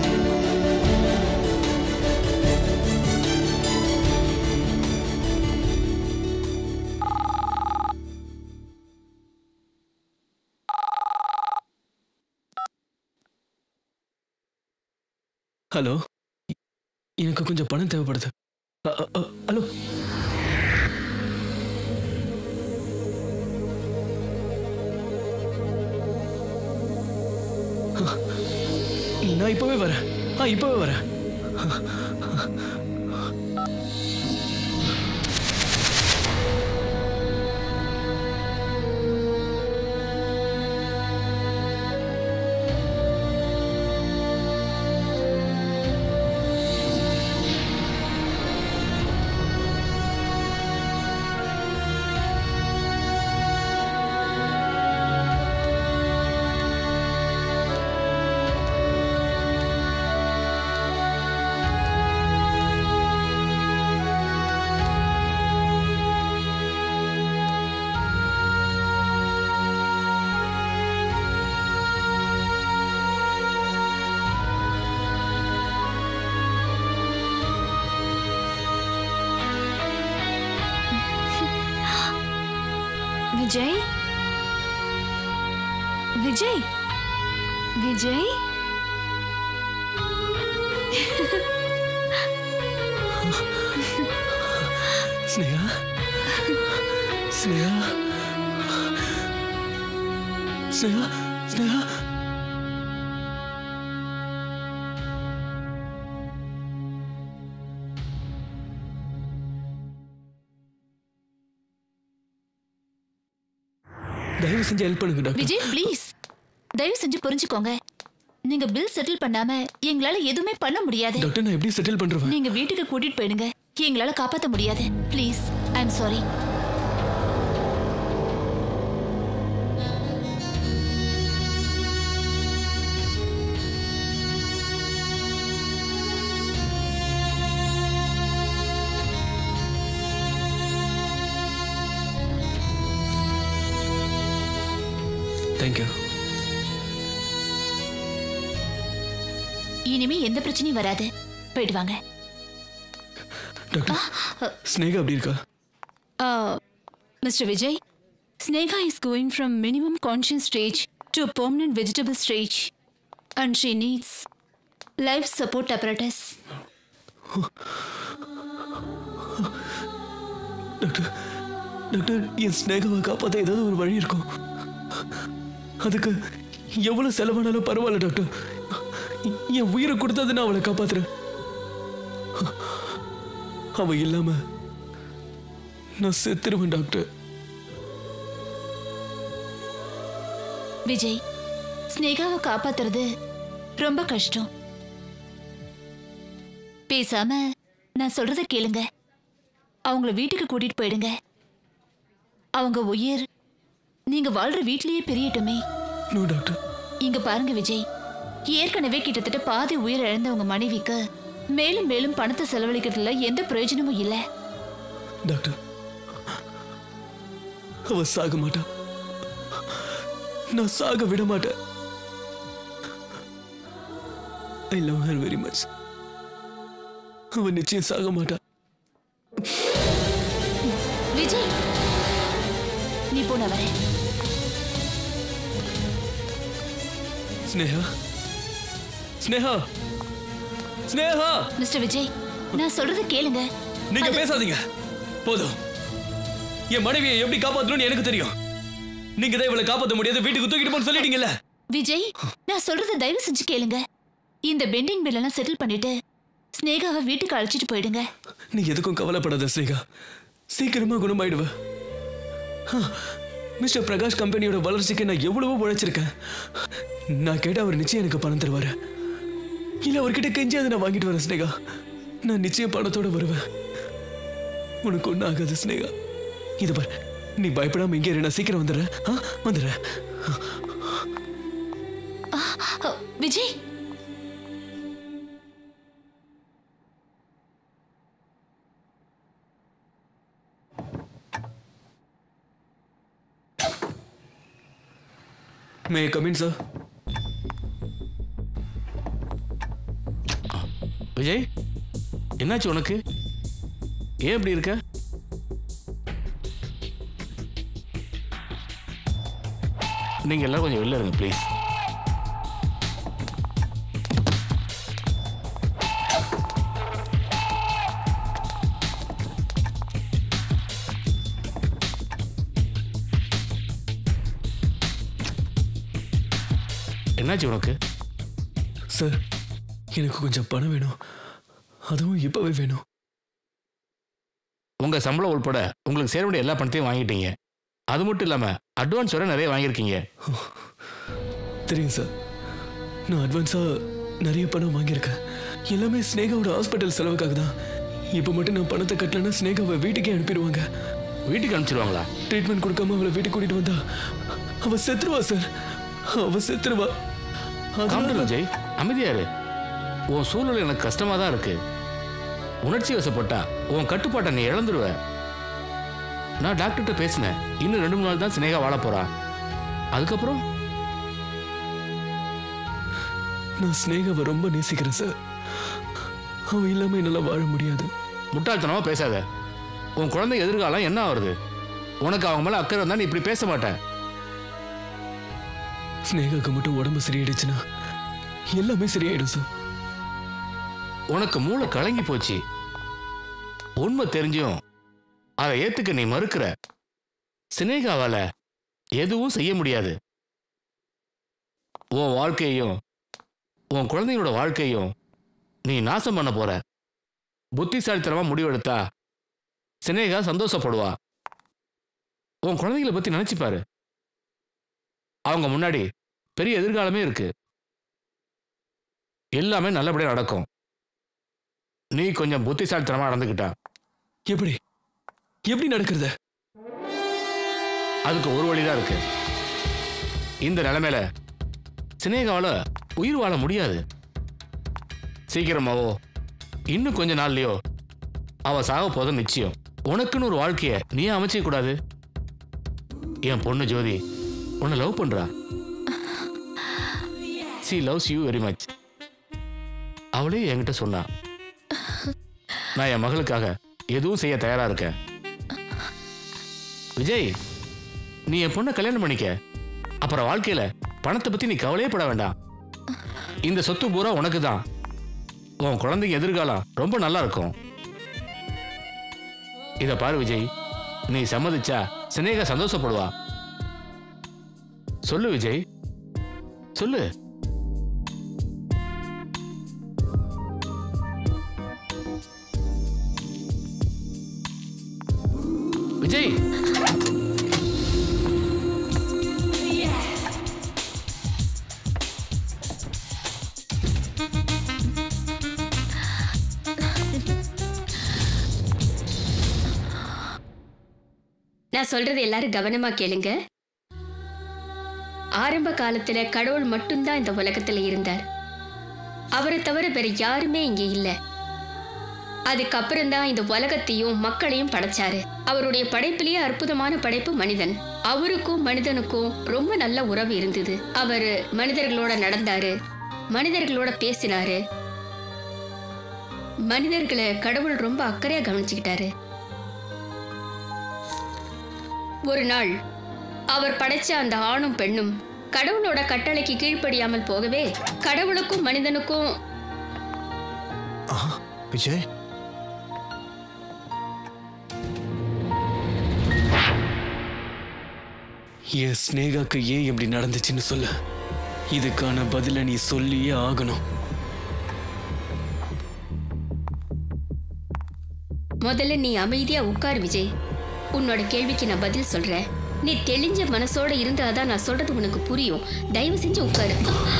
Speaker 11: ஹலோ எ- எனக்கு கொஞ்சம் பணம் தேவைப்படுது அ- அ- அ- ஹலோ நான் இப்பவே வரேன் ஆ இப்பவே வரேன்
Speaker 15: ஆ
Speaker 13: விஜய் விஜய் விஜய்
Speaker 11: ஸ்னேகா ஸ்னேகா ஸ்னேகா ஸ்னேகா தயவு செஞ்சு ஹெல்ப் பண்ணுங்க டாக்டர்
Speaker 13: விஜய் ப்ளீஸ் தயவு செஞ்சு புரிஞ்சுக்கோங்க நீங்க பில் செட்டில் பண்ணாம எங்களால எதுவுமே பண்ண முடியாது
Speaker 11: டாக்டர் நான் எப்படி செட்டில் பண்றேன்
Speaker 13: நீங்க வீட்டுக்கு கூட்டிட்டு போயிடுங்க எங்களால காப்பாத்த முடியாது please I am sorry
Speaker 11: thank you
Speaker 13: இனிமே எந்த பிரச்சனையும் வராது போயிட்டு வாங்க
Speaker 11: டாக்டர் ஸ்னேகா அப்படி இருக்கா
Speaker 13: mister Vijay Sneha is going from minimum conscious stage to permanent vegetable stage and she needs life support apparatus
Speaker 11: doctor doctor என் ஸ்னேகாவை காப்பாற்ற ஏதாவது ஒரு வழி இருக்கும் அதுக்கு எவ்வளவு செலவானாலும் பரவாயில்ல டாக்டர் என் உயிரை கொடுத்தது நான் அவளை காப்பாத்துறேன் அவ இல்லாம நான் செத்துருவேன் டாக்டர்
Speaker 13: விஜய் ஸ்னேகாவை காப்பாத்துறது ரொம்ப கஷ்டம் பேசாம நான் சொல்றத கேளுங்க அவங்கள வீட்டுக்கு கூட்டிட்டு போயிடுங்க அவங்க உயிர் நீங்க வாழ்ற வீட்லயே பிரியட்டுமே
Speaker 11: நோ டாக்டர்
Speaker 13: இங்க பாருங்க விஜய் ஏற்கனவே கிட்டத்தட்ட பாதி உயிர் இழந்த உங்க மனைவிக்கு மேலும் மேலும் பணத்தை செலவழிக்கிறதுல எந்த பிரயோஜனமும் இல்ல
Speaker 11: டாக்டர் அவ சாக மாட்டா நான் சாக விட மாட்டேன் I love her very much அவ நிச்சயம் சாக மாட்டா
Speaker 13: விஜய் நீ போன வரேன்
Speaker 11: ஸ்னேகா ஸ்னேகா ஸ்னேகா
Speaker 13: மிஸ்டர் விஜய் நான் சொல்றத கேளுங்க
Speaker 3: நீங்க பேசாதீங்க போதும் என் மனைவியை எப்படி காப்பாத்தணும்னு எனக்கு தெரியும் நீங்க தான் இவளை காப்பாத்த முடியாது வீட்டுக்கு தூக்கிட்டு போன்னு சொல்லிட்டீங்கல்ல
Speaker 13: விஜய் நான் சொல்றத தயவு செஞ்சு கேளுங்க இந்த பெண்டிங் பில் எல்லாம் செட்டில் பண்ணிட்டு ஸ்னேகாவை வீட்டுக்கு அழைச்சிட்டு போயிடுங்க
Speaker 11: நீ எதுக்கும் கவலைப்படாத ஸ்னேகா சீக்கிரமா குணமாயிடுவ ஆ, மிஸ்டர் பிரகாஷ் கம்பெனியோட வளர்ச்சிக்கு நான் எவ்வளவோ உழைச்சிருக்கேன் நான் கேட்ட அவர் நிச்சயம் எனக்கு பணம் தருவாரு இல்ல அவர்கிட்ட கெஞ்சி அதை நான் வாங்கிட்டு வரேன் ஸ்னேகா நான் நிச்சயம் பணத்தோட வருவேன் உனக்கு ஒன்றும் ஆகாது ஸ்னேகா இது பார் நீ பயப்படாம இங்கே இரு நான் சீக்கிரம் வந்துடுறேன் ஆ வந்துடுறேன்
Speaker 13: ஆ, ஆ, Vijay
Speaker 11: may come in sir
Speaker 4: Vijay என்னாச்சு உனக்கு ஏன் இப்படி இருக்க நீங்க எல்லாரும் கொஞ்சம் வெளில இருங்க ப்ளீஸ் என்னாச்சு உனக்கு
Speaker 11: சார் எனக்கு கொஞ்சம் பணம் வேணும் அதுவும் இப்பவே வேணும்
Speaker 4: உங்க சம்பளம் உள்பட உங்களுக்கு சேர வேண்டிய எல்லா பணத்தையும் வாங்கிட்டீங்க அது மட்டும் இல்லாம அட்வான்ஸ் வர நிறைய வாங்கியிருக்கீங்க
Speaker 11: தெரியும் சார் நான் அட்வான்ஸாக நிறைய பணம் வாங்கியிருக்கேன் எல்லாமே ஸ்னேகாவோட ஹாஸ்பிட்டல் செலவுக்காக தான் இப்போ மட்டும் நான் பணத்தை கட்டலைன்னா ஸ்னேகாவை வீட்டுக்கே அனுப்பிடுவாங்க
Speaker 4: வீட்டுக்கு அனுப்பிச்சிருவாங்களா
Speaker 11: ட்ரீட்மெண்ட் கொடுக்காம அவளை வீட்டுக்கு கூட்டிட்டு வந்தா அவ செத்துருவா சார் அவ செத்துருவா
Speaker 4: காமெடி விஜய் அமைதியாரு உன் சூழ்நிலை எனக்கு கஷ்டமா தான் இருக்கு உணர்ச்சி வசப்பட்டா உன் கட்டுப்பாட்டை நீ இழந்துருவ நான் டாக்டர்கிட்ட பேசினேன் இன்னும் ரெண்டு மூணு நாள் தான் சினேகா வாழ போறா அதுக்கப்புறம்
Speaker 11: நான் ஸ்னேகாவை ரொம்ப நேசிக்கிறேன் சார் அவ இல்லாம என்னால வாழ முடியாது
Speaker 4: முட்டாள்தனமா பேசாத உன் குழந்தை எதிர்காலம் என்ன ஆகுறது உனக்கு அவங்க மேல அக்கறை இருந்தா நீ இப்படி பேச மாட்ட
Speaker 11: ஸ்னேகாக்கு மட்டும் உடம்பு சரியாயிடுச்சுன்னா எல்லாமே சரியாயிடும் சார்
Speaker 4: உனக்கு மூளை கலங்கி போச்சு உண்மை தெரிஞ்சும் அதை ஏத்துக்க நீ மறுக்கிற சினேகாவால எதுவும் செய்ய முடியாது உன் வாழ்க்கையையும் உன் குழந்தைங்களோட வாழ்க்கையும் நீ நாசம் பண்ண போற புத்திசாலித்தனமா முடிவெடுத்தா சினேகா சந்தோஷப்படுவா உன் குழந்தைகளை பத்தி நினைச்சு பாரு அவங்க முன்னாடி பெரிய எதிர்காலமே இருக்கு எல்லாமே நல்லபடியா நடக்கும் நீ கொஞ்சம் புத்திசாலித்தனமா நடந்துக்கிட்டா
Speaker 11: எப்படி எப்படி நடக்கிறது
Speaker 4: அதுக்கு ஒரு வழிதான் இருக்கு இந்த நிலைமையில சினேகாவால உயிர் வாழ முடியாது சீக்கிரமாவோ இன்னும் கொஞ்ச நாள்லயோ அவ சாக போத நிச்சயம் உனக்குன்னு ஒரு வாழ்க்கைய நீ அமைச்சிக்க கூடாது என் பொண்ணு ஜோதி உன்னை லவ் பண்றா she loves you very much அவளே என்கிட்ட சொன்னா நான் என் மகளுக்காக எதுவும் செய்ய தயாரா இருக்கேன் விஜய் நீ என் பொண்ணை கல்யாணம் பண்ணிக்க அப்புறம் வாழ்க்கையில பணத்தை பத்தி நீ கவலையே பட வேண்டாம் இந்த சொத்து பூரா உனக்கு தான் உன் குழந்தைங்க எதிர்காலம் ரொம்ப நல்லா இருக்கும் இத பாரு விஜய் நீ சம்மதிச்சா சினேகா சந்தோஷப்படுவா சொல்லு விஜய் சொல்லு விஜய்
Speaker 7: நான் சொல்றது எல்லாரும் கவனமா கேளுங்க ஆரம்ப காலத்துல கடவுள் மட்டும்தான் இந்த உலகத்துல இருந்தார் அவரை தவிர வேற யாருமே இங்க இல்ல அதுக்கப்புறம் தான் இந்த உலகத்தையும் மக்களையும் படைச்சாரு அவருடைய படைப்பிலேயே அற்புதமான படைப்பு மனிதன் அவருக்கும் மனிதனுக்கும் ரொம்ப நல்ல உறவு இருந்தது அவர் மனிதர்களோட நடந்தாரு மனிதர்களோட பேசினாரு மனிதர்களை கடவுள் ரொம்ப அக்கறையா கவனிச்சுக்கிட்டாரு ஒரு நாள் அவர் படைச்ச அந்த ஆணும் பெண்ணும் கடவுளோட கட்டளைக்கு கீழ்ப்படியாமல் போகவே கடவுளுக்கும் மனிதனுக்கும்
Speaker 1: விஜய்
Speaker 11: என் ஸ்னேகாக்கு ஏன் இப்படி நடந்துச்சுன்னு சொல்லு இதுக்கான பதிலை நீ சொல்லியே ஆகணும்
Speaker 7: முதல்ல நீ அமைதியா உட்கார் விஜய் உன்னோட கேள்விக்கு நான் பதில் சொல்றேன் நீ தெளிஞ்ச மனசோட இருந்தாதான் நான் சொல்றது உனக்கு புரியும் தயவு செஞ்சு உட்காரு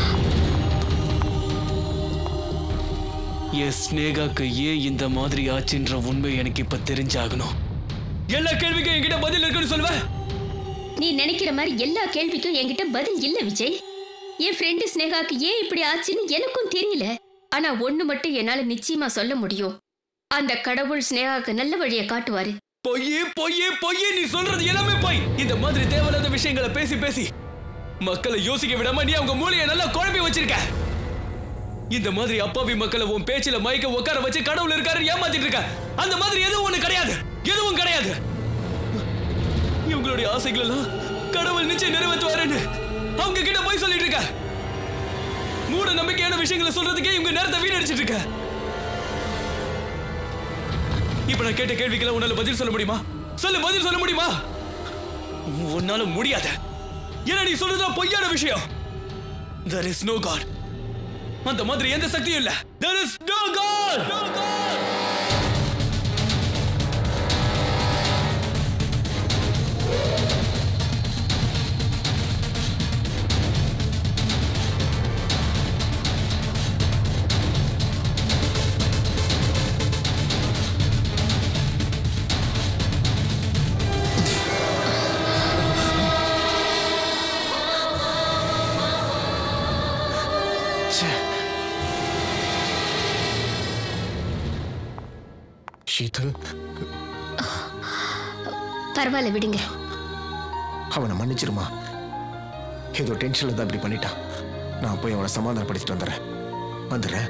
Speaker 11: என் ஸ்னேகாக்கு ஏன் இந்த மாதிரி ஆச்சுன்ற உண்மை எனக்கு இப்ப தெரிஞ்சாகணும்
Speaker 3: எல்லா கேள்விக்கும் என்கிட்ட பதில் இருக்குன்னு சொல்லுவேன்
Speaker 7: நீ நினைக்கிற மாதிரி எல்லா கேள்விக்கும் என்கிட்ட பதில் இல்ல விஜய் என் ஃப்ரெண்டு ஸ்னேகாக்கு ஏன் இப்படி ஆச்சுன்னு எனக்கும் தெரியல ஆனா ஒண்ணு மட்டும் என்னால நிச்சயமா சொல்ல முடியும் அந்த கடவுள் ஸ்னேகாக்கு நல்ல வழியை காட்டுவாரு
Speaker 3: பொய்யே பொய்யே பொய்யே நீ சொல்றது எல்லாமே பொய் இந்த மாதிரி தேவையில்லாத விஷயங்களை பேசி பேசி மக்களை யோசிக்க விடாம நீ அவங்க மூளையை நல்லா குழப்பி வச்சிருக்க இந்த மாதிரி அப்பாவி மக்களை உன் பேச்சில மயக்க உட்கார வச்சு கடவுள் இருக்காரு ஏமாத்திட்டு இருக்க அந்த மாதிரி எதுவும் ஒண்ணு கிடையாது எதுவும் கிடையாது இவங்களுடைய ஆசைகள் எல்லாம் கடவுள் நிச்சயம் நிறைவேற்றுவாருன்னு அவங்க கிட்ட போய் சொல்லிட்டு இருக்க மூட நம்பிக்கையான விஷயங்களை சொல்றதுக்கே இவங்க நேரத்தை வீணடிச்சிட்டு இருக்க இப்ப நான் கேட்ட கேள்விக்கெல்லாம் உன்னால பதில் சொல்ல முடியுமா சொல்லு பதில் சொல்ல முடியுமா உன்னால முடியாது ஏன்னா நீ சொல்றது பொய்யான விஷயம் there is no god அந்த மாதிரி எந்த சக்தியும் இல்ல there is no god no god
Speaker 1: Sheetal
Speaker 7: பரவாயில்ல விடுங்க
Speaker 1: அவனை மன்னிச்சிருமா ஏதோ டென்ஷன்ல தான் இப்படி பண்ணிட்டான் நான் போய் அவனை சமாதானப்படுத்திட்டு வந்துடுறேன் வந்துடுறேன்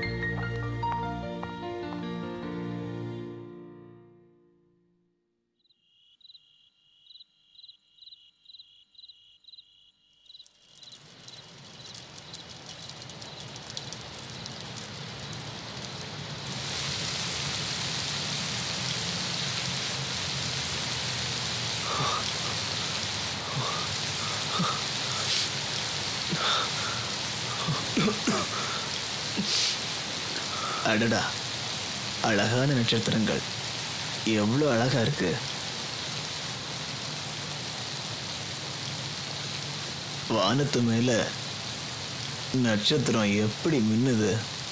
Speaker 1: அடடா அழகான நட்சத்திரங்கள் எவ்வளோ அழகா இருக்கு வானத்து மேல நட்சத்திரம் எப்படி மின்னுது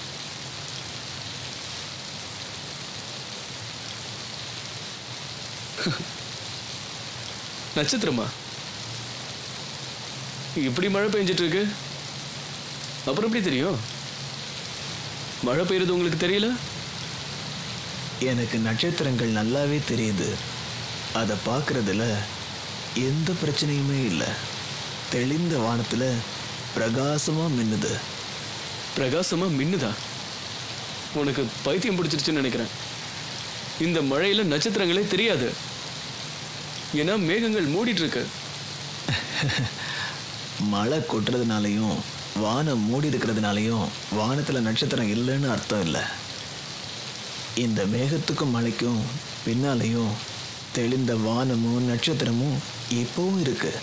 Speaker 11: நட்சத்திரமா இப்படி மழை பெஞ்சிட்டு இருக்கு அப்புறம் எப்படி தெரியும் மழை பெய்யுறது உங்களுக்கு தெரியல
Speaker 1: எனக்கு நட்சத்திரங்கள் நல்லாவே தெரியுது அதை பார்க்கறதுல எந்த பிரச்சனையுமே இல்லை தெளிந்த வானத்தில் பிரகாசமா மின்னுது
Speaker 11: பிரகாசமா மின்னுதா உனக்கு பைத்தியம் பிடிச்சிருச்சுன்னு நினைக்கிறேன் இந்த மழையில நட்சத்திரங்களே தெரியாது ஏன்னா மேகங்கள் மூடிட்டு இருக்கு
Speaker 1: மழை கொட்டுறதுனாலையும் வானம் மூடி இருக்கிறதுனாலையும் வானத்தில் நட்சத்திரம் இல்லைன்னு அர்த்தம் இல்லை இந்த மேகத்துக்கும் மழைக்கும் பின்னாலையும் தெளிந்த வானமும் நட்சத்திரமும் எப்பவும் இருக்கு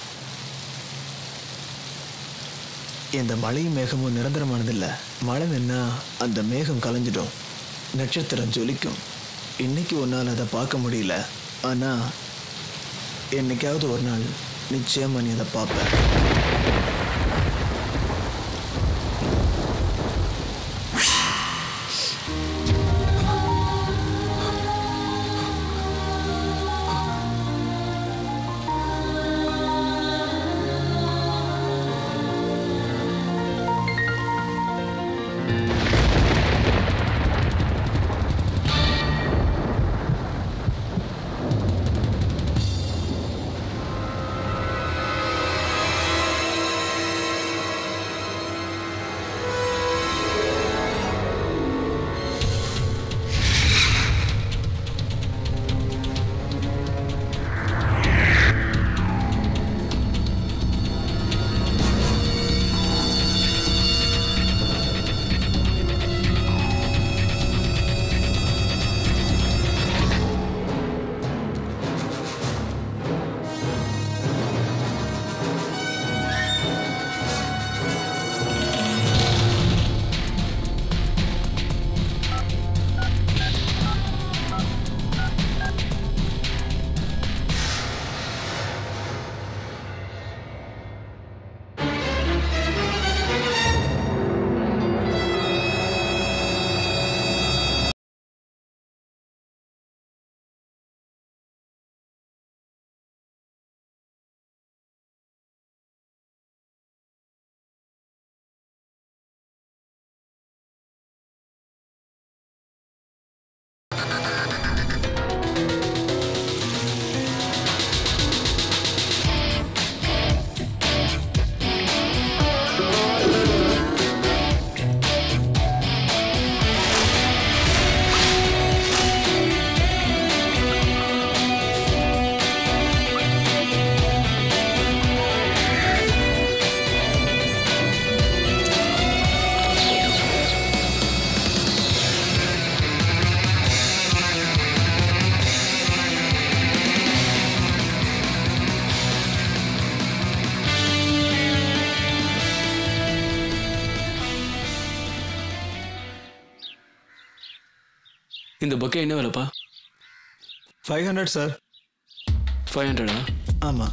Speaker 1: இந்த மழையும் மேகமும் நிரந்தரமானதில்ல மழை நின்னா அந்த மேகம் கலைஞ்சிடும் நட்சத்திரம் ஜொலிக்கும் இன்னைக்கு உன்னால் அதை பார்க்க முடியல ஆனால் என்னைக்காவது ஒரு நாள் நிச்சயமா நீ அதை பார்ப்ப
Speaker 11: இந்த பக்கே என்ன விலைப்பா
Speaker 1: ஃபைவ் ஹண்ட்ரட் சார்
Speaker 11: ஃபைவ் ஹண்ட்ரடா
Speaker 1: ஆமாம்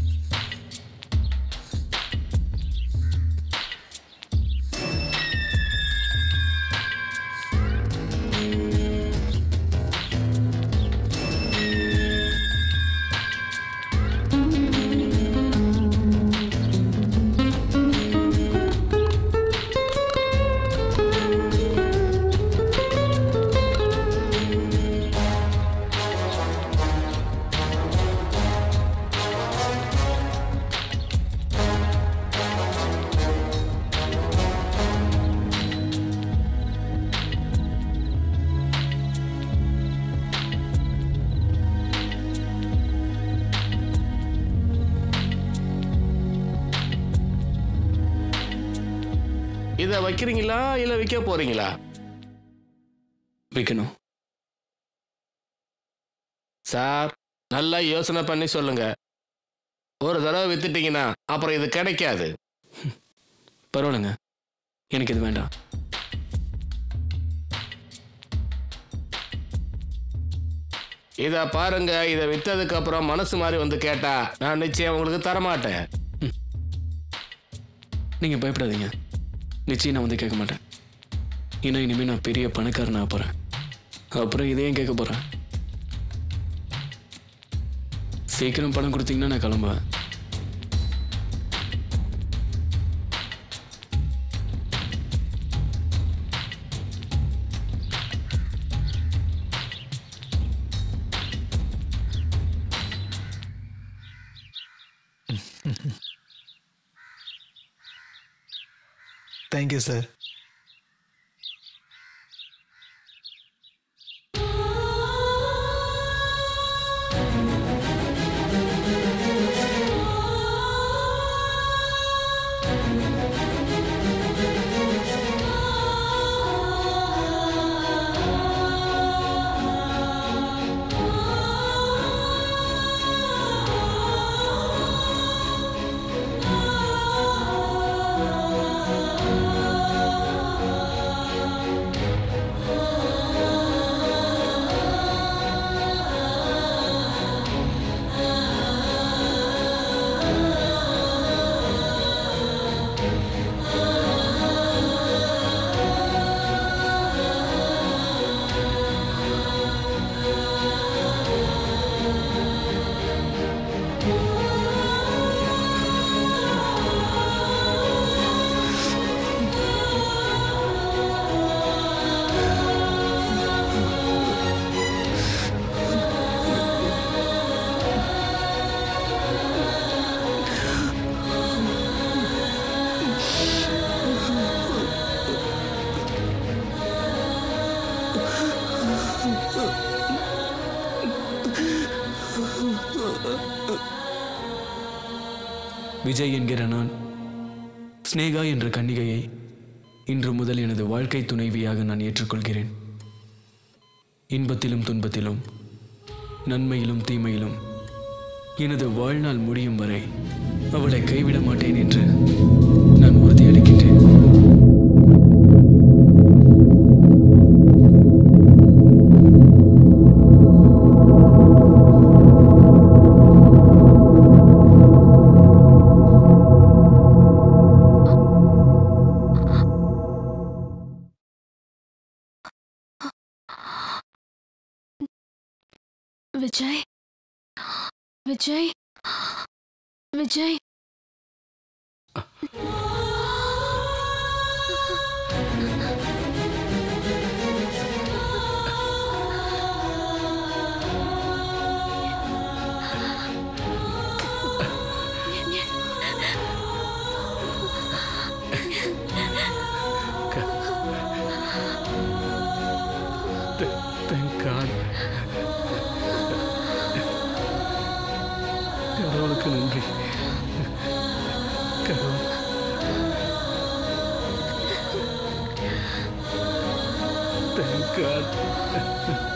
Speaker 4: இதை வைக்கிறீங்களா இல்லை விற்க போறீங்களா
Speaker 11: விற்கணும்
Speaker 4: சார் நல்லா யோசனை பண்ணி சொல்லுங்க ஒரு தடவை வித்துட்டீங்கன்னா அப்புறம் இது கிடைக்காது
Speaker 11: பரவாயில்லைங்க எனக்கு இது வேண்டாம்
Speaker 4: இத பாருங்க இதை வித்ததுக்கு அப்புறம் மனசு மாதிரி வந்து கேட்டா நான் நிச்சயம் உங்களுக்கு தரமாட்டேன்
Speaker 11: நீங்கள் பயப்படாதீங்க நிச்சயம் நான் வந்து கேட்க மாட்டேன் ஏன்னா இனிமேல் நான் பெரிய பணக்காரன் ஆக போகிறேன் அப்புறம் இதையும் கேட்க போகிறேன் சீக்கிரம் பணம் கொடுத்தீங்கன்னா நான் கிளம்புவேன்
Speaker 16: தேங்க்யூ சார்
Speaker 11: விஜய் என்கிற நான் ஸ்னேகா என்ற கன்னிகையை இன்று முதல் எனது வாழ்க்கை துணைவியாக நான் ஏற்றுக்கொள்கிறேன் இன்பத்திலும் துன்பத்திலும் நன்மையிலும் தீமையிலும் எனது வாழ்நாள் முடியும் வரை அவளை கைவிட மாட்டேன் என்று நான் உறுதியளிக்கின்றேன்
Speaker 2: விஜய் விஜய் விஜய்
Speaker 11: Thank God. கடவுளுக்கு நன்றி கடவுள் Thank God.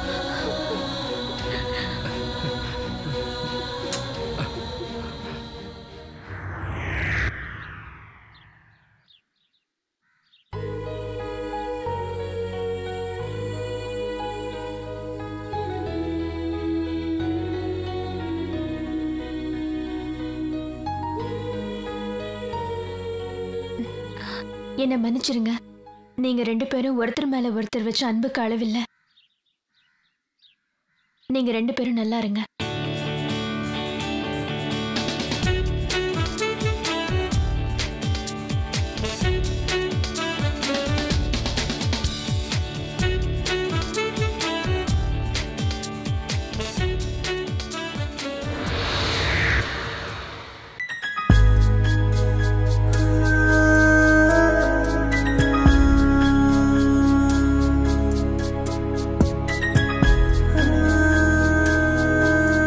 Speaker 2: என்னை மன்னிச்சிருங்க நீங்க ரெண்டு பேரும் ஒருத்தர் மேல ஒருத்தர் வச்ச அன்புக்கு அளவில்லை நீங்க ரெண்டு பேரும் நல்லா இருங்க
Speaker 15: ஆ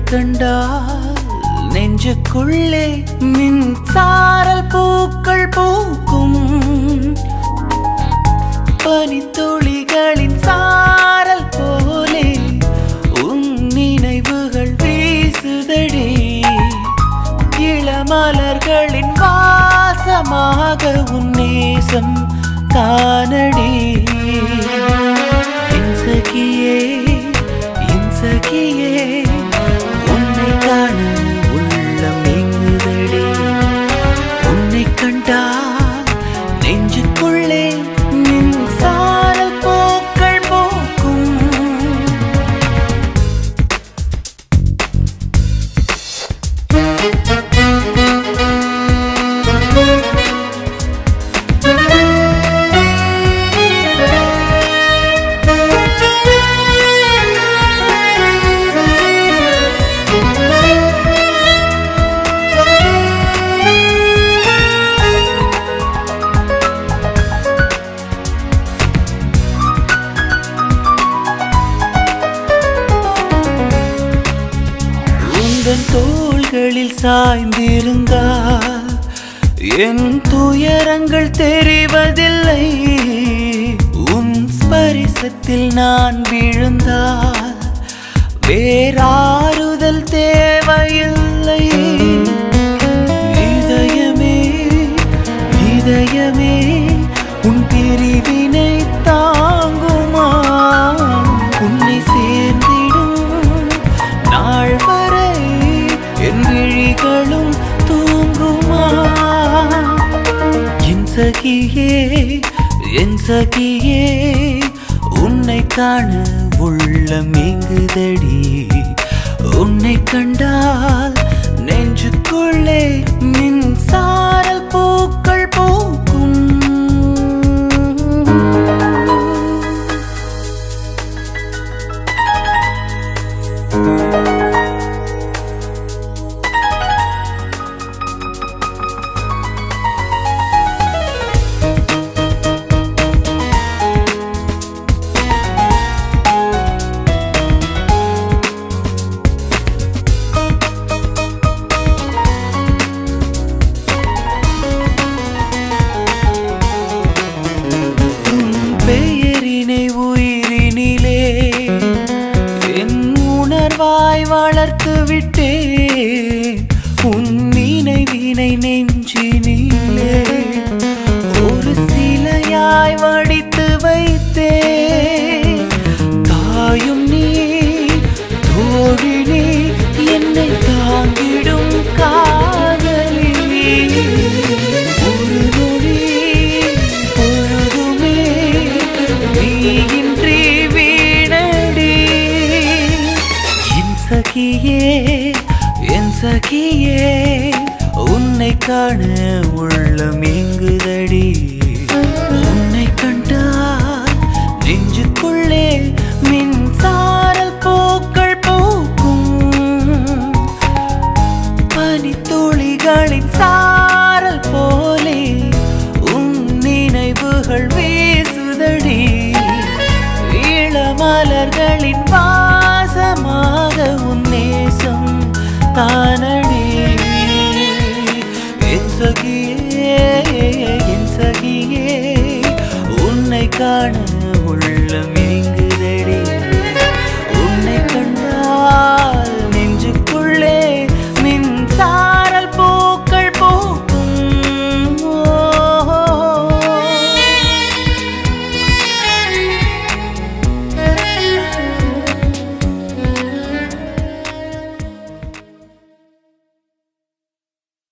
Speaker 17: கண்டால் நெஞ்சுக்குள்ளே மின்சாரல் பூக்கள் பூக்கும் பனித்துளிகளின் சாரல் போலே உன் நினைவுகள் வீசுதடி இளமலர்களின் வாசமாக உன் நேசம் தானடி என் சகியே என் சகியே உன்னை காண உள்ளம் எங்குதடி உன்னை கண்டா நெஞ்சுக்குள்ளே மின்சாரல் பூக்கள் பூக்கும் உந்தன் தோள்களில் சாய்ந்திருந்தால் என் துயரங்கள் தெரிவதில்லை உன் ஸ்பரிசத்தில் நான் விழுந்தால் வேறாறுதல் தேவையில்லை இதயமே இதயமே உன் பிரிவினை தாங்குமா உன்னை சேர்ந்திடும் நாள் வரை என் விழிகளும் தூங்குமா என் சகியே என் சகியே உன்னை காண உள்ளம் எங்குதடி உன்னை கண்டால் நெஞ்சுக்குள்ளே மின்சாரல் பூக்கள் பூக்கும் பெயரினை உயிரினிலே என் உணர்வாய் வளர்த்து விட்டேன் உன் நினைவினை நெஞ்சினிலே ஒரு சிலையாய் வடித்து வைத்தேன் தாயும் நீ தோழி நீ என்னை தாங்கிடும் காதலி நீ. ஒரு நொடி பொழுதுமே நீயின்றி வீணடி என் சகியே என் சகியே உன்னை காண உள்ளம் எங்குதடி உன்னை கண்டால் நெஞ்சுக்குள்ளே மின்